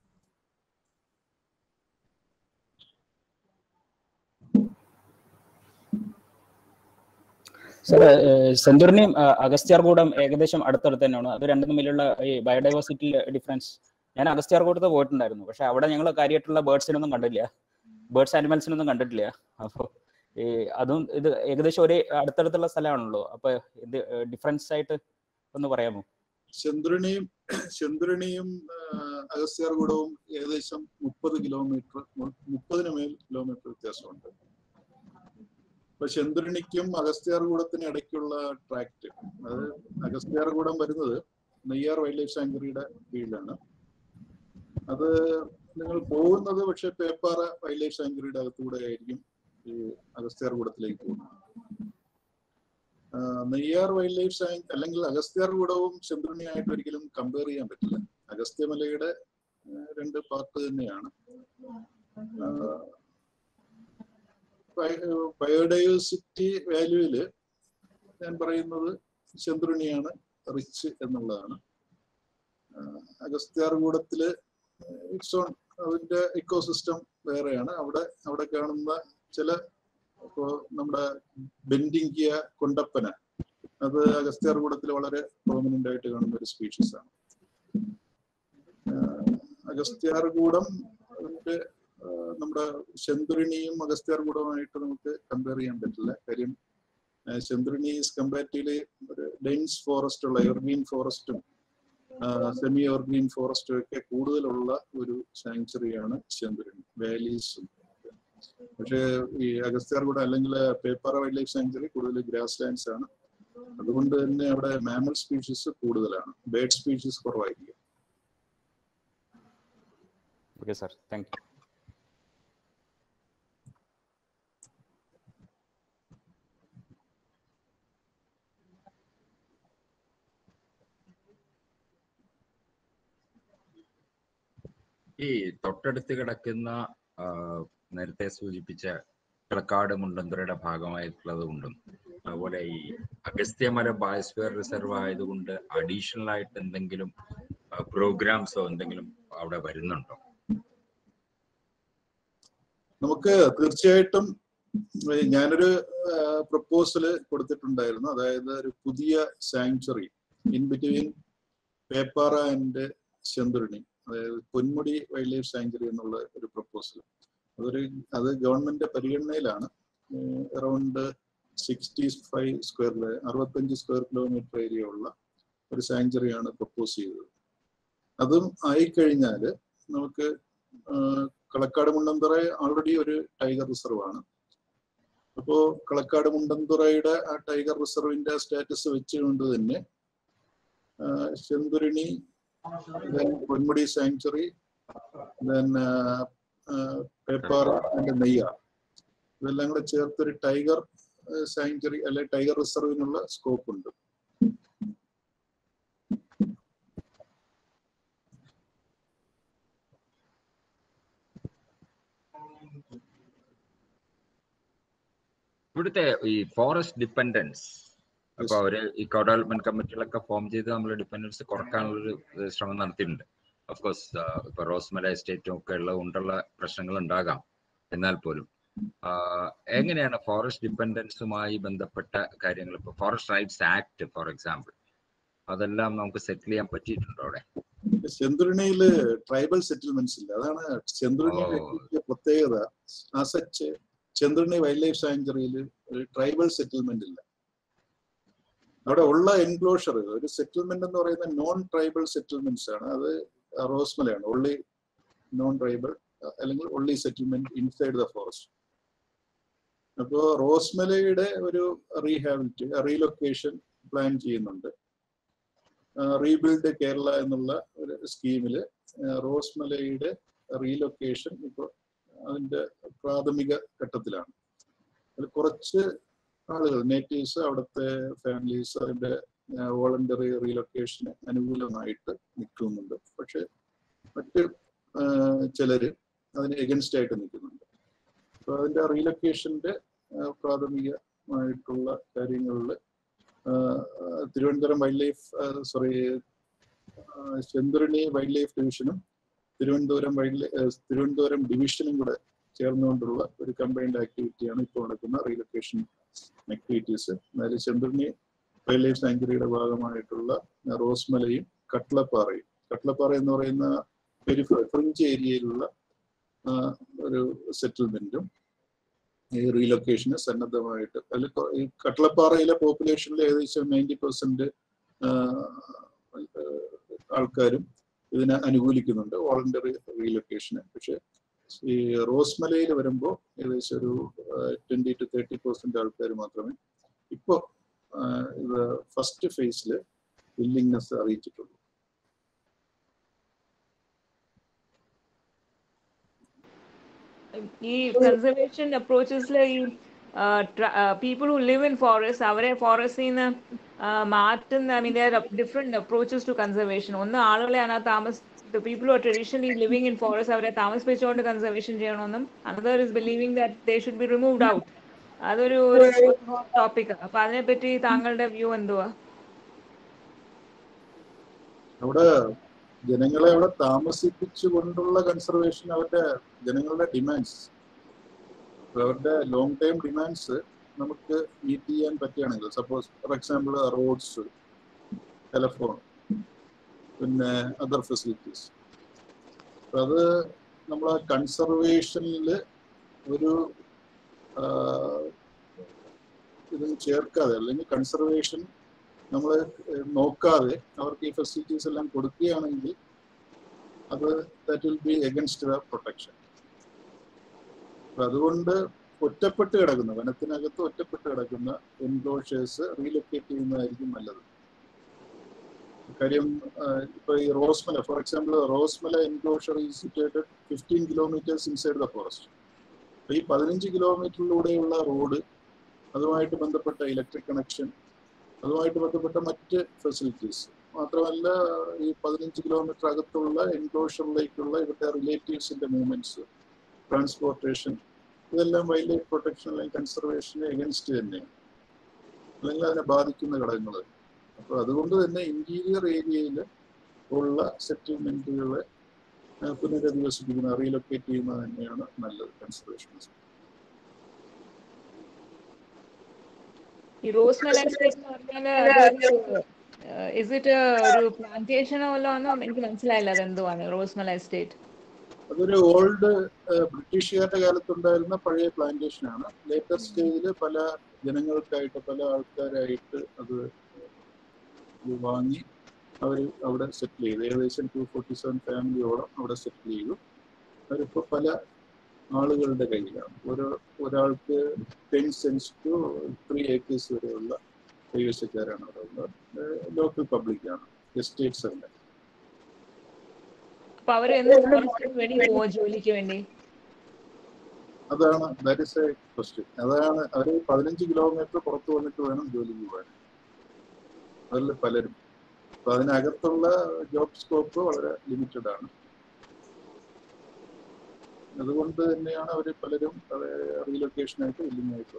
സർ സെന്തുറിനെയും അഗസ്ത്യാർകൂടം ഏകദേശം അടുത്തടുത്ത് തന്നെയാണ് അത് രണ്ടും തമ്മിലുള്ള ഈ ബയോഡൈവേഴ്സിറ്റി ഡിഫറൻസ് ഞാൻ അഗസ്ത്യാർകൂടത്ത് പോയിട്ടുണ്ടായിരുന്നു പക്ഷെ അവിടെ ഞങ്ങൾ കാര്യമായിട്ടുള്ള ബേർഡ്സിനൊന്നും കണ്ടില്ല ബേർഡ്സ് ആനിമൽസിനൊന്നും കണ്ടിട്ടില്ല അപ്പോൾ ഈ അതും ഇത് ഏകദേശം ഒരേ അടുത്തടുത്തുള്ള സ്ഥലമാണല്ലോ അപ്പൊ ഇത് ഡിഫറൻസ് ആയിട്ട് ഒന്ന് പറയാമോ ചന്ദ്രണിയും ചന്ദ്രണിയും അഗസ്ത്യാർകൂടവും ഏകദേശം മുപ്പത് കിലോമീറ്റർ മുപ്പതിന് മേൽ കിലോമീറ്റർ വ്യത്യാസമുണ്ട് ഇപ്പൊ ചന്ദ്രണിക്കും അഗസ്ത്യാർകൂടത്തിന് ഇടയ്ക്കുള്ള ട്രാക്ട് അത് അഗസ്ത്യാർകൂടം വരുന്നത് നെയ്യാർ വൈൽഡ് ലൈഫ് സാങ്ച്വറിയുടെ കീഴിലാണ് അത് നിങ്ങൾ പോകുന്നത് പക്ഷെ പേപ്പാറ വൈൽഡ് ലൈഫ് സാങ്ച്വറിയുടെ അകത്തൂടെ ആയിരിക്കും ഈ അഗസ്ത്യാർകൂടത്തിലേക്ക് പോകുന്നത് നെയ്യാർ വൈൽഡ് ലൈഫ് സാങ് അല്ലെങ്കിൽ അഗസ്ത്യാർകൂടവും ചന്ദ്രണിയായിട്ട് ഒരിക്കലും കമ്പയർ ചെയ്യാൻ പറ്റില്ല അഗസ്ത്യമലയുടെ രണ്ട് പാർട്ട് തന്നെയാണ് ബയോഡൈവേഴ്സിറ്റി വാല്യൂവില് ഞാൻ പറയുന്നത് ചന്ദ്രണിയാണ് റിച്ച് എന്നുള്ളതാണ് അഗസ്ത്യാർകൂടത്തില് ഇറ്റ്സ് ഓൺ അതിന്റെ ഇക്കോസിസ്റ്റം വേറെയാണ് അവിടെ അവിടെ കാണുന്ന ചില ഇപ്പോ നമ്മുടെ ബെൻഡിങ്കിയ കൊണ്ടപ്പന അത് അഗസ്ത്യാർകൂടത്തിൽ വളരെ പ്രോമിനന്റ് ആയിട്ട് കാണുന്ന ഒരു സ്പീഷീസ് ആണ് അഗസ്ത്യാർകൂടം അതിന്റെ നമ്മുടെ ചന്ദ്രണിയും അഗസ്ത്യാർകൂടവുമായിട്ട് നമുക്ക് കമ്പയർ ചെയ്യാൻ പറ്റില്ല കാര്യം ചന്ദ്രനി കമ്പാരിറ്റീവ്ലി ഒരു ഡെൻസ് ഫോറസ്റ്റ് ഉള്ള എവർഗ്രീൻ ഫോറസ്റ്റും സെമി എവർഗ്രീൻ ഫോറസ്റ്റും ഒക്കെ കൂടുതലുള്ള ഒരു സാങ്ച്വറിയാണ് ചന്ദ്രനി വാലീസും പക്ഷേ ഈ അഗസ്ത്യാർകൂടം അല്ലെങ്കിൽ പേപ്പാറ വൈൽഡ് ലൈഫ് സാങ്ച്വറി കൂടുതൽ ഗ്രാസ് ലാൻഡ്സ് ആണ് അതുകൊണ്ട് തന്നെ അവിടെ മാമൽ സ്പീഷീസ് കൂടുതലാണ് ബേർഡ് സ്പീഷീസ് കുറവായിരിക്കും ഓക്കെ സാർ താങ്ക് യു ഈ തൊട്ടടുത്ത് കിടക്കുന്ന ആ, നേരത്തെ സൂചിപ്പിച്ച കിളക്കാട് മുണ്ടന്തുറയുടെ ഭാഗമായിട്ടുള്ളത് കൊണ്ടും അതുപോലെ ഈ അഗസ്ത്യമല ബയോസ്ഫിയർ റിസർവ് ആയതുകൊണ്ട് അഡീഷണൽ ആയിട്ട് എന്തെങ്കിലും പ്രോഗ്രാംസോ എന്തെങ്കിലും അവിടെ വരുന്നുണ്ടോ നമുക്ക് തീർച്ചയായിട്ടും ഏഹ് ഞാനൊരു പ്രപ്പോസൽ കൊടുത്തിട്ടുണ്ടായിരുന്നു അതായത് ഒരു പുതിയ sanctuary in between Peppara and Chenthuruni അതായത് പൊന്മുടി വൈൽഡ് ലൈഫ് സാങ്ച്വറി എന്നുള്ള ഒരു പ്രപ്പോസൽ അതൊരു അത് ഗവൺമെന്റ് പരിഗണനയിലാണ് അറൗണ്ട് സിക്സ്റ്റി ഫൈവ് സ്ക്വയർ അറുപത്തഞ്ച് സ്ക്വയർ കിലോമീറ്റർ ഏരിയ ഉള്ള ഒരു സാങ്ച്വറിയാണ് പ്രപ്പോസ് ചെയ്തത് അതും ആയിക്കഴിഞ്ഞാൽ നമുക്ക് ആഹ് കളക്കാട് മുണ്ടന്തുറ ഓൾറെഡി ഒരു ടൈഗർ റിസർവ് ആണ് അപ്പോ കളക്കാട് മുണ്ടന്തുറയുടെ ആ ടൈഗർ റിസർവിന്റെ സ്റ്റാറ്റസ് വെച്ചുകൊണ്ട് തന്നെ ആഹ് Chenthuruni then Ponmudi sanctuary then Peppara and Neyyar ഇതെല്ലാം കൂടെ ചേർത്തൊരു ടൈഗർ സാങ്ച്വറി അല്ലെ ടൈഗർ റിസർവിനുള്ള സ്കോപ്പ് ഉണ്ട് ഇവിടുത്തെ ഈ ഫോറസ്റ്റ് ഡിപ്പെൻഡൻസ് അപ്പൊ അവര് ഈ കോ ഡെവലപ്മെന്റ് കമ്മിറ്റികളൊക്കെ ഫോം ചെയ്ത് നമ്മൾ ഡിപ്പെൻഡൻസ് കുറക്കാനുള്ളൊരു ഏഹ് ശ്രമം നടത്തിയിട്ടുണ്ട് ഓഫ് കോഴ്സ് ഇപ്പൊ റോസ്മല എസ്റ്റേറ്റും ഒക്കെ ഉള്ള കൊണ്ടുള്ള പ്രശ്നങ്ങൾ ഉണ്ടാകാം എന്നാൽ പോലും ആഹ് എങ്ങനെയാണ് ഫോറസ്റ്റ് ഡിപ്പെൻഡൻസുമായി ബന്ധപ്പെട്ട കാര്യങ്ങൾ ഇപ്പൊ forest rights act for example അതെല്ലാം നമുക്ക് സെറ്റിൽ ചെയ്യാൻ പറ്റിയിട്ടുണ്ടോ അവിടെ ചെന്തുരുണിയില് ട്രൈബൽ സെറ്റിൽമെന്റ്സ് ഇല്ല അതാണ് ചെന്തുരുണിയുടെ ഓ. വലിയ പ്രത്യേകത ആ സച്ച് ചെന്തുരുണി വൈൽഡ് ലൈഫ് സാങ്ച്വറിയിൽ ഒരു ട്രൈബൽ സെറ്റിൽമെന്റ് ഇല്ല അവിടെ ഉള്ള എൻക്ലോഷർ ഒരു സെറ്റിൽമെന്റ് എന്ന് പറയുന്ന നോൺ ട്രൈബൽ സെറ്റിൽമെന്റ്സ് ആണ് അത് റോസ്മലയാണ് ഒള്ളി നോൺ ട്രൈബൽ അല്ലെങ്കിൽ only settlement inside the forest അപ്പോ റോസ്മലയുടെ ഒരു റീഹാബിലിറ്റി റീലൊക്കേഷൻ പ്ലാൻ ചെയ്യുന്നുണ്ട് റീബിൽഡ് കേരള എന്നുള്ള ഒരു സ്കീമിൽ റോസ്മലയുടെ റീലൊക്കേഷൻ ഇപ്പോൾ അതിന്റെ പ്രാഥമിക ഘട്ടത്തിലാണ് അതിൽ കുറച്ച് ആളുകൾ നേറ്റീവ്സ് അവിടുത്തെ ഫാമിലീസ് അതിന്റെ വോളണ്ടറി റീലൊക്കേഷന് അനുകൂലമായിട്ട് നിൽക്കുന്നുണ്ട് പക്ഷെ മറ്റ് ആ, ചിലര് അതിന് എഗൻസ്റ്റ് ആയിട്ട് നിൽക്കുന്നുണ്ട് അപ്പൊ അതിന്റെ റീലൊക്കേഷന്റെ പ്രാഥമികമായിട്ടുള്ള കാര്യങ്ങളിൽ Thiruvananthapuram wild wildlife sorry Chenthuruni wild wildlife ഡിവിഷനും തിരുവനന്തപുരം വൈൽഡ് തിരുവനന്തപുരം ഡിവിഷനും കൂടെ ചേർന്നുകൊണ്ടുള്ള ഒരു കമ്പൈൻഡ് ആക്ടിവിറ്റിയാണ് ഇപ്പോൾ നടക്കുന്ന റീലൊക്കേഷൻ ആക്ടിവിറ്റീസ് അതായത് ചെന്തുരുണി വൈൽഡ് ലൈഫ് സാങ്ച്വറിയുടെ ഭാഗമായിട്ടുള്ള റോസ്മലയും കട്ട്ലപ്പാറയും കട്ട്ലപ്പാറ എന്ന് പറയുന്ന ഫ്രിഞ്ച് ഏരിയയിലുള്ള ആ, ഒരു സെറ്റിൽമെന്റും ഈ റീലൊക്കേഷന് സന്നദ്ധമായിട്ട് അതിൽ കൊ- ഈ കട്ട്ലപ്പാറയിലെ പോപ്പുലേഷനിൽ ഏകദേശം നയൻറ്റി പെർസെന്റ് ആൾക്കാരും ഇതിനെ അനുകൂലിക്കുന്നുണ്ട് വോളണ്ടറി റീലൊക്കേഷന് പക്ഷെ ഈ റോസ്മലയിൽ വരുമ്പോൾ ഏകദേശം ഒരു ട്വന്റി ടു തേർട്ടി പെർസെന്റ് ആൾക്കാർ മാത്രമേ ഇപ്പോൾ ഇത് ഫസ്റ്റ് ഫേസിൽ വില്ലിങ്നെസ് അറിയിച്ചിട്ടുള്ളൂ ഈ കൺസർവേഷൻ അപ്രോച്ചസിൽ ഈ people who live in forest അവരെ ഫോറസ്റ്റിൽ നിന്ന് മാറ്റുന്ന I mean their different approaches to conservation ഒന്ന് ആളുകളെ അതിനകത്ത് താമസ people are traditionally living in forest അവരെ താമസിപ്പിച്ചുകൊണ്ട് കൺസർവേഷൻ ചെയ്യണമെന്നും another is believing that they should be removed out അതൊരു ടോപ്പിക് അപ്പൊ അതിനെപ്പറ്റി താങ്കളുടെ വ്യൂ എന്തുവാ അവിടെ ജനങ്ങളെ അവിടെ താമസിപ്പിച്ചുകൊണ്ടുള്ള കൺസർവേഷൻ അവരുടെ ജനങ്ങളുടെ ഡിമാൻഡ്സ് അവരുടെ ലോങ് ടൈം ഡിമാൻഡ്സ് നമുക്ക് മീറ്റ് ചെയ്യാൻ പറ്റുകയാണെങ്കിൽ suppose for example roads telephone പിന്നെ അതർ ഫെസിലിറ്റീസ് അത് നമ്മൾ കൺസർവേഷനിൽ ഒരു ഇത് ചേർക്കാതെ അല്ലെങ്കിൽ കൺസർവേഷൻ നമ്മൾ നോക്കാതെ അവർക്ക് ഈ ഫെസിലിറ്റീസ് എല്ലാം കൊടുക്കുകയാണെങ്കിൽ അത് that will be against the protection അതുകൊണ്ട് ഒറ്റപ്പെട്ട് കിടക്കുന്ന വനത്തിനകത്ത് ഒറ്റപ്പെട്ട് കിടക്കുന്ന എൻക്ലോഷേഴ്സ് റീലൊക്കേറ്റ് ചെയ്യുന്നതായിരിക്കും നല്ലത് കാര്യം ഇപ്പൊ ഈ Rosemala for example Rosemala enclosure is situated fifteen kilometres inside the forest ഈ പതിനഞ്ച് കിലോമീറ്ററിലൂടെയുള്ള റോഡ് അതുമായിട്ട് ബന്ധപ്പെട്ട ഇലക്ട്രിക് കണക്ഷൻ അതുമായിട്ട് ബന്ധപ്പെട്ട മറ്റ് ഫെസിലിറ്റീസ് മാത്രമല്ല ഈ പതിനഞ്ച് കിലോമീറ്റർ അകത്തുള്ള എൻക്ലോഷറിലേക്കുള്ള ഇവരുടെ റിലേറ്റീവ്സിന്റെ മൂവ്മെന്റ്സ് ട്രാൻസ്പോർട്ടേഷൻ ഇതെല്ലാം വൈൽഡ് ലൈഫ് പ്രൊട്ടക്ഷൻ അല്ലെങ്കിൽ കൺസർവേഷന് എഗൻസ്റ്റ് തന്നെയാണ് അല്ലെങ്കിൽ അതിനെ ബാധിക്കുന്ന ഘടകങ്ങൾ അപ്പോൾ അതുകൊണ്ട് തന്നെ ഇന്റീരിയർ ഏരിയയിൽ ഉള്ള സെറ്റിൽമെന്റുകളെ പുനരധിവസിപ്പിക്കുന്ന റീലൊക്കേറ്റ് ചെയ്യുന്നത് തന്നെയാണ് നല്ലത് കൺസർവേഷൻ ഈ റോസ് മെല എസ്റ്റേറ്റ് എന്ന് പറഞ്ഞാൽ ഇസ് ഇറ്റ് ഒരു പ്ലാന്റേഷനോ വല്ലതാണോ എനിക്ക് മനസ്സിലായില്ല അത് എന്തുവാണ് റോസ് മെല എസ്റ്റേറ്റ് അതൊരു ഓൾഡ് ബ്രിട്ടീഷുകാരുടെ കാലത്തുണ്ടായിരുന്ന പഴയ പ്ലാന്റേഷൻ ആണ് ലേറ്റർ സ്റ്റേജിൽ പല ജനങ്ങൾക്കായിട്ട് പല ആൾക്കാരായിട്ട് അത് വാങ്ങി അവർ അവിടെ സെറ്റിൽ ചെയ്തു ഏകദേശം ടു ഫോർട്ടി സെവൻ ഫാമിലിയോളം അവിടെ സെറ്റിൽ ചെയ്തു അവരിപ്പോൾ പല ആളുകളുടെ കയ്യിലാണ് ഓരോ ഒരാൾക്ക് ten cents two three acres വരെയുള്ള കൈവശക്കാരാണ് അവിടെ ഉള്ളത് ലോക്കൽ പബ്ലിക്കാണ് എസ്റ്റേറ്റ്സ് അല്ല അപ്പൊ അവർ എന്ത് ഫോറസ്റ്റിന് വേണ്ടി പോവാ ജോലിക്ക് വേണ്ടി അതാണ് ദാറ്റ് ഇസ് എ ക്വസ്റ്റ്യൻ അതാണ് അവർ പതിനഞ്ച് കിലോമീറ്റർ പുറത്ത് വന്നിട്ട് വേണം ജോലിക്ക് പോകാൻ അതിൽ പലരും അപ്പൊ അതിനകത്തുള്ള ജോബ് സ്കോപ്പ് വളരെ ലിമിറ്റഡ് ആണ് അതുകൊണ്ട് തന്നെയാണ് അവർ പലരും റീലൊക്കേഷനായിട്ട് വില്ലിംഗ് ആയിട്ട്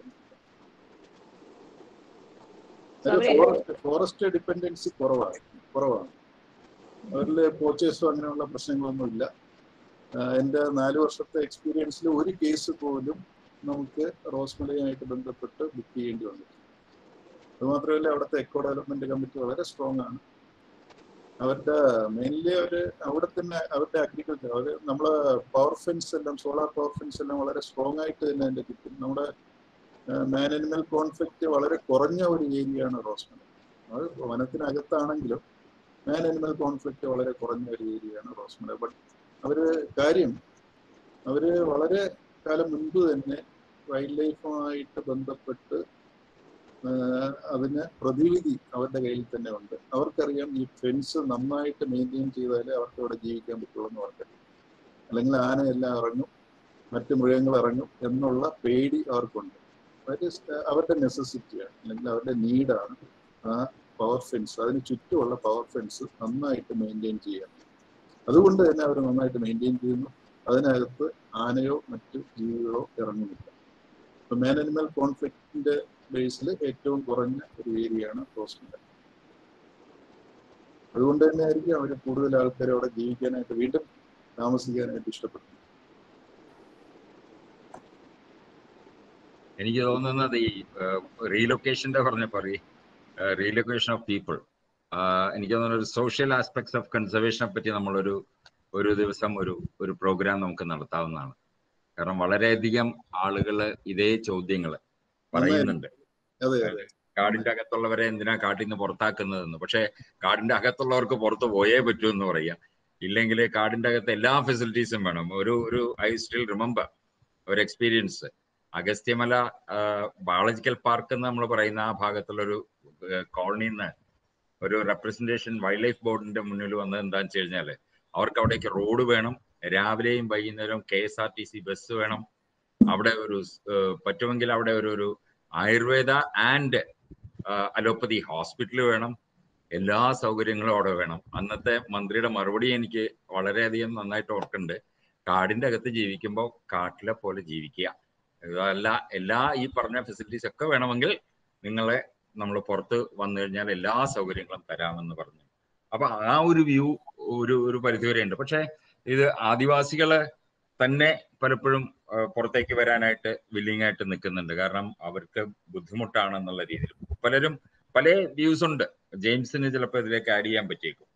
ഫോറസ്റ്റ് ഫോറസ്റ്റ് ഡിപ്പെൻഡൻസി കുറവാണ് കുറവാണ് അവരിൽ പോച്ചേഴ്സോ അങ്ങനെയുള്ള പ്രശ്നങ്ങളൊന്നുമില്ല എൻ്റെ നാല് വർഷത്തെ എക്സ്പീരിയൻസിൽ ഒരു കേസ് പോലും നമുക്ക് റോസ്മലയുമായിട്ട് ബന്ധപ്പെട്ട് ബുക്ക് ചെയ്യേണ്ടി വന്നിട്ടില്ല അതുമാത്രമല്ല അവിടുത്തെ എക്കോ ഡെവലപ്മെന്റ് കമ്മിറ്റി വളരെ സ്ട്രോങ് ആണ് അവരുടെ മെയിൻലി അവര് അവിടെ തന്നെ അവരുടെ അഗ്രികൾച്ചർ അവർ നമ്മളെ പവർ ഫെൻസ് എല്ലാം സോളാർ പവർ ഫെൻസ് എല്ലാം വളരെ സ്ട്രോങ് ആയിട്ട് തന്നെ അതിന്റെ ചുറ്റും നമ്മുടെ മാൻ അനിമൽ കോൺഫ്ലിക്റ്റ് വളരെ കുറഞ്ഞ ഒരു ഏരിയയാണ് റോസ്മല അത് വനത്തിനകത്താണെങ്കിലും മാൻ അനിമൽ കോൺഫ്ലിക്റ്റ് വളരെ കുറഞ്ഞ ഒരു ഏരിയയാണ് റോസ്മല ബട്ട് അവര് കാര്യം അവര് വളരെ കാലം മുൻപ് തന്നെ വൈൽഡ് ലൈഫുമായിട്ട് ബന്ധപ്പെട്ട് അതിന് പ്രതിവിധി അവരുടെ കയ്യിൽ തന്നെ ഉണ്ട് അവർക്കറിയാം ഈ ഫെൻസ് നന്നായിട്ട് മെയിൻറ്റെയിൻ ചെയ്താലേ അവർക്ക് അവിടെ ജീവിക്കാൻ പറ്റുള്ളൂ എന്ന് അവർക്കറിയാം അല്ലെങ്കിൽ ആനയെല്ലാം ഇറങ്ങും മറ്റു മൃഗങ്ങൾ ഇറങ്ങും എന്നുള്ള പേടി അവർക്കുണ്ട് അവരുടെ നെസസിറ്റിയാണ് അല്ലെങ്കിൽ അവരുടെ നീഡാണ് ആ പവർ ഫെൻസ് അതിന് ചുറ്റുമുള്ള പവർ ഫെൻസ് നന്നായിട്ട് മെയിൻറ്റെയിൻ ചെയ്യാൻ അതുകൊണ്ട് തന്നെ അവർ നന്നായിട്ട് മെയിൻറ്റെയിൻ ചെയ്യുന്നു അതിനകത്ത് ആനയോ മറ്റു ജീവികളോ ഇറങ്ങുന്നില്ല ഇപ്പൊ മാൻ അനിമൽ കോൺഫ്ലിക്റ്റിന്റെ ബേസിൽ ഏറ്റവും കുറഞ്ഞ ഒരു ഏരിയയാണ് ഹോസ്പിറ്റൽ അതുകൊണ്ട് തന്നെ ആയിരിക്കും അവർ കൂടുതൽ ആൾക്കാർ അവിടെ ജീവിക്കാനായിട്ട് വീണ്ടും താമസിക്കാനായിട്ട് ഇഷ്ടപ്പെടുന്നത് എനിക്ക് തോന്നുന്നത് ഈ റീലൊക്കേഷന്റെ പറഞ്ഞ പറയും റീലൊക്കേഷൻ ഓഫ് പീപ്പിൾ എനിക്ക് തോന്നുന്നു ഒരു സോഷ്യൽ ആസ്പെക്ട്സ് ഓഫ് കൺസർവേഷനെ പറ്റി നമ്മളൊരു ഒരു ദിവസം ഒരു ഒരു പ്രോഗ്രാം നമുക്ക് നടത്താവുന്നതാണ് കാരണം വളരെയധികം ആളുകൾ ഇതേ ചോദ്യങ്ങൾ പറയുന്നുണ്ട് കാടിന്റെ അകത്തുള്ളവരെ എന്തിനാ കാട്ടിൽ നിന്ന് പുറത്താക്കുന്നതെന്ന് പക്ഷെ കാടിന്റെ അകത്തുള്ളവർക്ക് പുറത്ത് പോയേ പറ്റൂ എന്ന് പറയാം ഇല്ലെങ്കിൽ കാടിന്റെ അകത്ത് എല്ലാ ഫെസിലിറ്റീസും വേണം ഒരു ഒരു ഐ സ്റ്റിൽ റിമെമ്പർ ഒരു എക്സ്പീരിയൻസ് അഗസ്ത്യമല ബയോളജിക്കൽ പാർക്ക് എന്ന് നമ്മൾ പറയുന്ന ആ ഭാഗത്തുള്ളൊരു കോളനിയിൽ നിന്ന് ഒരു റെപ്രസെന്റേഷൻ വൈൽഡ് ലൈഫ് ബോർഡിന്റെ മുന്നിൽ വന്നത് എന്താണെന്ന് വെച്ച് കഴിഞ്ഞാൽ അവർക്ക് അവിടേക്ക് റോഡ് വേണം രാവിലെയും വൈകുന്നേരവും K S R T C bus വേണം അവിടെ ഒരു പറ്റുമെങ്കിൽ അവിടെ ഒരു ഒരു ആയുർവേദ ആൻഡ് അലോപ്പതി ഹോസ്പിറ്റൽ വേണം എല്ലാ സൗകര്യങ്ങളും അവിടെ വേണം അന്നത്തെ മന്ത്രിയുടെ മറുപടി എനിക്ക് വളരെയധികം നന്നായിട്ട് ഓർക്കുന്നുണ്ട് കാടിന്റെ അകത്ത് ജീവിക്കുമ്പോൾ കാട്ടിലെ പോലെ ജീവിക്കുക അതല്ല എല്ലാ ഈ പറഞ്ഞ ഫെസിലിറ്റീസ് ഒക്കെ വേണമെങ്കിൽ നിങ്ങളെ നമ്മൾ പുറത്ത് വന്നു കഴിഞ്ഞാൽ എല്ലാ സൗകര്യങ്ങളും തരാമെന്ന് പറഞ്ഞു അപ്പൊ ആ ഒരു വ്യൂ ഒരു ഒരു പരിധിവരെ ഉണ്ട് പക്ഷെ ഇത് ആദിവാസികള് തന്നെ പലപ്പോഴും പുറത്തേക്ക് വരാനായിട്ട് വില്ലിംഗ് ആയിട്ട് നിൽക്കുന്നുണ്ട് കാരണം അവർക്ക് ബുദ്ധിമുട്ടാണെന്നുള്ള രീതിയിൽ പലരും പല വ്യൂസ് ഉണ്ട് ജെയിംസിന് ചിലപ്പോൾ ഇതിലേക്ക് ആഡ് ചെയ്യാൻ പറ്റിയേക്കും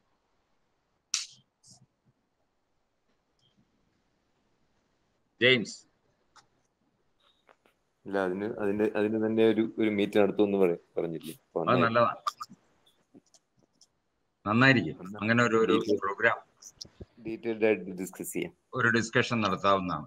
ജെയിംസ് ഇല്ല അതിന് അതിന് അതിന് തന്നെ ഒരു ഒരു മീറ്റ് നടത്തുമെന്ന് പറഞ്ഞില്ലേ അത് നല്ലതാണ് നന്നായിരിക്കും അങ്ങനെ ഒരു ഒരു പ്രോഗ്രാം ഡീറ്റെയിൽഡ് ആയിട്ട് ഡിസ്കസ് ചെയ്യാം ഒരു ഡിസ്കഷൻ നടത്താവുന്നതാണ്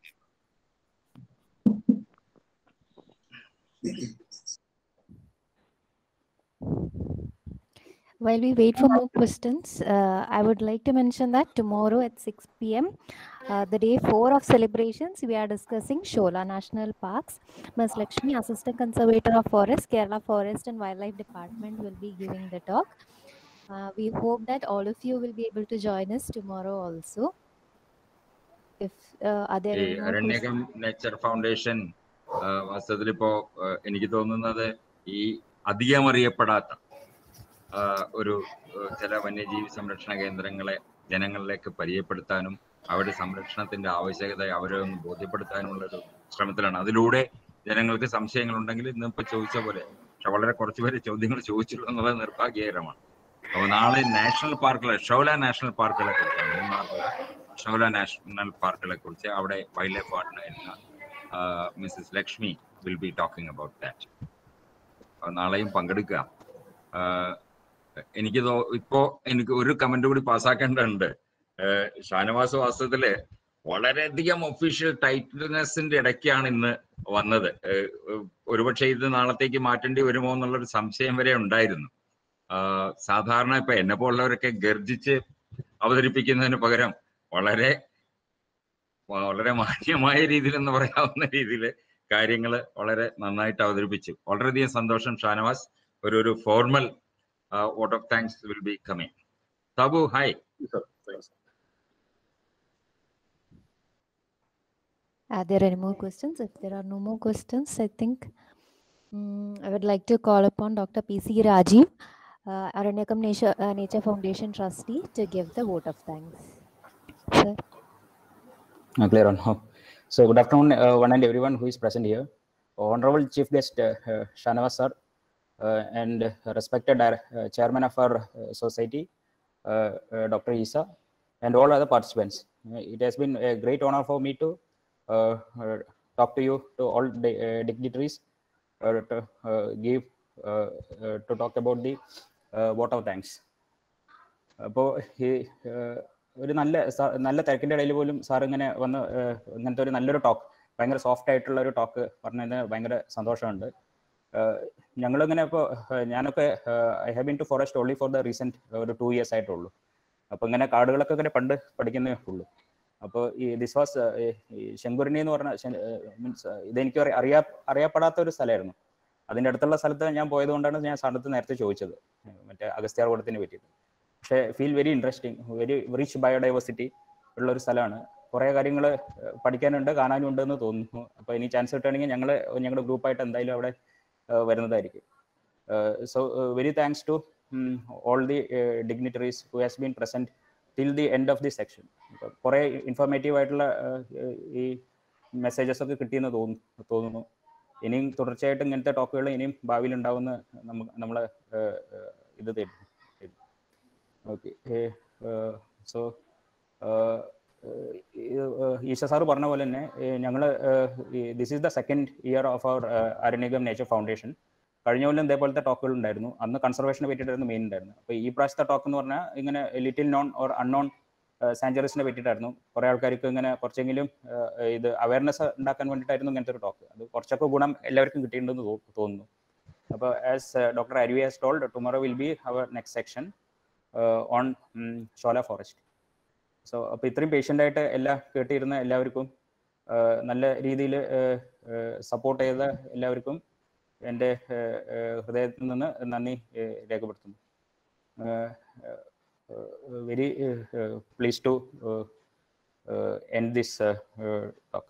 While we wait for more questions, uh, I would like to mention that tomorrow at 6 p.m., uh, the day four of celebrations, we are discussing Shola National Parks. Ms. Lakshmi, Assistant Conservator of Forest, Kerala Forest and Wildlife Department, will be giving the talk. Uh, we hope that all of you will be able to join us tomorrow also. If uh, are there ഈ any more Aranyakam nature foundation വാസ്തവത്തിൽ ഇപ്പോ ആ, എനിക്ക് തോന്നുന്നത് ഈ അധികം അറിയപ്പെടാത്ത ആ, ഒരു ആ, ചില വന്യജീവി സംരക്ഷണ കേന്ദ്രങ്ങളെ ജനങ്ങളിലേക്ക് പരിചയപ്പെടുത്താനും അവരുടെ സംരക്ഷണത്തിന്റെ ആവശ്യകത അവരെ ഒന്ന് ബോധ്യപ്പെടുത്താനുമുള്ള ഒരു ശ്രമത്തിലാണ് അതിലൂടെ ജനങ്ങൾക്ക് സംശയങ്ങൾ ഉണ്ടെങ്കിൽ ഇന്നിപ്പോ ചോദിച്ച പോലെ പക്ഷെ വളരെ കുറച്ച് പേര് ചോദ്യങ്ങൾ ചോദിച്ചുള്ളൂ എന്നുള്ളത് നിർഭാഗ്യകരമാണ് അപ്പൊ നാളെ നാഷണൽ പാർക്കുകളെ ഷോല നാഷണൽ പാർക്കുകളെ കുറിച്ചാണ് മൂന്നാറിലെ ഷോല നാഷണൽ പാർക്കുകളെ കുറിച്ച് അവിടെ വൈൽഡ് ലൈഫ് വാർഡനായിരുന്ന Mrs Lakshmi will be talking about that നാളെയും പങ്കെടുക്കുക ആഹ് എനിക്ക് തോ ഇപ്പോ എനിക്ക് ഒരു കമന്റ് കൂടി പാസ്സാക്കേണ്ടതുണ്ട് ആഹ് ഷാനവാസ് വാസ്തവത്തില് വളരെയധികം ഒഫീഷ്യൽ ടൈറ്റിൽനെസിന്റെ ഇടയ്ക്കാണ് ഇന്ന് വന്നത് ആഹ് ഒരുപക്ഷെ ഇത് നാളത്തേക്ക് മാറ്റേണ്ടി വരുമോ എന്നുള്ളൊരു സംശയം വരെ ഉണ്ടായിരുന്നു ആഹ് സാധാരണ ഇപ്പൊ എന്നെ പോലുള്ളവരൊക്കെ ഗർജിച്ച് അവതരിപ്പിക്കുന്നതിന് പകരം വളരെ വളരെ മാന്യമായ രീതിയിൽ എന്ന് പറയാവുന്ന രീതിയിൽ കാര്യങ്ങൾ വളരെ നന്നായിട്ട് അവതരിപ്പിച്ചു വളരെയധികം സന്തോഷം ഷാനവാസ് ഒരു ഒരു formal vote of thanks will be coming Tabu hi Are there any more questions? If there are no more questions, I think mm, I would like to call upon Dr. P.C. Rajiv, uh, Aranyakam Nature, uh, Nature Foundation trustee, to give the vote of thanks. Sir. Uh, clear on how. So good afternoon, uh, one and everyone who is present here. Honorable Chief Guest uh, uh, Shanavas sir, uh, and uh, respected dir- uh, Chairman of our uh, society, uh, uh, Dr. Isa, and all other participants. Uh, it has been a great honor for me to uh, uh, talk to you, to all the uh, dignitaries, uh, to uh, give, uh, uh, to talk about the uh, vote of thanks. അപ്പോൾ ഈ ഏഹ്, ഒരു നല്ല സ- നല്ല തിരക്കിന്റെ ഇടയിൽ പോലും sir ഇങ്ങനെ വന്ന് ഏഹ്, ഇങ്ങനത്തെ ഒരു നല്ലൊരു ടോക്ക് ഭയങ്കര സോഫ്റ്റ് ആയിട്ടുള്ള ഒരു ടോക്ക് പറഞ്ഞതിന് ഭയങ്കര സന്തോഷമുണ്ട് ഏഹ്, ഞങ്ങളിങ്ങനെ ഇപ്പോൾ ഞാനൊക്കെ I have been to forest only for the recent ഒരു ടു ഇയേഴ്സ് ആയിട്ടുള്ളൂ അപ്പോൾ ഇങ്ങനെ കാടുകളൊക്കെ ഇങ്ങനെ പണ്ട് പഠിക്കുന്നേ ഉള്ളൂ അപ്പോൾ ഈ ദിസ് വാസ് ശങ്കുരിണി എന്ന് പറഞ്ഞ മീൻസ് ഇതെനിക്ക് അറി- അറിയാ അറിയപ്പെടാത്ത ഒരു സ്ഥലമായിരുന്നു അതിന്റെ അടുത്തുള്ള സ്ഥലത്ത് ഞാൻ പോയത് കൊണ്ടാണ് ഞാൻ സ്ഥലത്ത് നേരത്തെ ചോദിച്ചത് ഏഹ് മറ്റേ അഗസ്ത്യാർകൂടത്തിനെ പറ്റിയിട്ട് പക്ഷേ feel very interesting very rich biodiversity ഉള്ള ഒരു സ്ഥലമാണ് കുറേ കാര്യങ്ങൾ പഠിക്കാനുണ്ട് കാണാനും ഉണ്ട് എന്ന് തോന്നുന്നു അപ്പോൾ ഇനി ചാൻസ് കിട്ടുകയാണെങ്കിൽ ഞങ്ങൾ ഞങ്ങളുടെ ഗ്രൂപ്പായിട്ട് എന്തായാലും അവിടെ ഏഹ് വരുന്നതായിരിക്കും so very thanks to all the dignitaries who has been present till the end of the section കുറേ ഇൻഫോർമേറ്റീവ് ആയിട്ടുള്ള ഏഹ്, ഈ മെസ്സേജസ് ഒക്കെ കിട്ടിയെന്ന് തോന്നുന്നു തോന്നുന്നു ഇനിയും തുടർച്ചയായിട്ട് ഇങ്ങനത്തെ ടോക്കുകൾ ഇനിയും ഭാവിയിൽ ഉണ്ടാവുമെന്ന് നമുക്ക് നമ്മളെ ഏഹ്, ഏഹ്, ഇത് തരും ഓക്കെ സോ ഈശ സാറ് പറഞ്ഞ പോലെ തന്നെ ഞങ്ങൾ this is the second year of our Aranyakam nature foundation കഴിഞ്ഞ കൊല്ലം ഇതേപോലത്തെ ടോക്കുകൾ ഉണ്ടായിരുന്നു അന്ന് കൺസർവേഷനെ പറ്റിയിട്ടായിരുന്നു മെയിൻ ഉണ്ടായിരുന്നു അപ്പോൾ ഈ പ്രാവശ്യത്തെ ടോക്ക് എന്ന് പറഞ്ഞാൽ ഇങ്ങനെ ലിറ്റിൽ നോൺ ഓർ അൺനോൺ സാഞ്ചുറീസിനെ പറ്റിയിട്ടായിരുന്നു കുറേ ആൾക്കാർക്ക് ഇങ്ങനെ കുറച്ചെങ്കിലും ഏഹ്, ഇത് അവയർനെസ് ഉണ്ടാക്കാൻ വേണ്ടിയിട്ടായിരുന്നു ഇങ്ങനത്തെ ഒരു ടോക്ക് അത് കുറച്ചൊക്കെ ഗുണം എല്ലാവർക്കും കിട്ടിയിട്ടുണ്ടെന്ന് തോ- തോന്നുന്നു അപ്പോൾ as doctor Aruvi has told tomorrow will be our next section on Shola forest so അപ്പോൾ ഇത്രയും പേഷ്യൻ്റ് ആയിട്ട് എല്ലാ കേട്ടിരുന്ന എല്ലാവർക്കും ആഹ് നല്ല രീതിയിൽ സപ്പോർട്ട് ചെയ്ത എല്ലാവർക്കും എൻ്റെ ഹൃദയത്തിൽ നിന്ന് നന്ദി ആഹ് രേഖപ്പെടുത്തുന്നു very please to end this talk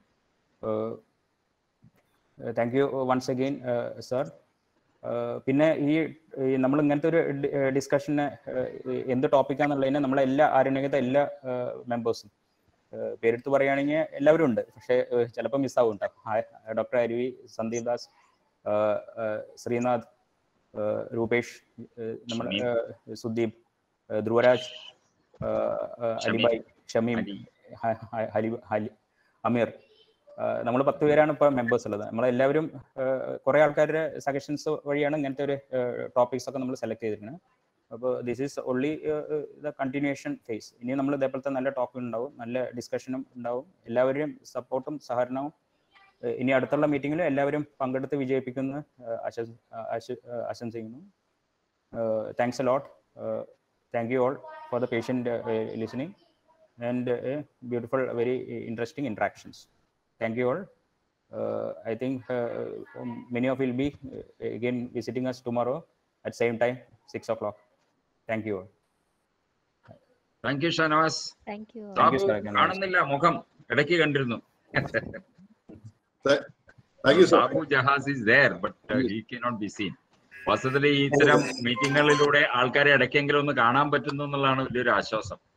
thank you once again sir പിന്നെ ഈ നമ്മൾ ഇങ്ങനത്തെ ഒരു ഡിസ്കഷന് എന്ത് ടോപ്പിക്കാന്നുള്ളതിന് നമ്മളെ എല്ലാ ആരോഗ്യത്തെ എല്ലാ മെമ്പേഴ്സും പേരെടുത്ത് പറയുകയാണെങ്കിൽ എല്ലാവരും ഉണ്ട് പക്ഷേ ചിലപ്പോൾ മിസ്സാവും കേട്ടോ ഡോക്ടർ അരുവി സന്ദീപ് ദാസ് ഏഹ്, ഏഹ്, ശ്രീനാഥ് ഏഹ്, രൂപേഷ് ഏഹ്, നമ്മുടെ ഏഹ്, സുദീപ് ഏഹ്, ധ്രുവരാജ് ഏഹ്, ഏഹ്, ഷമീം. അലിബായ് ഷമീം അലി. ഹ- ഹ- ഹലി ഹലി അമീർ നമ്മൾ പത്ത് പേരാണ് ഇപ്പോൾ മെമ്പേഴ്സ് ഉള്ളത് നമ്മളെല്ലാവരും കുറെ ആൾക്കാരുടെ സജഷൻസ് വഴിയാണ് ഇങ്ങനത്തെ ഒരു ടോപ്പിക്സ് ഒക്കെ നമ്മൾ സെലക്ട് ചെയ്തിരിക്കുന്നത് അപ്പോൾ this is only the continuation phase ഇനി നമ്മൾ ഇതേപോലത്തെ നല്ല ടോക്ക് ഉണ്ടാവും നല്ല ഡിസ്കഷനും ഉണ്ടാവും എല്ലാവരുടെയും സപ്പോർട്ടും സഹകരണവും ഏഹ് ഇനി അടുത്തുള്ള മീറ്റിങ്ങിൽ എല്ലാവരും പങ്കെടുത്ത് വിജയിപ്പിക്കുമെന്ന് ഏഹ് ആശംസ- ആശ- ഏഹ് ആശംസിക്കുന്നു thanks a lot thank you all for the patient listening and beautiful very interesting interactions thank you all. Uh, I think uh, um, many of you will be uh, again visiting us tomorrow at same time, six o'clock. Thank you thank you Shanavas Thank you. Thank you, Sabu sir. Can I- കാണുന്നില്ല മുഖം ഇടയ്ക്ക് കണ്ടിരുന്നു thank you sir Sabu Jahas is there but he cannot be seen വാസ്തവത്തിൽ ഈ ഇത്തരം മീറ്റിങ്ങുകളിലൂടെ ആൾക്കാരെ ഇടയ്ക്കെങ്കിലും ഒന്ന് കാണാൻ പറ്റുന്നു എന്നുള്ളതാണ് വലിയൊരു ആശ്വാസം